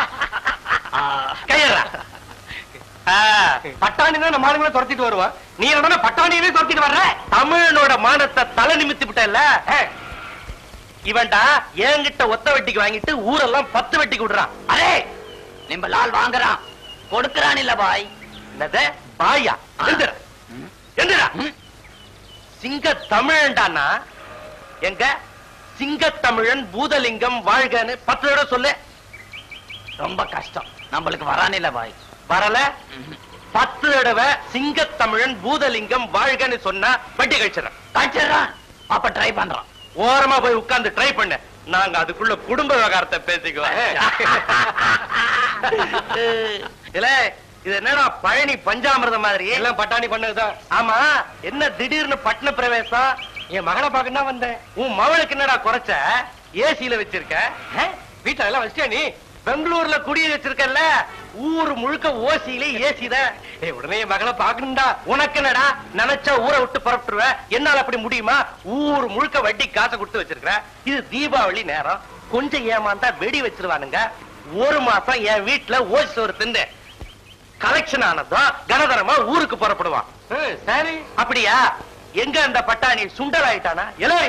C: கையறா பட்டாணி தான் நம்ம ஆளுங்களை துரத்திட்டு வருவான் நீ என்னடா பட்டாணியவே துரத்திட்டு வர்ற தமிழனோட மானத்தை தலை நிமித்தி விட்டல இவன்டா என்கிட்ட ஒத்த வெட்டிக்கு வாங்கிட்டு ஊரெல்லாம் பத்து வெட்டிக்கு விடுறான்
H: அரே நிம்ப லால் வாங்குறான் கொடுக்கறான் இல்ல பாய்
C: என்னது பாயா எந்திர எந்திரா சிங்க தமிழன்டானா எங்க சிங்க தமிழன் பூதலிங்கம் வாழ்கன்னு பத்து தடவை சொல்லு
H: ரொம்ப கஷ்டம் நம்மளுக்கு வரான் இல்ல பாய்
C: வரல பத்து தடவை சிங்க தமிழன் பூதலிங்கம் வாழ்கன்னு சொன்னா வட்டி கழிச்சிடறேன்
H: காய்ச்சிடுறான் அப்ப ட்ரை பண்றான்
C: ஓரமா போய் உட்கார்ந்து ட்ரை பண்ண நாங்க அதுக்குள்ள குடும்ப விவகாரத்தை பேசிக்குவோம் இல்ல இது என்னடா பழனி பஞ்சாமிர்தம் மாதிரி எல்லாம் பட்டாணி பண்ணதுதான் ஆமா என்ன திடீர்னு பட்ன பிரவேசம் என் மகளை பார்க்கணும் தான் வந்தேன் உன் மவளுக்கு என்னடா குறைச்ச ஏசியில வச்சிருக்க ஆ? வீட்டுல எல்லாம் வச்சியா நீ பெங்களூர்ல குடிய வச்சிருக்கல ஊர் முழுக்க ஓசியில ஏசி தான் ஏய் உடனே என் மகளை பாக்கணும்டா உனக்கு என்னடா நினைச்சா ஊரை விட்டு புறப்பட்டுருவ என்னால அப்படி முடியுமா ஊர் முழுக்க வட்டி காசை கொடுத்து வச்சிருக்கிற இது தீபாவளி நேரம் கொஞ்சம் ஏமாந்தா வெடி வச்சிருவானுங்க ஒரு மாசம் என் வீட்டுல ஓசி சோறு தின்னு கலெக்ஷன் ஆனதும் கனதரமா ஊருக்கு புறப்படுவான் ஹம், சரி அப்படியா எங்க அந்த பட்டாணி சுண்டல் ஆயிட்டானா எலை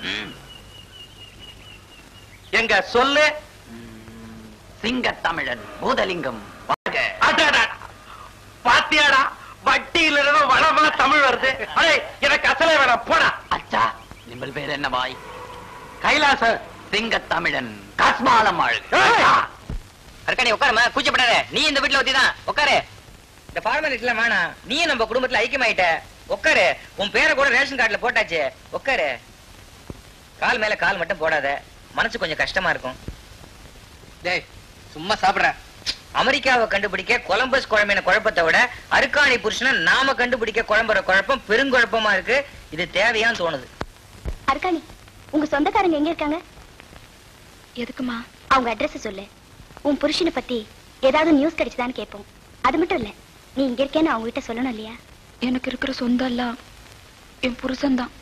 C: எங்க சொல்லு
H: சிங்க தமிழன் பூதலிங்கம்
C: அடடா, பாத்தியாடா வட்டியில இருந்து வளமா தமிழ் வருது அடே எனக்கு அசலே வேணாம் போடா
H: அச்சா நிம்பல் பேர் என்ன பாய்
C: கைலாச
H: சிங்க தமிழன் காஸ்மாலம் ஆள் அர்க்கணி உட்காருமா கூச்சப்படாத நீ இந்த வீட்டுல ஒத்தி தான் உட்காரு இந்த ஃபார்மாலிட்டில வேணாம் நீ நம்ம குடும்பத்துல ஐக்கியமாயிட்ட உட்காரு உன் பேரை கூட ரேஷன் கார்டுல போட்டாச்சு உட்காரு கால் மேல கால் மட்டும் போடாத மனசு கொஞ்சம் கஷ்டமா இருக்கும்
J: டேய் சும்மா சாப்பிடுறேன்
H: அமெரிக்காவை கண்டுபிடிக்க கொலம்பஸ் குழம்பின குழப்பத்தை விட அருக்காணி புருஷனை நாம கண்டுபிடிக்க குழம்புற குழப்பம் பெருங்குழப்பமா இருக்கு இது தேவையான்னு தோணுது
M: அர்க்காணி உங்க சொந்தக்காரங்க எங்க இருக்காங்க
A: எதுக்குமா
M: அவங்க அட்ரஸ் சொல்லு உன் புருஷனை பத்தி ஏதாவது நியூஸ் கிடைச்சதான்னு கேட்போம் அது மட்டும் இல்ல நீ இங்க இருக்கேன்னு அவங்க கிட்ட சொல்லணும் இல்லையா
A: எனக்கு இருக்கிற சொந்தம் எல்லாம் என் புருஷன் தான்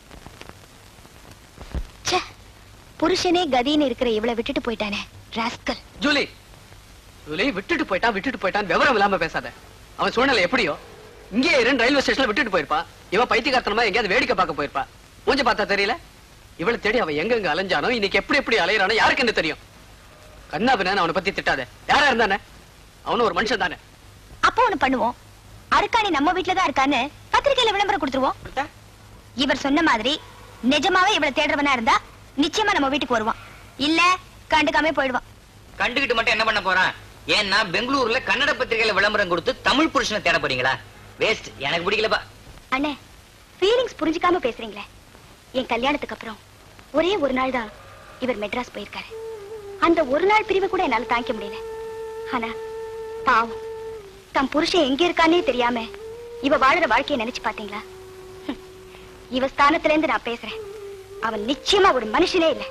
M: ச்சே புருஷனே கதின்னு இருக்கிற இவளை விட்டுட்டு போயிட்டானே ராஸ்கல்
J: ஜூலி ஜூலி விட்டுட்டு போயிட்டான் விட்டுட்டு போயிட்டான் விவரம் இல்லாம பேசாத அவன் சூழ்நிலை எப்படியோ இங்கே இருந்து ரயில்வே ஸ்டேஷன்ல விட்டுட்டு போயிருப்பா இவன் பைத்தியக்காரத்தனமா எங்கேயாவது வேடிக்கை பார்க்க போயிருப்பா மூஞ்ச பார்த்தா தெரியல இவளை தேடி அவன் எங்கெங்க அலைஞ்சானோ இன்னைக்கு எப்படி எப்படி அலையறானோ யாருக்கு என்ன தெரியும் கண்ணா பின்னான்னு அவனை பத்தி திட்டாத யாரா இருந்தானே அவனும் ஒரு மனுஷன் தானே
M: அப்போ ஒண்ணு பண்ணுவோம் அருக்காணி நம்ம வீட்டுல தான் இருக்கான்னு பத்திரிக்கையில விளம்பரம் கொடுத்துருவோம் இவர் சொன்ன மாதிரி நிஜமாவே இவளை தேடுறவனா இருந்தா நிச்சயமா நம்ம வீட்டுக்கு வருவான் இல்ல கண்டுக்காம போயிடுவான்
H: கண்டுகிட்டு மட்டும் என்ன பண்ண போறான் ஏன்னா பெங்களூர்ல கன்னட பத்திரிகையில விளம்பரம் கொடுத்து தமிழ் புருஷனை தேட போறீங்களா வேஸ்ட் எனக்கு பிடிக்கலப்பா
M: அண்ணே ஃபீலிங்ஸ் புரிஞ்சுக்காம பேசுறீங்களே என் கல்யாணத்துக்கு அப்புறம் ஒரே ஒரு நாள் தான் இவர் மெட்ராஸ் போயிருக்காரு அந்த ஒரு நாள் பிரிவு கூட என்னால தாங்கிக்க முடியல ஆனா பாவம் தன் புருஷன் எங்க இருக்கானே தெரியாம இவ வாழுற வாழ்க்கையை நினைச்சு பாத்தீங்களா ஹம். இவ ஸ்தானத்துல இருந்து நான் பேசுறேன் அவன் நிச்சயமா ஒரு மனுஷனே இல்ல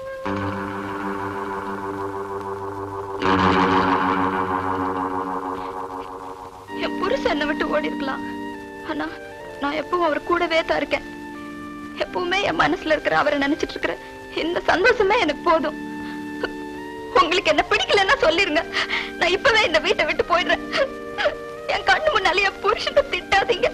A: என் புருஷன் என்னை விட்டு ஓடி இருக்கலாம் ஆனா நான் எப்பவும் அவர் கூடவே தான் இருக்கேன் எப்பவுமே என் மனசுல இருக்கிற அவரை நினைச்சிட்டு இருக்கிற இந்த சந்தோஷமே எனக்கு போதும் உங்களுக்கு என்ன பிடிக்கலன்னா சொல்லிருங்க நான் இப்பவே இந்த வீட்டை விட்டு போயிடுறேன் என் கண்ணு முன்னாலே என் புருஷனை திட்டாதீங்க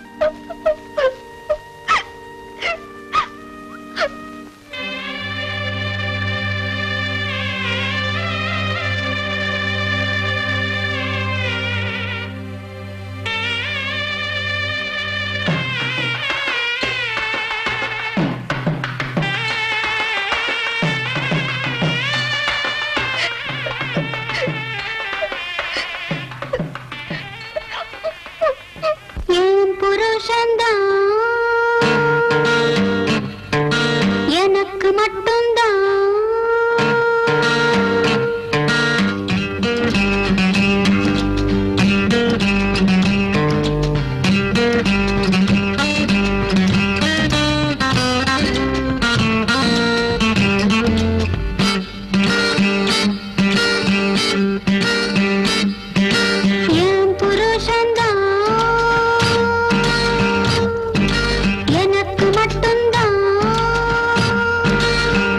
O: என் புருஷன்தான் எனக்கு மட்டும்தான் என் புருஷன்தான் எனக்கு மட்டும்தான்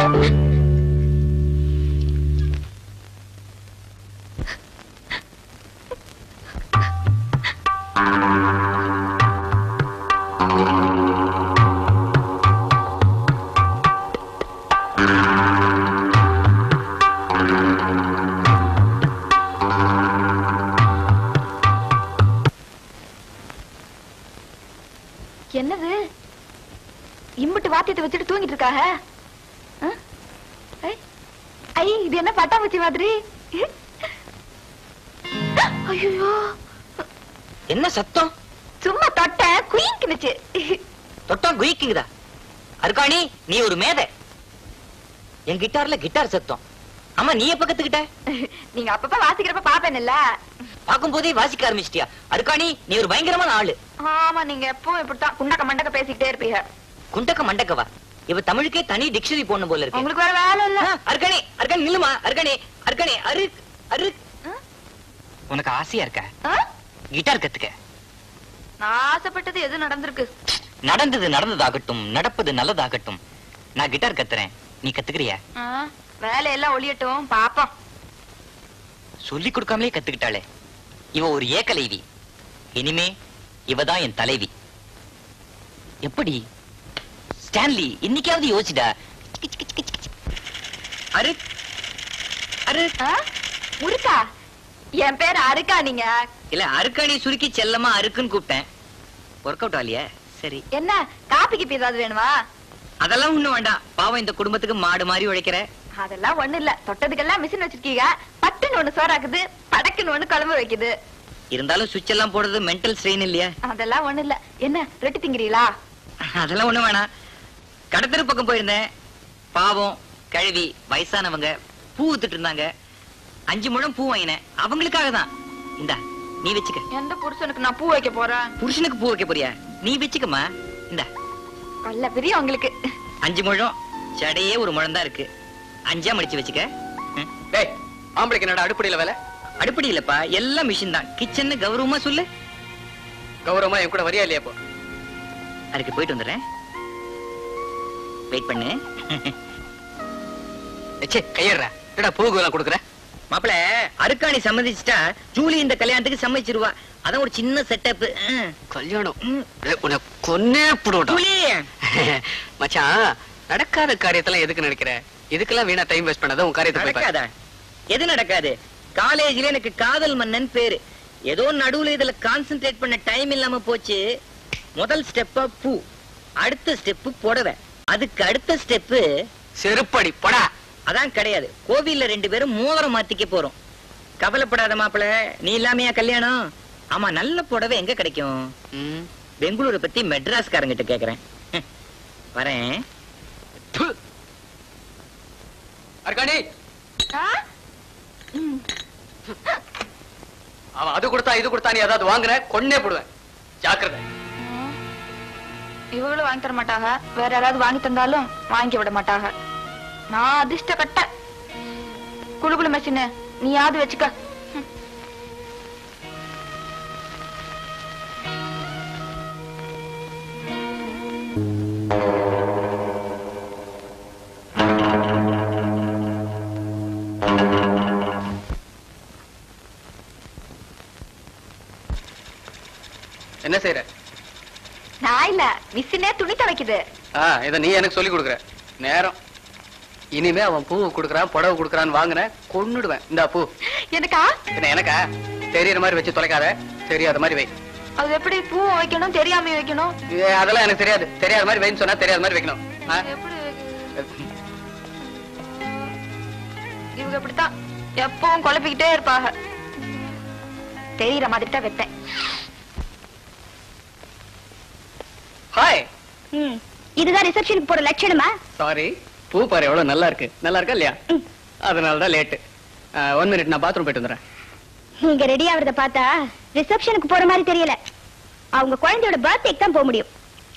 A: என்னது இம்புட்டு வாத்தியத்தை வச்சுட்டு தூங்கிட்டு இருக்காக ஆ? ஐ, ஐ இது என்ன பட்டாம்பூச்சி மாதிரி ஐயோ
H: என்ன சத்தம்
A: சும்மா தொட்ட குயிக்குனுச்சு
H: தொட்டா குயிக்குதா அருக்காணி நீ ஒரு மேதை என் கிட்டார்ல கிட்டார் சத்தம் ஆமா நீ எப்ப கத்துக்கிட்ட
A: நீங்க அப்பப்ப வாசிக்கிறப்ப பாப்பேன்ல
H: பார்க்கும் போதே வாசிக்க ஆரம்பிச்சிட்டியா அருக்காணி நீ ஒரு பயங்கரமான ஆளு
A: ஆமா நீங்க எப்பவும் இப்படித்தான் குண்டக்க மண்டக்க பேசிக்கிட்டே இருப்பீங்க
H: குண்டக்க மண்டக்கவா இவ தமிழுக்கே தனி டிக்ஷனரி போடணும் போல இருக்கு
A: உங்களுக்கு வேற வேலை இல்ல
H: அருக்காணி அருக்காணி நில்லுமா அருக்காணி அருக்காணி அரு அரு உனக்கு ஆசையா இருக்க
A: ஆ?
H: கிட்டார் கத்துக்க
A: நான் ஆசைப்பட்டது எது நடந்திருக்கு
H: நடந்தது நடந்ததாகட்டும் நடப்பது நல்லதாகட்டும் நான் கிட்டார் கத்துறேன் நீ கத்துக்கிறியா
A: ஆ, வேலையெல்லாம் ஒளியட்டும் பாப்போம்
H: சொல்லி கொடுக்காமலே கத்துக்கிட்டாளே இவ ஒரு ஏகலைவி இனிமே இவதான் என் தலைவி எப்படி ஸ்டான்லி இன்னைக்காவது யோசிடா அரு அரு
A: முருக்கா என் பேர் அருக்கா நீங்க
H: இல்ல அருக்காணி சுருக்கி செல்லமா அருக்குன்னு கூப்பிட்டேன் ஒர்க் அவுட் ஆலியா சரி
A: என்ன காப்பிக்கு இப்ப ஏதாவது வேணுமா
H: அதெல்லாம் ஒண்ணும் வேண்டாம் பாவம் இந்த குடும்பத்துக்கு மாடு மாதிரி உழைக்கிற
A: அதெல்லாம் ஒண்ணு இல்ல தொட்டதுக்கெல்லாம் மிஷின் வச்சிருக்கீங்க பட்டுன்னு ஒண்ணு சோறாக்குது படக்குன்னு ஒண்ணு குழம்பு வைக்குது
H: இருந்தாலும் சுவிட்ச் எல்லாம் போடுறது மென்டல் ஸ்ட்ரெயின் இல்லையா
A: அதெல்லாம் ஒண்ணு இல்ல என்ன ரொட்டி திங்கிறீங்களா
H: அதெல்லாம் ஒண்ணும் வேணாம் கடத்தரு பக்கம் போயிருந்தேன் பாவம் கழுவி வயசானவங்க பூ வித்துட்டு இருந்தாங்க அஞ்சு முழம் பூ வாங்கினேன் அவங்களுக்காக தான் இந்தா நீ வச்சுக்க
A: எந்த புருஷனுக்கு நான் பூ வைக்க போறேன்
H: புருஷனுக்கு பூ வைக்க போறியா நீ வச்சுக்கம்மா இந்தா
A: கொல்ல பிரியம் உங்களுக்கு
H: அஞ்சு முழம் சடையே ஒரு முழம் தான் இருக்கு அஞ்சா மடிச்சு வச்சுக்க ம்.
J: டேய் ஆம்பளைக்கு என்னடா அடுப்படியில வேலை
H: அடுப்படி இல்லப்பா எல்லாம் மிஷின் தான் கிச்சன்னு கௌரவமா சொல்லு
J: கௌரவமா என் கூட வரியா இல்லையா இப்போ
H: அதுக்கு போயிட்டு வந்துடுறேன் வெயிட் பண்ணு
J: எச்சே கையடுற என்னடா பூவுக்கு எல்லாம் கொடுக்குற
H: மாப்பிள அருக்காணி சம்மதிச்சிட்டா ஜூலி இந்த கல்யாணத்துக்கு சம்மதிச்சிருவா அதான் ஒரு சின்ன செட்டப்
J: கல்யாணம் டேய், உன்னை கொன்னே போடுவோம்
H: ஜூலி
J: மச்சான் நடக்காத காரியத்தெல்லாம் எதுக்கு நினைக்கிற இதுக்கெல்லாம் வீணா டைம் வேஸ்ட் பண்ணாத உன் காரியத்தை போய் பாரு.
H: நடக்காதா எது நடக்காது காலேஜ்ல எனக்கு காதல் மன்னன் பேரு ஏதோ நடுவுல இதுல கான்சென்ட்ரேட் பண்ண டைம் இல்லாம போச்சு முதல் ஸ்டெப்பா பூ அடுத்த ஸ்டெப் புடவை அதுக்கு அடுத்த ஸ்டெப்
J: செருப்படி படா
H: அதான் கிடையாது கோவில்ல ரெண்டு பேரும் மோதிரம் மாத்திக்க போறோம் கவலைப்படாத மாப்பிள நீ இல்லாமையா கல்யாணம் ஆமா நல்ல புடவை எங்க கிடைக்கும் பெங்களூரை பத்தி மெட்ராஸ்காரங்கிட்ட கேக்குறேன் ஹம். வரேன்
J: அர்காணி அவன் அது கொடுத்தா இது கொடுத்தா நீ ஏதாவது வாங்குற கொன்னே போடுவேன் ஜாக்கிரதை
A: இவங்களும் வாங்கி தர மாட்டாங்க வேற யாராவது வாங்கி தந்தாலும் வாங்கி விட மாட்டாங்க நான் அதிர்ஷ்ட கட்ட குளு குளு மெஷின் நீயாவது வச்சுக்க
J: என்ன செய்யற
A: நான் இல்ல மிஷினே துணி துவைக்குது
J: ஆ இத நீ எனக்கு சொல்லி கொடுக்குற நேரம் இனிமே அவன் பூ கொடுக்குறான் புடவை கொடுக்குறான்னு வாங்குனேன் கொன்னுடுவேன் இந்தா பூ
A: எனக்கா
J: என்ன எனக்கா தெரியற மாதிரி வச்சு தொலைக்காத தெரியாத மாதிரி வை
A: அது எப்படி பூ வைக்கணும் தெரியாம வைக்கணும்
J: ஏ, அதெல்லாம் எனக்கு தெரியாது தெரியாத மாதிரி வைன்னு சொன்னா தெரியாத மாதிரி வைக்கணும் ஆ?
A: எப்படி வைக்கிறது? இவங்க இப்படித்தான் எப்பவும் குழப்பிக்கிட்டே இருப்பாங்க தெரியற மாதிரி தான் வைப்பேன்
J: ஹாய்
M: ம் இதுதான் ரிசப்ஷனுக்கு போற லட்சணமா
J: சாரி பூ பாரு எவ்வளவு நல்லா இருக்கு நல்லா இருக்கா இல்லையா அதனால தான் லேட்டு ஒன் மினிட் நான் பாத்ரூம் போயிட்டு வந்துடுறேன்
M: நீங்க ரெடி ஆவறத பார்த்தா ரிசப்ஷனுக்கு போற மாதிரி தெரியல அவங்க குழந்தையோட பர்த்டேக்கு தான் போக முடியும்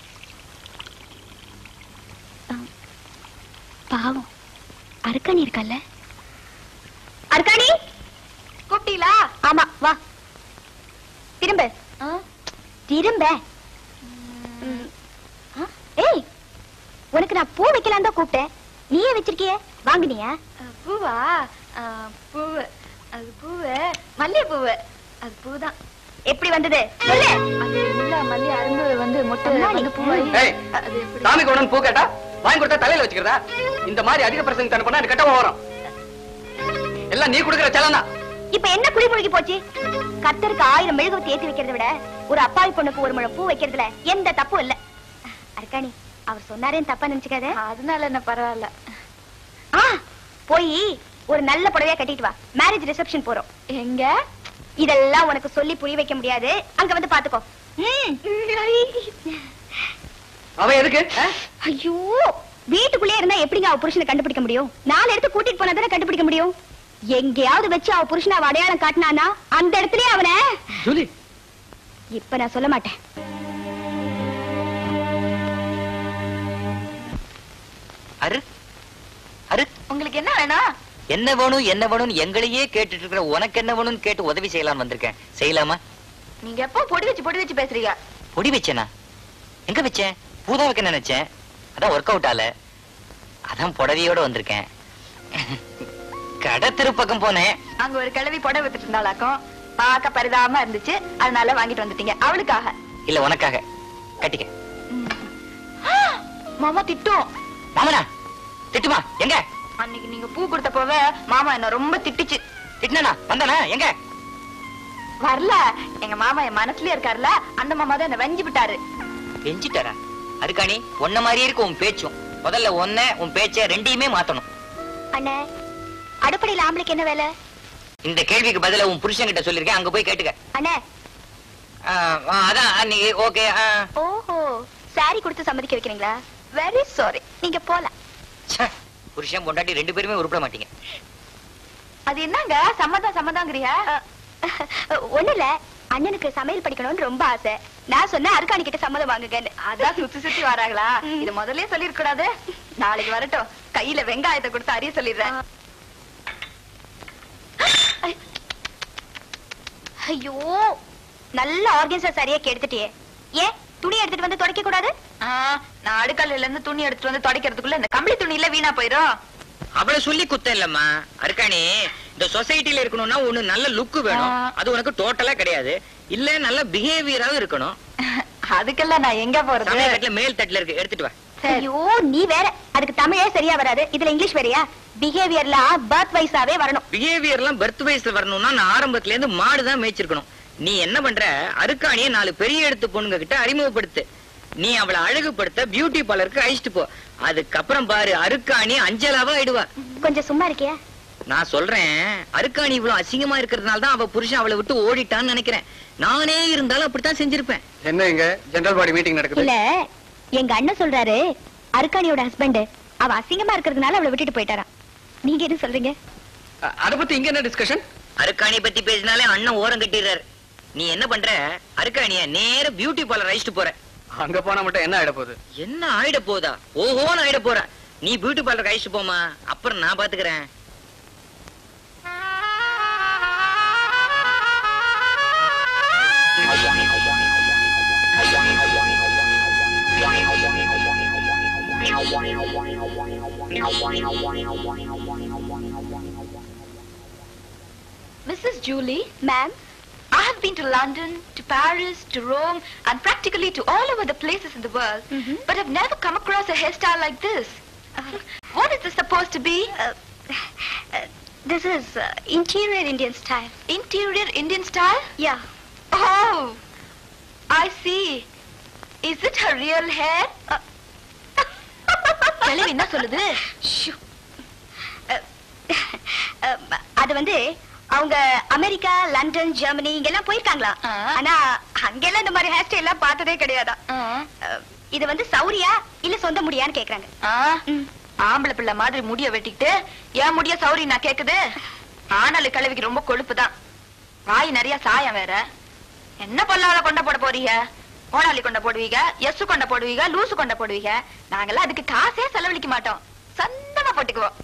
M: ஆ, பாவம் அர்க்காணி இருக்கல்ல அர்க்காணி
A: கூப்பிட்டீங்களா
M: ஆமா வா திரும்ப திரும்ப ம். ஆ, ஏய் உனக்கு நான் பூ வைக்கலாம் தான் கூப்பிட்டேன் நீயே வச்சிருக்கியே வாங்குனியா
A: பூவா ஆ, பூவு அது பூவு மல்லிகை பூவு அது பூதான்
M: எப்படி வந்தது சொல்லு
A: அது உள்ள மல்லி அரும்பு வந்து மொட்டு
M: அம்மாடி.
A: வந்து பூவாயி
J: ஏய்,
A: அது எப்படி
J: சாமி கொண்டு பூ கேட்டா வாங்கி கொடுத்தா தலையில வச்சுக்கிறதா இந்த மாதிரி அதிக பிரசங்க தன பண்ணா எனக்கு கெட்ட வரும் எல்லாம் நீ கொடுக்குற செலவு தான்
M: இப்ப என்ன குழி முழுகி போச்சு கத்தருக்கு ஆயிரம் மெழுகுவத்தி ஏத்தி வைக்கிறத விட ஒரு அப்பாவி பொண்ணுக்கு ஒரு முழம் பூ வைக்கிறதுல எந்த தப்பும் இல்ல அர்க்காணி அவர் சொன்னாரேன்னு தப்பா நினைச்சுக்காத
A: அதனால என்ன பரவாயில்ல
M: ஆ போய் ஒரு நல்ல புடவையா கட்டிட்டு வா மேரேஜ் ரிசப்ஷன் போறோம்
A: எங்க
M: இதெல்லாம் உனக்கு சொல்லி புரிய வைக்க முடியாது அங்க வந்து பாத்துக்கோ ம்.
J: அவன் எதுக்கு ஆ?
M: ஐயோ வீட்டுக்குள்ளே இருந்தா எப்படிங்க அவ புருஷனை கண்டுபிடிக்க முடியும் நாலு இடத்துக்கு கூட்டிட்டு போனா தானே கண்டுபிடிக்க முடியும் எங்கேயாவது வச்சு அவ புருஷனை அவ அடையாளம் காட்டினானா அந்த இடத்துலயே அவனை
J: ஜூலி
M: இப்ப நான் சொல்ல மாட்டேன்
H: அரு அரு
A: உங்களுக்கு என்ன வேணும்
H: என்ன வேணும் என்ன வேணும்னு எங்களையே கேட்டுட்டு இருக்கிற உனக்கு என்ன வேணும்னு கேட்டு உதவி செய்யலாம்னு வந்திருக்கேன் செய்யலாமா
A: நீங்க எப்போ பொடி வச்சு பொடி வச்சு பேசுறீங்க
H: பொடி வச்சேனா எங்க வச்சேன் பூதா வைக்க நினைச்சேன் அதான் ஒர்க் அவுட் ஆல அதான் புடவையோட வந்திருக்கேன் கடை திருப்பக்கம் போனேன்
A: அங்க ஒரு கிழவி புடவை வித்துட்டு இருந்தாளாக்கும் பார்க்க பரிதாபமா இருந்துச்சு அதனால வாங்கிட்டு வந்துட்டீங்க அவளுக்காக
H: இல்ல உனக்காக கட்டிக்க
A: மாமா திட்டும்
H: மாமனா திட்டுமா எங்க
A: அன்னைக்கு நீங்க பூ கொடுத்த போவே மாமா என்ன ரொம்ப திட்டுச்சு
H: திட்டினா வந்தானா எங்க
A: வரல எங்க மாமா என் மனசுலயே இருக்காருல்ல அந்த மாமா தான் என்ன வெஞ்சு விட்டாரு
H: பெஞ்சிட்டாரா அதுக்காணி உன்ன மாதிரியே இருக்கு உன் பேச்சும் முதல்ல ஒன்ன உன் பேச்ச ரெண்டையுமே மாத்தணும்
M: அண்ணே அடுப்படையில ஆம்பளைக்கு என்ன வேலை
H: இந்த கேள்விக்கு பதிலா உன் புருஷன் கிட்ட சொல்லிருக்கேன் அங்க போய் கேட்டுக்க
M: அண்ணே
H: ஆ, ஆ, அதான் அன்னைக்கு ஓகே
M: ஓஹோ சாரி கொடுத்து சம்மதிக்க வைக்கிறீங்களா வெரி சாரி நீங்க போலாம்
H: புருஷன் பொண்டாட்டி ரெண்டு பேருமே உருப்பட மாட்டீங்க
A: அது என்னங்க சம்மதம் சம்மதங்கிறியா
M: ஒண்ணு இல்ல அண்ணனுக்கு சமையல் படிக்கணும்னு ரொம்ப ஆசை நான் சொன்னேன் அருக்காணி கிட்ட சம்மதம் வாங்குங்கன்னு
A: அதான் சுத்தி சுத்தி வராங்களா இது முதல்லயே சொல்லிருக்க கூடாது நாளைக்கு வரட்டும் கையில வெங்காயத்தை கொடுத்து அறிய சொல்லிடுறேன்
M: ஐயோ நல்ல ஆர்கன்ஸா சரியா கெடுத்துட்டியே ஏன் துணி எடுத்துட்டு வந்து துடைக்க கூடாது
A: ஆ, நான் அடுக்கல்ல இருந்து துணி எடுத்துட்டு வந்து துடைக்கிறதுக்குள்ள இந்த கம்பளி துணியில வீணா போயிரும்
H: அவளை சொல்லி குத்தம் இல்லம்மா அருக்காணி இந்த சொசைட்டில இருக்கணும்னா ஒண்ணு நல்ல லுக் வேணும் அது உனக்கு டோட்டலா கிடையாது இல்ல நல்ல பிஹேவியராவும் இருக்கணும்
A: அதுக்கெல்லாம் நான் எங்க போறது
H: சமயக்கட்டுல மேல் தட்டுல இருக்கு எடுத்துட்டு வா
M: ஐயோ நீ வேற அதுக்கு தமிழே சரியா வராது இதுல இங்கிலீஷ் வேறயா பிஹேவியர்லாம் பர்த் வைஸாவே வரணும்
H: பிஹேவியர்லாம் பர்த் வயசுல வரணும்னா நான் ஆரம்பத்துல இருந்து மாடுதான் மேய்ச்சிருக்கணும் நீ என்ன பண்ற அருக்காணிய நாலு பெரிய எடுத்து பொண்ணுங்க கிட்ட அறிமுகப்படுத்து நீ அவளை அழகுபடுத்த பியூட்டி பார்லருக்கு அழிச்சிட்டு போ அதுக்கப்புறம் பாரு அருக்காணி அஞ்சலாவா ஆயிடுவா
M: கொஞ்சம் சும்மா இருக்கியா
H: நான் சொல்றேன் அருக்காணி இவ்வளவு அசிங்கமா இருக்கிறதுனால தான் அவ புருஷன் அவளை விட்டு ஓடிட்டான்னு நினைக்கிறேன் நானே இருந்தாலும் அப்படித்தான் செஞ்சிருப்பேன்
J: என்ன இங்க ஜெனரல் பாடி மீட்டிங் நடக்குது
M: இல்ல எங்க அண்ணன் சொல்றாரு அருக்காணியோட ஹஸ்பண்ட் அவ அசிங்கமா இருக்கிறதுனால அவளை விட்டுட்டு போயிட்டாராம் நீங்க என்ன சொல்றீங்க
J: அ- அத பத்தி இங்க என்ன டிஸ்கஷன்
H: அருக்காணி பத்தி பேசினாலே அண்ணன் ஓரம் கட்டிடுறாரு நீ என்ன பண்ற அருக்காணிய நேர பியூட்டி பார்லர் அழிச்சிட்டு போற
J: அங்க போனா மட்டும் என்ன ஆயிட போகுது
H: என்ன ஆயிட போதா ஓஹோன்னு ஆயிட போற நீ பியூட்டி பார்லர் அழிச்சிட்டு போமா அப்புறம் நான் பாத்துக்கிறேன்
A: Mrs. Julie,
M: ma'am,
A: I have been to London, to Paris, to Rome, and practically to all over the places in the world, but I've never come across a hairstyle like this. what is this supposed to be?
M: this is uh, interior Indian style.
A: Interior Indian style?
M: Yeah.
A: Oh, I see. Is it her real hair? கிழவி என்ன சொல்லுது
M: shoe. அஹ், அஹ், அது வந்து அவங்க America London Germany இங்கெல்லாம் போயிருக்காங்களா ஆனா அங்கெல்லாம் இந்த மாதிரி ஹேர் ஸ்டைல் எல்லாம் பார்த்ததே கிடையாதா அஹ், இது வந்து சௌரியா இல்ல சொந்த முடியான்னு கேக்குறாங்க
A: ஆ, ஆம்பளை பிள்ளை மாதிரி முடிய வெட்டிக்கிட்டு ஏன் முடிய சௌரி நான் கேக்குது ஆனாலு கிழவிக்கு ரொம்ப கொழுப்பு தான் வாய் நிறைய சாயம் வேற என்ன பல்லால கொண்ட போட போறீங்க ஓனாலி கொண்ட போடுவீங்க எஸ் கொண்ட போடுவீங்க லூசு கொண்ட போடுவீங்க நாங்கெல்லாம் அதுக்கு காசே செலவழிக்க மாட்டோம் சந்தமா போட்டுக்குவோம்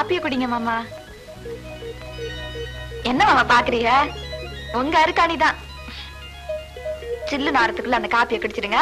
A: காப்பிய குடிங்க மாமா என்ன மாமா பாக்குறீங்க உங்க அருக்காணி தான் சில்லு நாரத்துக்குள்ள அந்த காப்பிய குடிச்சிடுங்க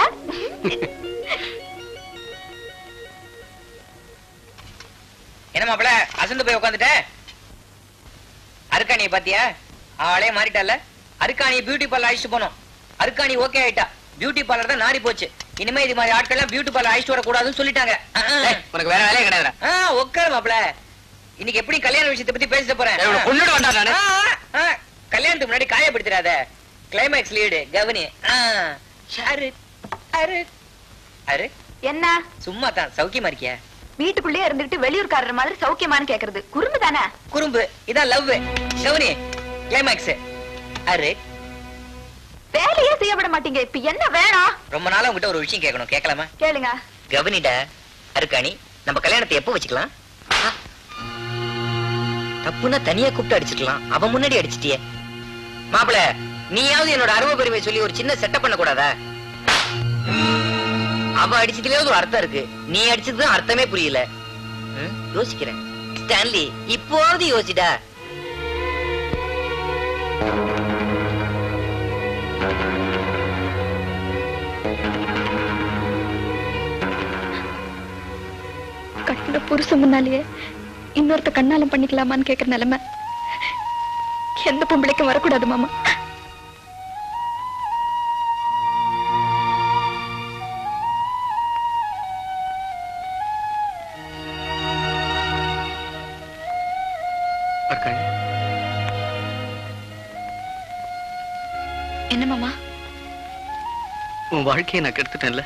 H: என்ன மாப்பிள அசந்து போய் உட்காந்துட்ட அருக்காணியை பாத்தியா ஆளே மாறிட்டால அருக்காணியை பியூட்டி பார்லர் அழைச்சிட்டு போனோம் அருக்காணி ஓகே ஆயிட்டா பியூட்டி பார்லர் தான் நாரி போச்சு இனிமே இது மாதிரி ஆட்கள் பியூட்டி பார்லர் அழைச்சிட்டு வரக்கூடாதுன்னு சொல்லிட்டாங்க
E: உனக்கு வேற வேலையே கிடையாதுடா
H: ஆ உட்காரு மாப்பிள இன்னைக்கு எப்படி கல்யாண விஷயத்தை பத்தி பேசிட்டு போறேன்
E: ஏய், உன்னை கொன்னுட வேண்டாம் நானு.
H: ஆ, ஆ, ஆ, கல்யாணத்துக்கு முன்னாடி காயப்படுத்திடாத கிளைமேக்ஸ் லீடு கவனி ஆ, ஷாரு அரு அரு
A: என்ன
H: சும்மா தான் சௌக்கியமா இருக்கியா
A: வீட்டுக்குள்ளே இருந்துகிட்டு வெளியூர்காரர் மாதிரி சௌக்கியமான்னு கேக்குறது குறும்பு தானே
H: குறும்பு இதான் லவ் கவனி கிளைமேக்ஸ் அரு
A: வேலையே செய்ய விட மாட்டீங்க இப்ப என்ன வேணும்
H: ரொம்ப நாளா உங்ககிட்ட ஒரு விஷயம் கேட்கணும் கேட்கலாமா
A: கேளுங்க
H: கவனிடா அருக்காணி நம்ம கல்யாணத்தை எப்போ வச்சுக்கலாம் ஆ. தப்புன்னா தனியா கூப்பிட்டு அடிச்சுக்கலாம் அவன் முன்னாடி அடிச்சிட்டியே மாப்பிள நீயாவது என்னோட அருமை பெருமை சொல்லி ஒரு சின்ன செட்டப் பண்ண கூடாதா அவ அடிச்சதுலயாவது ஒரு அர்த்தம் இருக்கு நீ அடிச்சதுதான் அர்த்தமே புரியல ம், யோசிக்கிறேன் ஸ்டான்லி இப்போது யோசிடா
A: கட்டின புருஷன் முன்னாலேயே இன்னொருத்த கண்ணாலம் பண்ணிக்கலாமான்னு கேக்குற நிலைமை எந்த பொம்பளைக்கும் வரக்கூடாது மாமா
J: அர்க்காணி
A: என்ன மாமா
J: உன் வாழ்க்கையை நான் கெடுத்துட்டேன்ல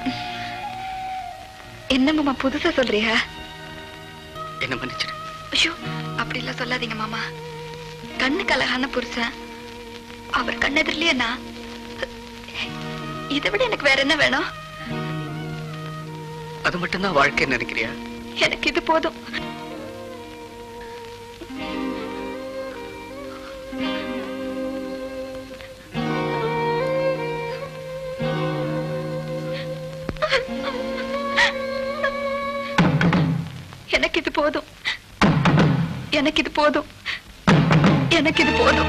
A: என்ன மாமா புதுசா சொல்றியா
J: என்ன மன்னிச்சிடு
A: ஐயோ அப்படி எல்லாம் சொல்லாதீங்க மாமா கண்ணுக்கு அழகான புருஷன் அவர் கண்ணெதிரிலேயே நான் இதை விட எனக்கு வேற என்ன வேணும்
J: அது மட்டும்தான் வாழ்க்கைன்னு நினைக்கிறியா
A: எனக்கு இது போதும் எனக்கு இது போதும் எனக்கு இது போதும் எனக்கு இது போதும்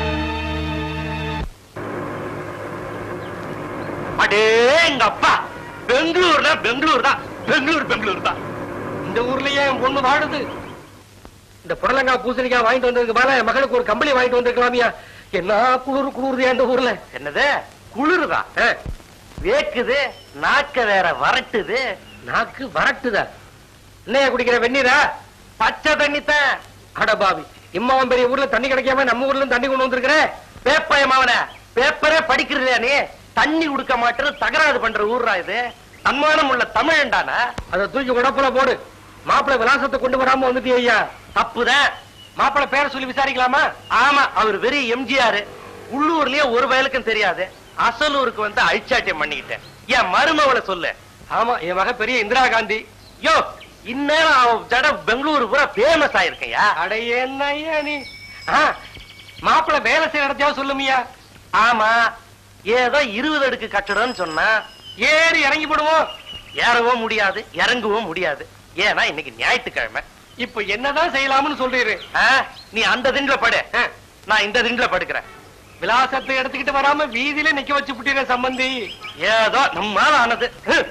I: அடே எங்க அப்பா பெங்களூர்னா பெங்களூர் தான் பெங்களூர் பெங்களூர் தான்
K: இந்த ஊர்லயே என் பொண்ணு வாடுது இந்த புடலங்காய் பூசணிக்காய் வாங்கிட்டு வந்ததுக்கு மேல என் மகளுக்கு ஒரு கம்பளி வாங்கிட்டு வந்திருக்கலாமியா என்ன குளிர் குளிருது இந்த ஊர்ல
I: என்னது குளிருதா வேக்குது நாக்க வேற வரட்டுது
K: நாக்கு வரட்டுதா என்னையா குடிக்கிற வெந்நீரா
I: பச்சை தண்ணி தான்
K: அடபாவி இம்மாவன் பெரிய ஊர்ல தண்ணி கிடைக்காம நம்ம ஊர்ல இருந்து தண்ணி கொண்டு வந்திருக்கிற
I: பேப்பயமாவன பேப்பரே படிக்கிறதா நீ தண்ணி கொடுக்க மாட்டேன்னு தகராறு பண்ற ஊர்ரா இது தன்மானம் உள்ள தமிழண்டானா
K: அதை தூக்கி உடப்புல போடு மாப்பிள்ளை விலாசத்தை கொண்டு வராம வந்துட்டியா ஐயா
I: தப்புதான்
K: மாப்பிள்ளை பேரை சொல்லி விசாரிக்கலாமா
I: ஆமா அவர் வெறும் எம்ஜிஆர் உள்ளூர்லயே ஒரு வயலுக்கும் தெரியாது அசலூருக்கு வந்து அழிச்சாட்டியம் பண்ணிக்கிட்டேன் என் மருமவளை சொல்லு
K: ஆமா என் மக பெரிய இந்திரா காந்தி
I: யோ இந்நேரம் அவன் ஜட பெங்களூரு பூரா ஃபேமஸ் ஆயிருக்கையா
K: அட என்ன ஐயா நீ ஆ, மாப்பிள்ளை வேலை செய்யற இடத்தையாவது சொல்லுமியா
I: ஆமா ஏதோ இருபது அடுக்கு கட்டடம்னு சொன்னா
K: ஏறி இறங்கி போடுவோம்
I: ஏறவும் முடியாது இறங்கவும் முடியாது ஏன்னா இன்னைக்கு ஞாயிற்றுக்கிழமை
K: இப்ப என்னதான் செய்யலாம்னு சொல்றீரு
I: ஆ, நீ அந்த திண்டுல படு ஆ, நான் இந்த திண்டுல படுக்கிறேன்
K: விலாசத்தை எடுத்துக்கிட்டு வராம வீதியில நிக்க வச்சு புட்டீர சம்பந்தி
I: ஏதோ நம்மால ஆனது ஹம்.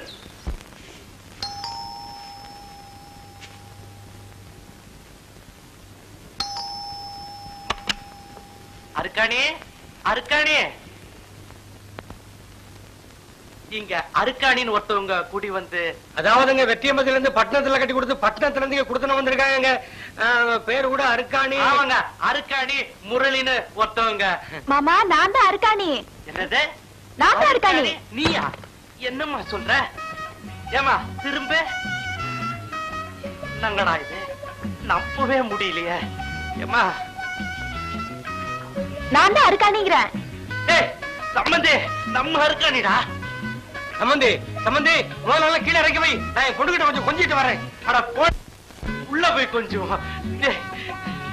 I: அருக்காணி அருக்காணி இங்க அருக்காணின்னு ஒருத்தவங்க கூடி வந்து
K: அதாவதுங்க வெற்றியம்பதில இருந்து பட்டணத்துல கட்டி கொடுத்து பட்டணத்துல இருந்து இங்க கொடுத்துன வந்திருக்காங்க ஆ, பேரு கூட அருக்காணி
I: ஆமாங்க அருக்காணி முரளின்னு ஒருத்தவங்க
A: மாமா நான் தான் அருக்காணி
I: என்னது
A: நான் தான் அருக்காணி
I: நீயா என்னம்மா சொல்ற ஏமா திரும்ப என்னங்கடா இது நம்பவே முடியலையே ஏமா
A: நான் தான் அருக்காணிங்கிறேன்
I: ஏய் சம்மந்தி நம்ம அருக்காணிடா
K: சம்பந்தி சம்பந்தி முதல்ல நல்லா கீழே இறக்கி வை நான் என் பொண்ணுகிட்ட கொஞ்சம் கொஞ்சிட்டு வரேன்
I: அட போ உள்ள போய் கொஞ்சம் டேய்,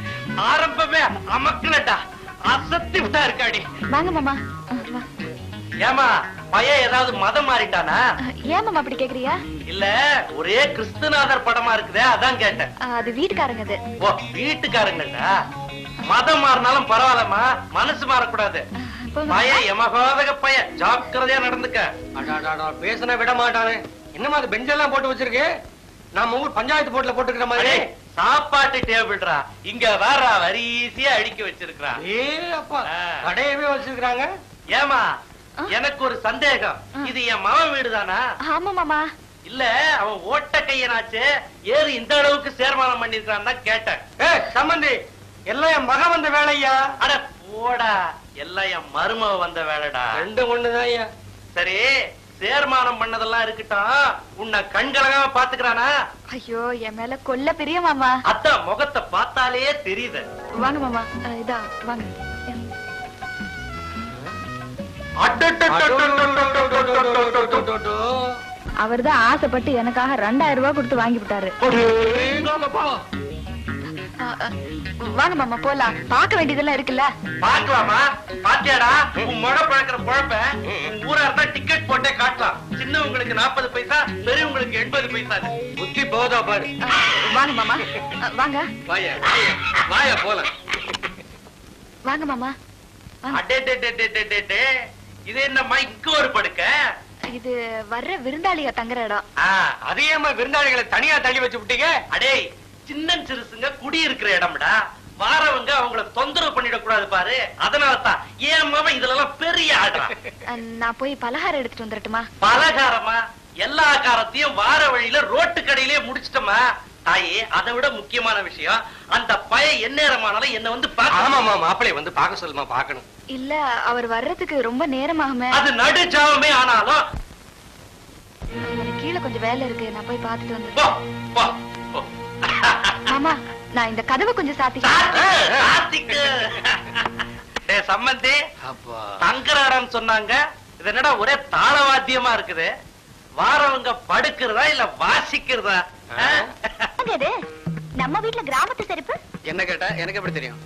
I: ஆரம்பமே அமக்கலடா அசத்தி விட்டா இருக்காடி
A: வாங்க மாமா ஆ, வா.
C: ஏமா பையன் ஏதாவது மதம் மாறிட்டானா
A: ஏன் மாமா அப்படி கேக்குறியா
C: இல்ல ஒரே கிறிஸ்துநாதர் படமா இருக்குதே அதான் கேட்டேன்
A: அஹ், அது வீட்டுக்காரங்க அது
C: ஓ வீட்டுக்காரங்கடா மதம் மாறினாலும் பரவாயில்லம்மா மனசு மாறக்கூடாது பையன் எமகோதக பையன் ஜாக்கிரதையா நடந்துக்க
K: அடாடாடா பேசினா விட மாட்டானே என்னமா அது பெஞ்செல்லாம் போட்டு வச்சிருக்கு நம்ம ஊர் பஞ்சாயத்து போட்டுல போட்டுக்கிற மாதிரி
C: அடே, சாப்பாட்டு டேபிள்ரா இங்க வேற வரிசையா அடுக்கி வச்சிருக்கான்
K: ஏ அப்பா கடையவே வச்சிருக்காங்க
C: ஏமா எனக்கு ஒரு சந்தேகம் இது என் மகன் வீடுதானா
A: ஆமா மாமா
C: இல்ல அவன் ஓட்ட கையனாச்சு ஏறு இந்த அளவுக்கு சேர்மானம் பண்ணிருக்கான் தான் கேட்டேன்
K: ஏ சம்பந்தி எல்லாம் என் மகன் வந்த வேலையா
C: அட போடா எல்லாம் என் மருமக வந்த வேலைடா
K: ரெண்டு ஒண்ணுதான் ஐயா
C: சரி சேர்மானம் பண்ணதெல்லாம் இருக்கட்டும் உன்னை கண்கலகாம பாத்துக்கிறானா
A: ஐயோ என் மேல கொல்ல பெரிய மாமா
C: அதான் முகத்தை பார்த்தாலே தெரியுது
A: வாங்க மாமா அஹ், இதா வாங்க அவர்தான் ஆசைப்பட்டு எனக்காக ரெண்டாயிரம் ரூபாய் கொடுத்து வாங்கி விட்டாரு அஹ், அஹ், வாங்க மாமா போலாம் பார்க்க வேண்டியதெல்லாம் இருக்குல்ல
C: பாக்கலாமா பாத்தியாடா உன் முழ பழக்கிற குழப்ப ஊரா இருந்தா டிக்கெட் போட்டே காட்டலாம் சின்னவங்களுக்கு நாற்பது பைசா பெரியவங்களுக்கு எண்பது பைசா
K: புத்தி போதா பாரு
A: வாங்க மாமா அஹ், வாங்க
K: வாயா வாயா வாயா போலாம்
A: வாங்க மாமா
C: அடே டே டே டே டே டே டே. இது என்னம்மா இங்க ஒரு படுக்க
A: இது வர்ற விருந்தாளிக தங்குற இடம்
K: அதே விருந்தாளிகளை தனியா தள்ளி வச்சு விட்டீங்க
C: அடே சின்ன சிறுசுங்க குடி இருக்கிற இடம்டா வாரவங்க அவங்கள தொந்தரவு பண்ணிடக் கூடாது பாரு அதனால தான் ஏன் மாமன் இதுல எல்லாம் பெரிய ஆடுறான்
A: அஹ், நான் போய் பலகாரம் எடுத்துட்டு வந்துடட்டுமா
C: பலகாரமா எல்லா காரத்தையும் வார வழியில ரோட்டு கடையிலேயே முடிச்சிட்டோமா தாயே அதை விட முக்கியமான விஷயம் அந்த பையன் எந்நேரமானாலும் என்ன வந்து
K: ஆமாமா மாப்பிளைய வந்து பார்க்க சொல்லுமா பார்க்கணும்
A: இல்ல அவர் வர்றதுக்கு ரொம்ப நேரமாகுமே
C: அது நடுஜாவமே ஆனாலும்
A: எனக்கு கீழே கொஞ்சம் வேலை இருக்கு நான் போய் பார்த்துட்டு வந்து
C: போ போ போ
A: மாமா நான் இந்த கதவை கொஞ்சம் சாத்தி
C: சாத்திக்கு. டேய் சம்மந்தி தங்குற இடம்னு சொன்னாங்க இது என்னடா ஒரே தாளவாத்தியமா இருக்குது வாரவங்க படுக்கிறதா இல்ல வாசிக்கிறதா ஆ?
M: என்னங்க இது நம்ம வீட்ல கிராமத்து செருப்பு
J: என்ன கேட்டா எனக்கு எப்படி தெரியும்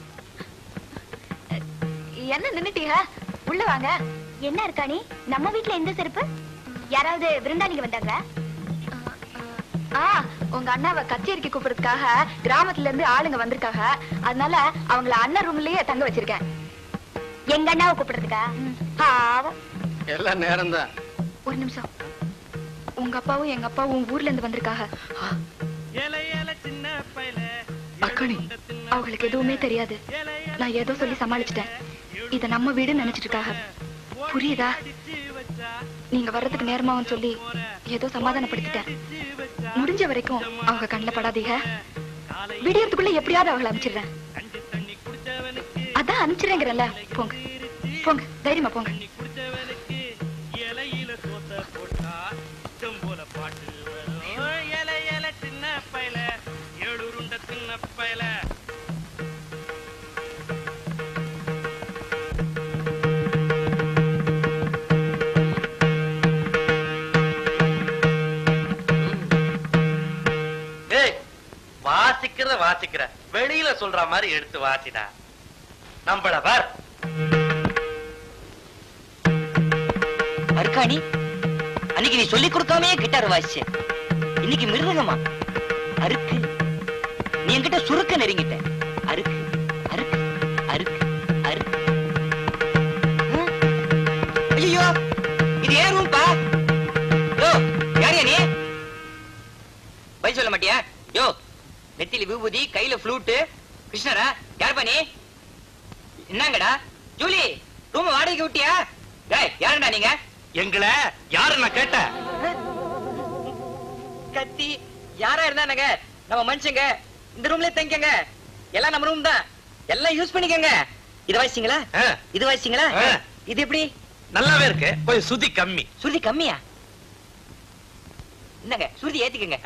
A: என்ன நின்னுட்டீங்க உள்ள வாங்க
M: என்ன இருக்கா நீ நம்ம வீட்ல எந்த செருப்பு யாராவது விருந்தாளிங்க வந்தாங்க
A: ஆ உங்க அண்ணாவை கச்சேரிக்கு கூப்பிடுறதுக்காக கிராமத்துல இருந்து ஆளுங்க வந்திருக்காங்க அதனால அவங்கள அண்ணன் ரூம்லயே தங்க வச்சிருக்கேன்
M: எங்க அண்ணாவை கூப்பிடுறதுக்கா பாவம்
J: எல்லாம் நேரம் தான்
A: ஒரு நிமிஷம் உங்க அப்பாவும் எங்க அப்பாவும் ஊர்ல இருந்து வந்திருக்காங்க அக்கணி அவங்களுக்கு எதுவுமே தெரியாது நான் ஏதோ சொல்லி சமாளிச்சிட்டேன் இத நம்ம வீடுன்னு நினைச்சிட்டு இருக்காங்க புரியுதா நீங்க வர்றதுக்கு நேரமாவும் சொல்லி ஏதோ சமாதானப்படுத்திட்டேன் முடிஞ்ச வரைக்கும் அவங்க கண்ணில் படாதீங்க விடியறதுக்குள்ள எப்படியாவது அவங்கள அனுப்பிச்சிடுறேன் அதான் அனுப்பிச்சிடுறேங்கிறல்ல போங்க போங்க தைரியமா போங்க
C: ஏய் வாசிக்கிறத வாசிக்கிற வெளியில சொல்ற மாதிரி எடுத்து வாசிடா நம்மள பார்
G: அருக்காணி அன்னைக்கு நீ சொல்லி கொடுக்காமயே கிட்டார் வாசிச்ச இன்னைக்கு மிருதங்கம்மா அருக்கு நீ என்கிட்ட சுருக்க நெருங்கிட்ட அருக்கு அருக்கு அருக்கு அருக்கு ஐயோ இது ஏன் ரூம்பா யோ யாரியா நீ போய் சொல்ல மாட்டியா யோ நெத்திலி விபூதி கையில ஃப்ளூட்டு கிருஷ்ணரா யாருப்பா நீ என்னங்கடா ஜூலி ரூம் வாடகைக்கு விட்டியா டேய் யாருடா நீங்க
C: எங்களை யாரு நான் கேட்டேன்
G: கத்தி யாரா இருந்தானுங்க நம்ம மனுஷங்க இந்த ரூம்ல தங்கிக்கங்க எல்லாம் நம்ம ரூம் தான் எல்லாம் யூஸ் பண்ணிக்கங்க இது வாசிங்களா இது வாசிங்களா
C: ஆ.
G: இது எப்படி
C: நல்லாவே இருக்கு கொஞ்சம் சுதி கம்மி
G: சுருதி கம்மியா என்னங்க சுருதி ஏத்திக்கங்க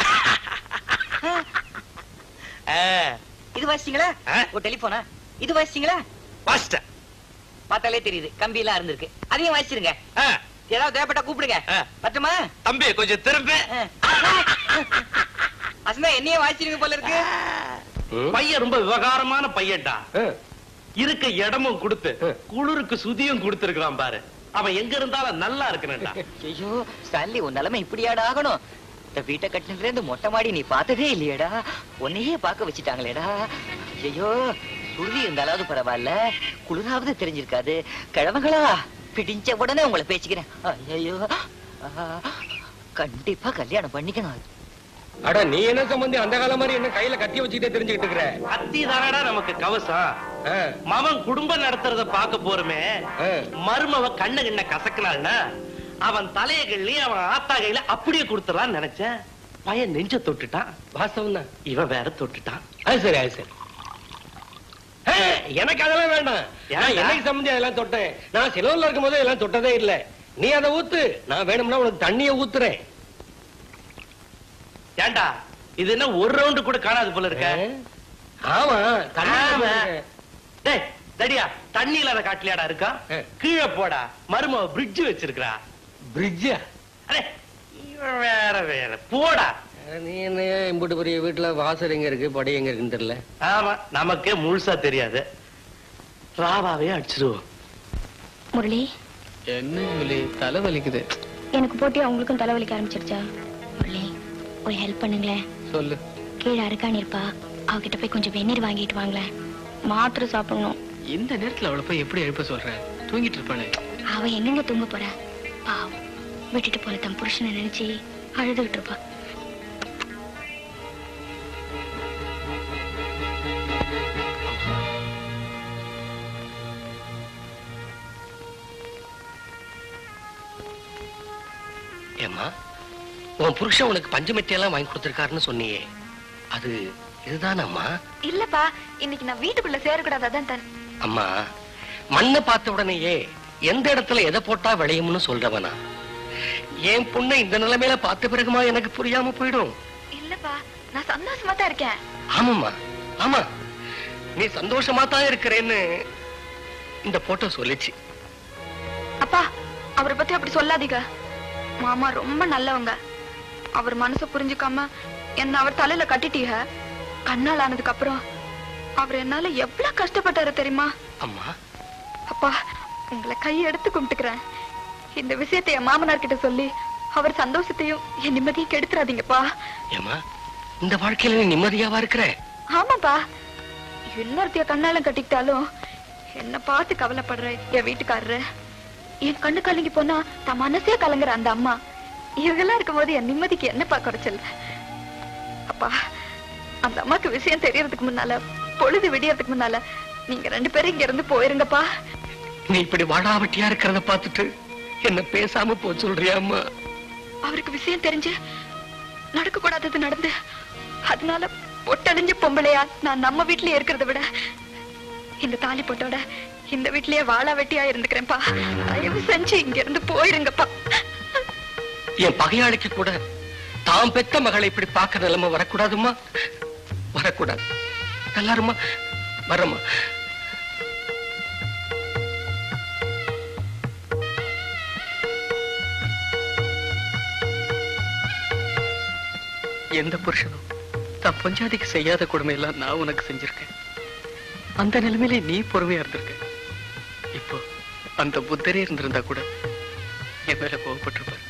G: இது வாசிங்களா ஒரு டெலிபோனா இது வாசிங்களா
C: வாசிட்டேன்
G: பார்த்தாலே தெரியுது கம்பி எல்லாம் இருந்திருக்கு அதையும் வாசிச்சிருங்க ஏதாவது தேவைப்பட்டா கூப்பிடுங்க பட்டுமா
C: தம்பி கொஞ்சம் திரும்ப
G: அசந்தா என்னையே வாசிச்சிருங்க போல இருக்கு
C: பையன் ரொம்ப விவகாரமான பையன்டா இருக்க இடமும் கொடுத்து குளிருக்கு சுதியும் கொடுத்திருக்கான் பாரு அவன் எங்க இருந்தாலும் நல்லா இருக்கணும்டா
H: ஐயோ ஸ்டான்லி உன் நிலைமை இப்படியாடா ஆகணும் இந்த வீட்டை கட்டினதுல இருந்து மொட்டை மாடி நீ பார்த்ததே இல்லையேடா உன்னையே பார்க்க வச்சுட்டாங்களேடா ஐயோ சுருதி இருந்தாலாவது பரவாயில்ல குளிராவது தெரிஞ்சிருக்காது கிழவங்களா பிடிஞ்ச உடனே உங்களை பேசிக்கிறேன் ஐயோ கண்டிப்பா கல்யாணம் பண்ணிக்கணும்
K: அட நீ என்ன சம்பந்தி அந்த காலம் மாதிரி என்ன கையில கத்தி வச்சுக்கிட்டே தெரிஞ்சுக்கிட்டு இருக்கிற
C: கத்தி தானடா நமக்கு கவசம் மவன் குடும்பம் நடத்துறத பார்க்க போறமே மருமவ கண்ணு கண்ண கசக்கினாள்னா அவன் தலைய கிள்ளி அவன் ஆத்தா கையில அப்படியே கொடுத்துடலாம்னு நினைச்சேன் பையன் நெஞ்ச தொட்டுட்டான்
K: வாஸ்தவம் தான்
C: இவன் வேற தொட்டுட்டான்
K: அது சரி அது சரி ஆ, எனக்கு அதெல்லாம் வேண்டாம் நான்
C: ஏன்டா?
K: என்னைக்கு சம்பந்தி அதெல்லாம் தொட்டேன் நான் சிலோன்ல இருக்கும் போது இதெல்லாம் தொட்டதே இல்ல நீ அதை ஊத்து நான் வேணும்னா உனக்கு தண்ணிய ஊத்துறேன்
C: ஏண்டா இது என்ன ஒரு ரவுண்டு கூட காணாது போல இருக்க
K: ஆமா தண்ணி
C: ஆமா.
K: ஊத்துறேன்.
C: டேய் தடியா தண்ணி இல்லாத காட்டுலயாடா இருக்கா கீழே போடா மருமவ பிரிட்ஜ் வச்சிருக்கா
K: பிரிட்ஜா
C: அடே இவன் வேற வேற போடா
K: நீ என்ன இம்புட்டு பெரிய வீட்டுல வாசல் எங்க இருக்கு படி எங்க இருக்குன்னு தெரியல
C: ஆமா நமக்கே முழுசா தெரியாது ராவாவே அடிச்சிருவோம்
A: முரளி
J: என்ன ஜூலி தலை வலிக்குது
A: எனக்கு போட்டி அவங்களுக்கும் தலைவலிக்க ஆரம்பிச்சிருச்சா முரளி ஒரு ஹெல்ப் பண்ணுங்களேன்
J: சொல்லு
A: கீழே அருக்காணி இருப்பா அவகிட்ட போய் கொஞ்சம் வெந்நீர் வாங்கிட்டு வாங்களேன் மாத்திரை சாப்பிடணும்
J: இந்த நேரத்துல அவளை போய் எப்படி எழுப்ப சொல்ற தூங்கிட்டு இருப்பானே
A: அவ எங்கெங்க தூங்க போறா பாவம் விட்டுட்டு போன தன் புருஷனை நினைச்சு அழுதுகிட்டு இருப்பா
K: ஏம்மா உன் புருஷன் உனக்கு பஞ்சமெட்டி எல்லாம் வாங்கி கொடுத்திருக்காருன்னு சொன்னியே அது இதுதானம்மா
A: இல்லப்பா இன்னைக்கு நான் வீட்டுக்குள்ள சேரக்கூடாது அதான் தன்
K: அம்மா மண்ணை பார்த்த உடனேயே எந்த இடத்துல எதை போட்டா விளையும்னு சொல்றவனா என் பொண்ணை இந்த நிலைமையில பார்த்த பிறகுமா எனக்கு புரியாம போயிடும்
A: இல்லப்பா நான் சந்தோஷமா தான் இருக்கேன்
K: ஆமாம்மா ஆமா நீ சந்தோஷமா தான் இருக்கிறேன்னு இந்த போட்டோ சொல்லிச்சு
A: அப்பா அவரை பத்தி அப்படி சொல்லாதீங்க மாமா ரொம்ப நல்லவங்க அவர் மனச புரிஞ்சுக்காம என்ன அவர் தலையில கட்டிட்டீங்க கண்ணால் ஆனதுக்கு அப்புறம் அவர் என்னால எவ்வளவு கஷ்டப்பட்டாரு தெரியுமா
K: அம்மா
A: அப்பா உங்களை கையெடுத்து கும்பிட்டுக்கிறேன் இந்த விஷயத்தை என் மாமனார் கிட்ட சொல்லி அவர் சந்தோஷத்தையும் என் நிம்மதியும் கெடுத்துறாதீங்கப்பா
K: ஏம்மா இந்த வாழ்க்கையில நீ நிம்மதியாவா இருக்கிற
A: ஆமாப்பா இன்னொருத்தைய கண்ணாலம் கட்டிக்கிட்டாலும் என்ன பார்த்து கவலைப்படுற என் வீட்டுக்காரரு என் கண்ணு கலங்கி போனா தன் மனசே கலங்குற அந்த அம்மா இவங்கெல்லாம் இருக்கும்போது என் நிம்மதிக்கு என்னப்பா குறைச்சல் அப்பா அந்த அம்மாக்கு விஷயம் தெரியறதுக்கு முன்னால பொழுது விடியறதுக்கு முன்னால நீங்க ரெண்டு பேரும் இங்க இருந்து போயிருங்கப்பா
K: நீ இப்படி வாடாவட்டியா இருக்கிறத பார்த்துட்டு என்ன பேசாம போ சொல்றியா அம்மா
A: அவருக்கு விஷயம் தெரிஞ்சு நடக்க கூடாதது நடந்து அதனால பொட்டழிஞ்ச பொம்பளையா நான் நம்ம வீட்லயே இருக்கிறத விட இந்த தாலி பொட்டோட இந்த வீட்லயே வாழா வெட்டியா இருந்துக்கிறேன்ப்பா தயவு செஞ்சு இங்க இருந்து போயிருங்கப்பா
K: என் பகையாளிக்கு கூட தாம் பெத்த மகளை இப்படி பார்க்க நிலைமை வரக்கூடாதும்மா வரக்கூடாது எல்லாருமா வரம்மா
J: எந்த புருஷனும் தான் பொஞ்சாதிக்கு செய்யாத கொடுமையெல்லாம் நான் உனக்கு செஞ்சிருக்கேன் அந்த நிலைமையில நீ பொறுமையா இருந்திருக்க இப்போ அந்த புத்தரே இருந்திருந்தா கூட என் மேல கோவப்பட்டிருப்பார்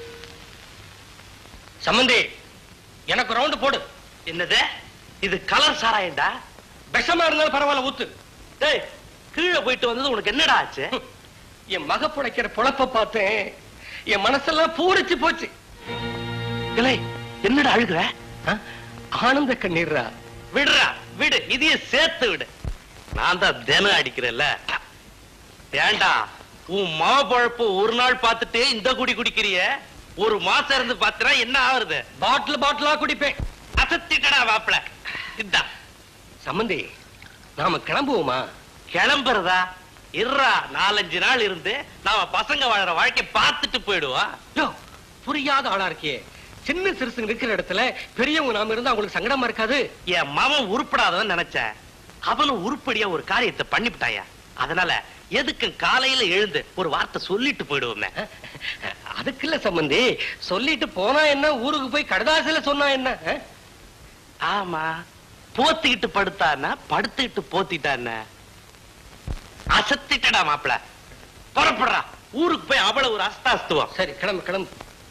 K: சம்பந்தி எனக்கு ரவுண்டு போடு
C: என்னது இது கலர் சாராயண்டா
K: விஷமா இருந்தாலும் பரவாயில்ல ஊத்து
C: டேய் கீழே போயிட்டு வந்தது உனக்கு என்னடா ஆச்சு
K: என் மக புடைக்கிற பொழப்ப பார்த்தேன் என் மனசெல்லாம் பூரிச்சு போச்சு
C: இல்லை என்னடா அழுகுற
K: ஆ? ஆனந்த கண்ணீர்ரா
C: விடுறா விடு இதையும் சேர்த்து விடு நான் தான் தினம் அடிக்கிறேன்ல ஏண்டா உன் மாவு பழப்பு ஒரு நாள் பார்த்துட்டு இந்த குடி குடிக்கிறிய ஒரு மாசம் இருந்து பாத்துறா என்ன ஆகுறது
K: பாட்டில் பாட்டிலா குடிப்பேன்
C: அசத்திட்டடா வாப்பல இதா
K: சம்பந்தி நாம கிளம்புவோமா
C: கிளம்புறதா இருறா நாலஞ்சு நாள் இருந்து நாம பசங்க வாழற வாழ்க்கை பார்த்துட்டு போயிடுவோம்
K: யோ புரியாத ஆளா இருக்கியே சின்ன சிறுசுங்க இருக்கிற இடத்துல பெரியவங்க நாம இருந்தா அவங்களுக்கு சங்கடமா இருக்காது
C: என் மாமன் உருப்படாதவன் நினைச்சேன் அவனும் உருப்படியா ஒரு காரியத்தை பண்ணிவிட்டாயா அதனால எதுக்கு காலையில எழுந்து ஒரு வார்த்தை சொல்லிட்டு போயிடுவோமே
K: அதுக்கு இல்ல சம்பந்தி சொல்லிட்டு போனா என்ன ஊருக்கு போய் கடதாசில சொன்னா என்ன ஆ?
C: ஆமா போத்திக்கிட்டு படுத்தானா படுத்துக்கிட்டு போத்திட்டான அசத்திட்டடா மாப்பிள புறப்படுறா
I: ஊருக்கு போய் அவ்வளவு ஒரு அஸ்தாஸ்துவம்
K: சரி கிளம்பு கிளம்பு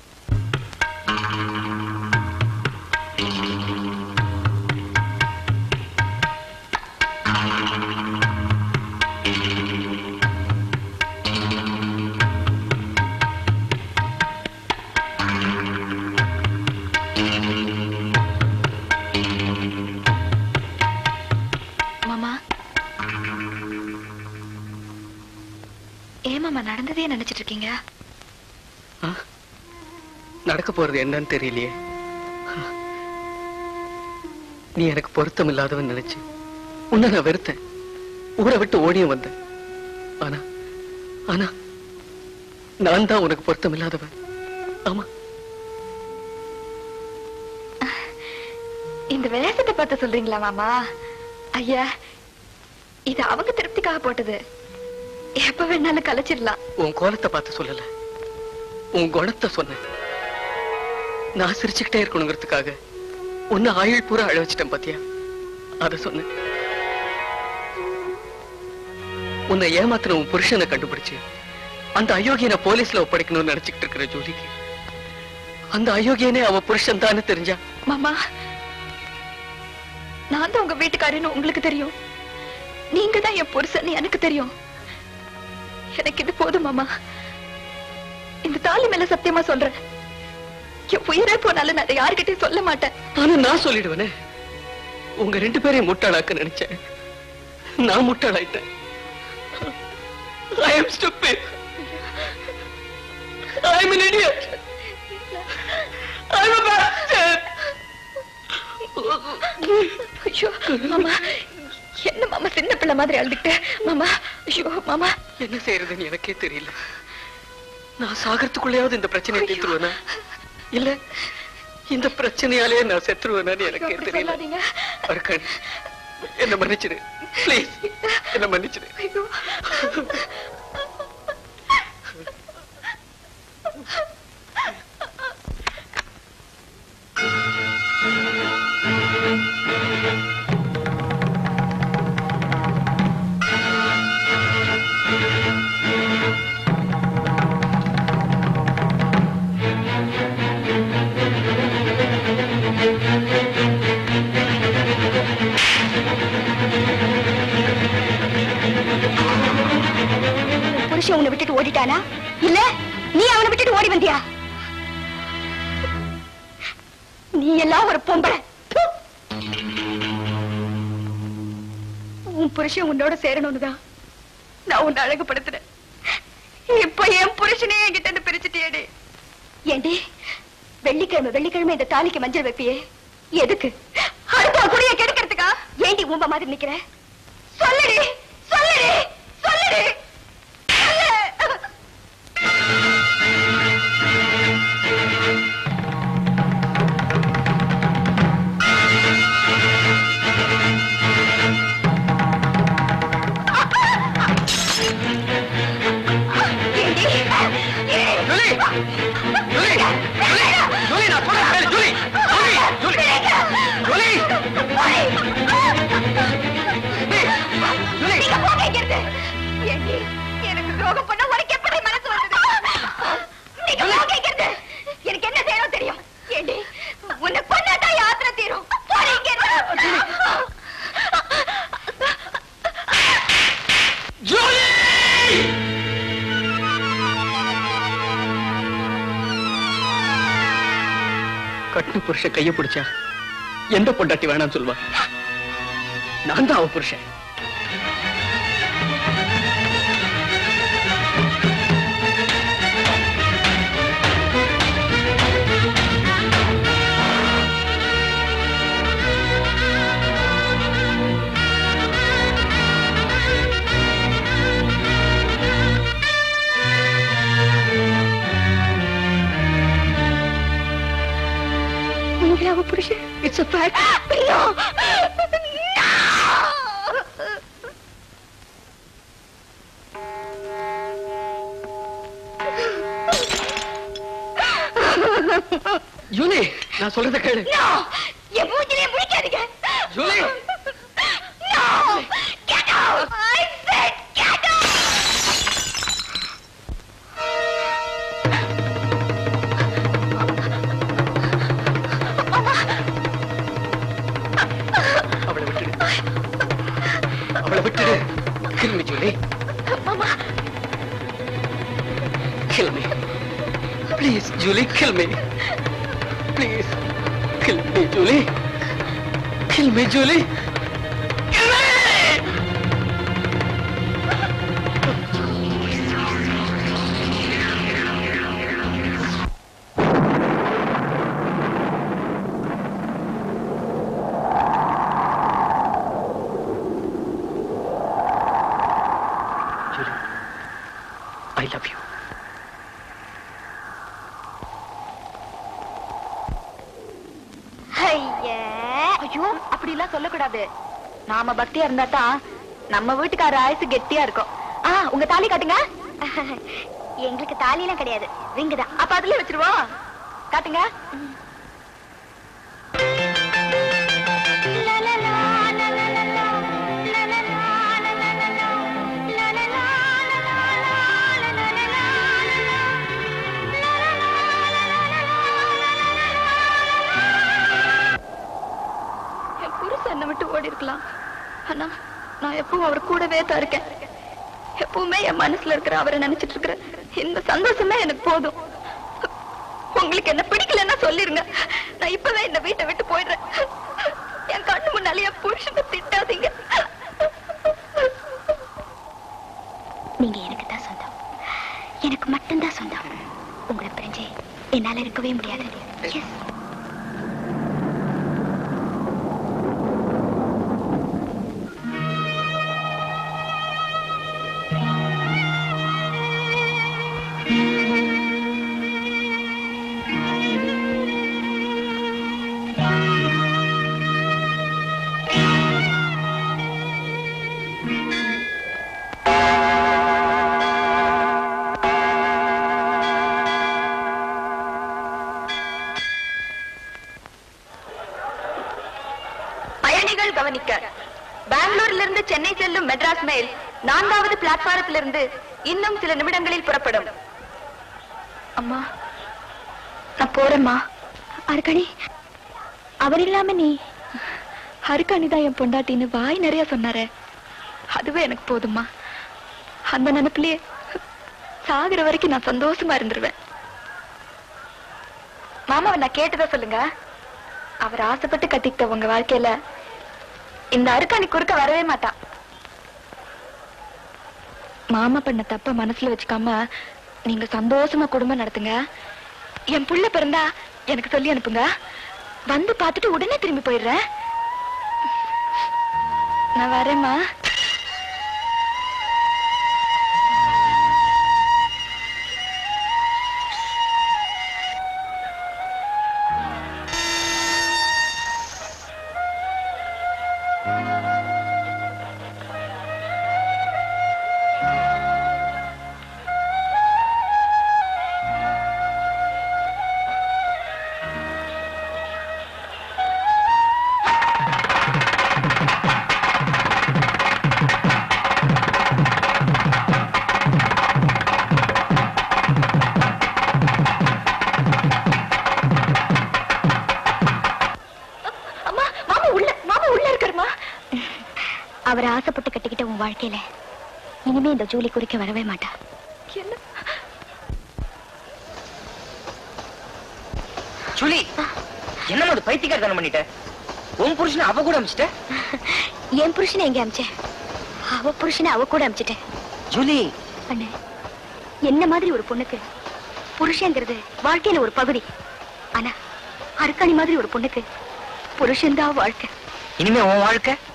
A: மாமா ஏன் மாமா நடந்ததே நினைச்சிட்டு இருக்கீங்க
J: நடக்க போறது என்னன்னு தெரியலையே நீ எனக்கு பொருத்தம் இல்லாதவன் நினைச்சு உன்னை நான் வெறுத்தேன் ஊரை விட்டு ஓடியும் வந்தேன் ஆனா ஆனா நான் தான் உனக்கு பொருத்தம் இல்லாதவன் ஆமா
A: இந்த வேஷத்தை பார்த்து சொல்றீங்களா மாமா ஐயா இது அவங்க திருப்திக்காக போட்டது எப்ப வேணாலும் கலைச்சிடலாம்
J: உன் கோலத்தை பார்த்து சொல்லல உன் குணத்தை சொன்னேன் நான் சிரிச்சுக்கிட்டே இருக்கணுங்கிறதுக்காக உன்னை ஆயுள் பூரா அழ வச்சிட்டேன் பாத்தியா அத சொன்னேன் உன்னை ஏமாத்தின உன் புருஷனை கண்டுபிடிச்சு அந்த அயோக்கியனை போலீஸ்ல ஒப்படைக்கணும்னு நினைச்சுக்கிட்டு இருக்கிற ஜோலிக்கு அந்த அயோக்கியனே அவ புருஷன் தானே தெரிஞ்சா
A: மாமா நான் தான் உங்க வீட்டுக்காரன்னு உங்களுக்கு தெரியும் நீங்க தான் என் புருஷன் எனக்கு தெரியும் எனக்கு இது போதும் மாமா இந்த தாலி மேல சத்தியமா சொல்றேன் என் உயிரே போனாலும் நான் அதை யாருக்கிட்டையும் சொல்ல மாட்டேன்
J: ஆனா நான் சொல்லிடுவேனே உங்க ரெண்டு பேரையும் முட்டாளாக்க நினைச்சேன் நான் முட்டாளாயிட்டேன் I am stupid. I am an idiot. I am a bastard.
A: ஐயோ மாமா என்ன மாமா சின்ன பிள்ளை மாதிரி அழுதுகிட்ட மாமா ஐயோ மாமா
J: என்ன செய்யறதுன்னு எனக்கே தெரியல நான் சாகறதுக்குள்ளேயாவது இந்த பிரச்சனையை தீர்த்துருவேனா இல்ல இந்த பிரச்சனையாலே நான் செத்துருவேனான்னு எனக்கே
A: அப்படி
J: தெரியல
A: சொல்லாதீங்க.
J: அர்க்கன் என்ன மன்னிச்சிடு ப்ளீஸ் என்ன மன்னிச்சிடு
A: ஐயோ
M: புருஷன் உன்னை விட்டுட்டு ஓடிட்டானா இல்ல நீ அவனை விட்டுட்டு ஓடி வந்தியா நீ எல்லாம் ஒரு பொம்பளை ப்பு! உன் புருஷன் உன்னோட சேரணும்னுதான் நான் உன்னை அழகுபடுத்துறேன் இப்ப என் புருஷனே என்கிட்ட இருந்து பிரிச்சுட்டியேடி ஏண்டி வெள்ளிக்கிழமை வெள்ளிக்கிழமை இந்த தாலிக்கு மஞ்சள் வைப்பியே எதுக்கு அடுத்த குடிய கெடுக்கிறதுக்கா ஏண்டி ஊம்ப மாதிரி நிக்கிற சொல்லுடி சொல்லுடி சொல்லுடி சொல்லு நீங்க போங்க இங்கிருந்து. ஏண்டி, எனக்கு துரோகம் பண்ண உனக்கு எப்படி மனசு வந்தது? நீங்க போங்க இங்கிருந்து. எனக்கு என்ன செய்யணும் தெரியும் ஏண்டி உன்னை கொன்னாதான் யாத்திரை தீரும் போடி இங்கிருந்து.
J: கட்டு புருஷ கைய பிடிச்சா எந்த பொண்டாட்டி வேணாம்னு சொல்வா நான் தான் அவ புருஷன்
A: நீங்களா அவ புருஷன் it's a fact
M: No!
J: Julie நான் சொல்றத கேளு
M: No! என் மூஞ்சிலே முழிக்காதீங்க
J: Julie
M: No! Get out! I said get out!
J: என்ன விட்டுடு kill me ஜூலி
A: மாமா
J: kill me please Julie kill me please kill me Julie kill me Julie I love you.
A: ஐயோ அப்படி எல்லாம் சொல்லக்கூடாது நாம பக்தியா இருந்தா தான் நம்ம வீட்டுக்கார ஆயுசு கெட்டியா இருக்கும் ஆ உங்க தாலி காட்டுங்க
M: எங்களுக்கு தாலியெல்லாம் கிடையாது ரிங்கு தான்
A: அப்ப அதுல வச்சிருவோம் காட்டுங்க என் புருஷன் என்னை விட்டு ஓடி இருக்கலாம் ஆனா நான் எப்பவும் அவர் கூடவே தான் இருக்கேன் எப்பவுமே என் மனசுல இருக்கிற அவரை நினைச்சிட்டு இருக்கிற இந்த சந்தோஷமே எனக்கு போதும் உங்களுக்கு என்ன பிடிக்கலன்னா சொல்லிருங்க நான் இப்பவே இந்த வீட்டை விட்டு போயிடுறேன் என் கண்ணு முன்னாலே என் புருஷனை திட்டாதீங்க
M: நீங்க எனக்கு தான் சொந்தம் எனக்கு மட்டும்தான் சொந்தம் உங்களை பிரிஞ்சு என்னால இருக்கவே முடியாது Yes.
A: பயணிகள் கவனிக்க பெங்களூரிலிருந்து இருந்து சென்னை செல்லும் மெட்ராஸ் மெயில் நான்காவது பிளாட்பாரத்திலிருந்து இன்னும் சில நிமிடங்களில் புறப்படும் அம்மா நான் போறேம்மா
M: அருக்கணி அவர் இல்லாம நீ
A: ஹரிகாணி தான் என் பொண்டாட்டின்னு வாய் நிறைய சொன்னாரே அதுவே எனக்கு போதும்மா அந்த நினைப்பிலேயே சாகுற வரைக்கும் நான் சந்தோஷமா இருந்துருவேன் மாமாவை நான் கேட்டதா சொல்லுங்க அவர் ஆசைப்பட்டு கட்டிக்கிட்ட உங்க வாழ்க்கையில இந்த அருக்காணி குறுக்க வரவே மாட்டான் மாமா பண்ண தப்ப மனசுல வச்சுக்காம நீங்க சந்தோஷமா குடும்பம் நடத்துங்க என் புள்ள பிறந்தா எனக்கு சொல்லி அனுப்புங்க வந்து பார்த்துட்டு உடனே திரும்பி போயிடுறேன் நான் வரேம்மா அம்மா மாமா உள்ள மாமா உள்ள இருக்காருமா
M: அவர் ஆசைப்பட்டு கட்டிக்கிட்ட உன் வாழ்க்கையில இனிமே இந்த ஜூலி குறிக்க வரவே மாட்டா
A: என்ன
H: சுழி என்னம்மா அது பைத்தியக்காரத்தனம் பண்ணிட்ட உன் புருஷனை அவ கூட அமிச்சிட்ட
M: என் புருஷனை எங்க அமிச்சேன் அவ புருஷனை அவ கூட அமிச்சிட்டேன்
H: ஜூலி
M: அண்ணே என்ன மாதிரி ஒரு பொண்ணுக்கு புருஷங்கிறது வாழ்க்கையில ஒரு பகுதி ஆனா அருக்காணி மாதிரி ஒரு பொண்ணுக்கு புருஷன்தான் வாழ்க்கை
H: இனிமே உன் வாழ்க்கை